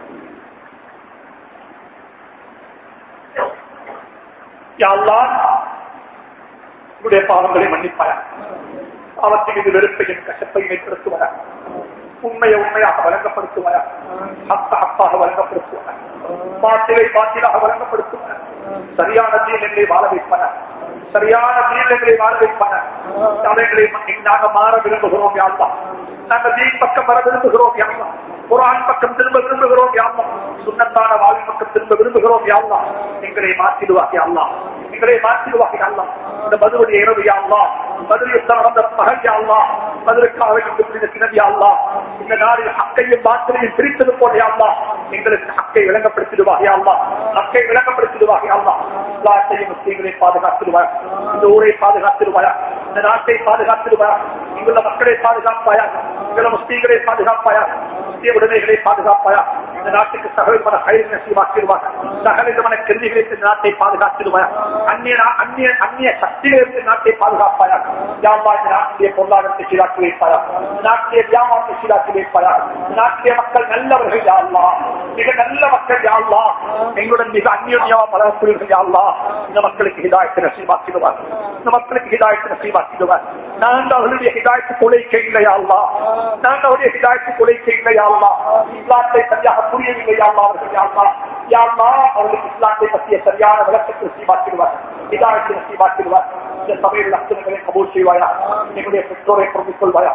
யாழ்லான் உங்களுடைய பாவங்களை மன்னிப்பாயா பாவத்தின் மீது வெறுப்பையும் கசப்பையும் ஏற்படுத்துவாரா உண்மையை உண்மையாக வழங்கப்படுத்துவாரா ஹக்க ஹக்காக வழங்கப்படுத்துவாரா பாத்திலை பாத்திலாக வழங்கப்படுத்துவாரா சரியான தீனங்களை வாழ வைப்பாரா சரியான தீனங்களை வாழ வைப்பாரா அவைகளை நாங்க மாற விரும்புகிறோம் யாழ்லா நாங்கள் தீன் பக்கம் வர விரும்புகிறோம் யாழ்லா குரான் பக்கம் திரும்ப விரும்புகிறோம் யாழ்லா சுண்ணத்தான வாழ்வின் பக்கம் திரும்ப விரும்புகிறோம் யாழ்லா எங்களை மாற்றிடுவாக யாழ்லா எங்களை மாற்றிடுவாக யாழ்லா இந்த பதிலுடைய இரவு யாழ்லா பதிலுக்கு நடந்த பகல் யாழ்லா பதிலுக்காக இங்கு புரிந்த சினதி யாழ்லா இந்த நாளில் ஹக்கையும் பாத்திரையும் பிரித்தது போல யாழ்லா எங்களுக்கு ஹக்கை விளங்கப்படுத்திடுவாக யாழ்லா ஹக்கை விளங்கப்படுத்திடுவாக யாழ்லா நாட்டையும் முஸ்லீம்களை பாதுகாத்திடுவார் இந்த ஊரை பாதுகாத்திடுவாயா இந்த நாட்டை பாதுகாத்திடுவாயா இங்குள்ள மக்களை பாதுகாப்பாயா இங்குள்ள முஸ்லீம்களை பாதுகாப்பாயா முஸ்லீம் உடைமைகளை பாதுகாப்பாயா இந்த நாட்டுக்கு சகவிதமான கயிறு நசீவாக்கிடுவார் சகவிதமான கருவிகளுக்கு இந்த நாட்டை பாதுகாத்திடுவாயா அந்நிய நா- அந்நிய அந்நிய சக்திகளுக்கு இந்த நாட்டை பாதுகாப்பாயா யாழ்லா இந்த நாட்டிலே பொருளாதாரத்தை சீராக்கி வைப்பாயா இந்த நாட்டிலே வியாபாரத்தை சீராக்கி வைப்பாயா இந்த நாட்டிலே மக்கள் நல்லவர்கள் யாழ்லா மிக நல்ல மக்கள் யாழ்லா எங்களுடன் மிக அந்நியமா பழகக்கூடியவர்கள் யாழ்லா இந்த மக்களுக்கு ஹிதாயத்தை நசீவாக்கிடுவார் இந்த மக்களுக்கு ஹிதாயத்தை நசீவாக்கிடுவார் நாங்கள் அவர்களுடைய ஹிதாயத்து கொலைக்க இல்லையா அல்லா நாங்கள் அவருடைய ஹிதாயத்து கொலைக்க இல்லையா அல்லா இஸ்லாத்தை சரியாக புரியவில்லை யாழ்லா அவர்கள் யாழ்லா யாழ்லா அவர்களுக்கு இஸ்லாத்தை பற்றிய சரியான விளக்கத்தை நசீவாக்கிடுவார் ஹிதாயத்தை நசீவாக்கிடுவார் இந்த சபையில் அத்தனைகளை கபூல் செய்வாயா எங்களுடைய பெற்றோரை பொருந்திக் கொள்வாயா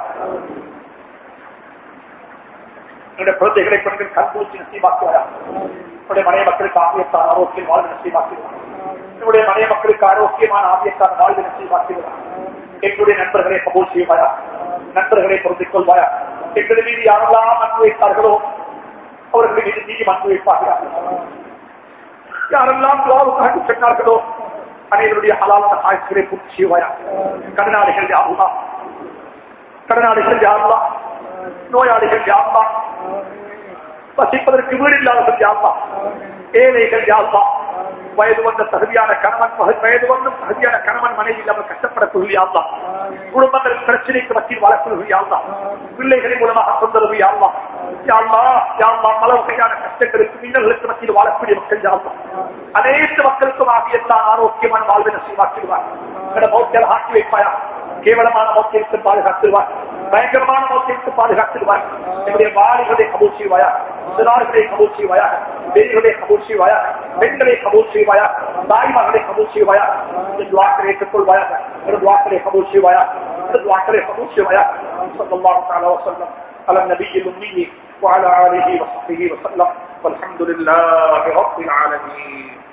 என்னுடைய குழந்தைகளை கொண்டு கண்பூச்சி நசீவாக்குவாயா என்னுடைய மனைய மக்களுக்கு ஆகியத்தான் ஆரோக்கியம் வாழ்வு நசீவாக்குவார் என்னுடைய மனைய மக்களுக்கு ஆரோக்கியமான ஆகியத்தான் வாழ்வு நசீவாக்குவார் எங்களுடைய நண்பர்களை கபூல் செய்வாயா நண்பர்களை பொருந்திக் கொள்வாயா எங்கள் மீது யாரெல்லாம் அன்பு வைத்தார்களோ அவர்கள் மீது நீயும் அன்பு வைப்பார்கள் யாரெல்லாம் துவாவுக்காக சொன்னார்களோ அனைவருடைய ஹலாலான ஆட்சிகளை பூர்த்தி செய்வாயா கடனாளிகள் யாருலாம் கடனாளிகள் யாருலாம் நோயாளிகள் யாருலா வசிப்பதற்கு வீடு இல்லாதவர்கள் யாருலா ஏழைகள் யாருலா வயது வந்த தகுதியான கணவன் மக- வயது வந்தும் தகுதியான கணவன் மனைவி இல்லாமல் கஷ்டப்படக்கூடிய யாருலா குடும்பங்கள் பிரச்சனைக்கு மத்தியில் வளர்ப்பவர்கள் யாருலா பிள்ளைகளின் மூலமாக தொந்தரவு யாருலா யாருலா யாருலா பல வகையான கஷ்டங்களுக்கு மின்னல்களுக்கு மத்தியில் வாழக்கூடிய மக்கள் யாருலா அனைத்து மக்களுக்கும் ஆகியத்தான் ஆரோக்கியமான வாழ்வை நசீவாக்கிடுவார் மௌத்தியால் ஆக்கி வைப்பாயா கேவலமான மௌத்தியத்தை பாதுகாத்துவார் பயங்கரமான மௌத்தியத்தை பாதுகாத்துவார் என்னுடைய வாலிகளை கபூல் செய்வாயா சிறார்களை கபூல் செய்வாயா பெரியகளை கபூல் செய்வாயா பெண்களை கபூல் செய்வாயா தாய்மார்களை கபூல் செய்வாயா இந்த துவாக்களை ஏற்றுக்கொள்வாயா இந்த துவாக்களை கபூல் செய்வாயா இந்த துவாக்களை கபூல் செய்வாயா صلى الله تعالى وسلم على النبي الأمي وعلى آله وصحبه وسلم والحمد لله رب العالمين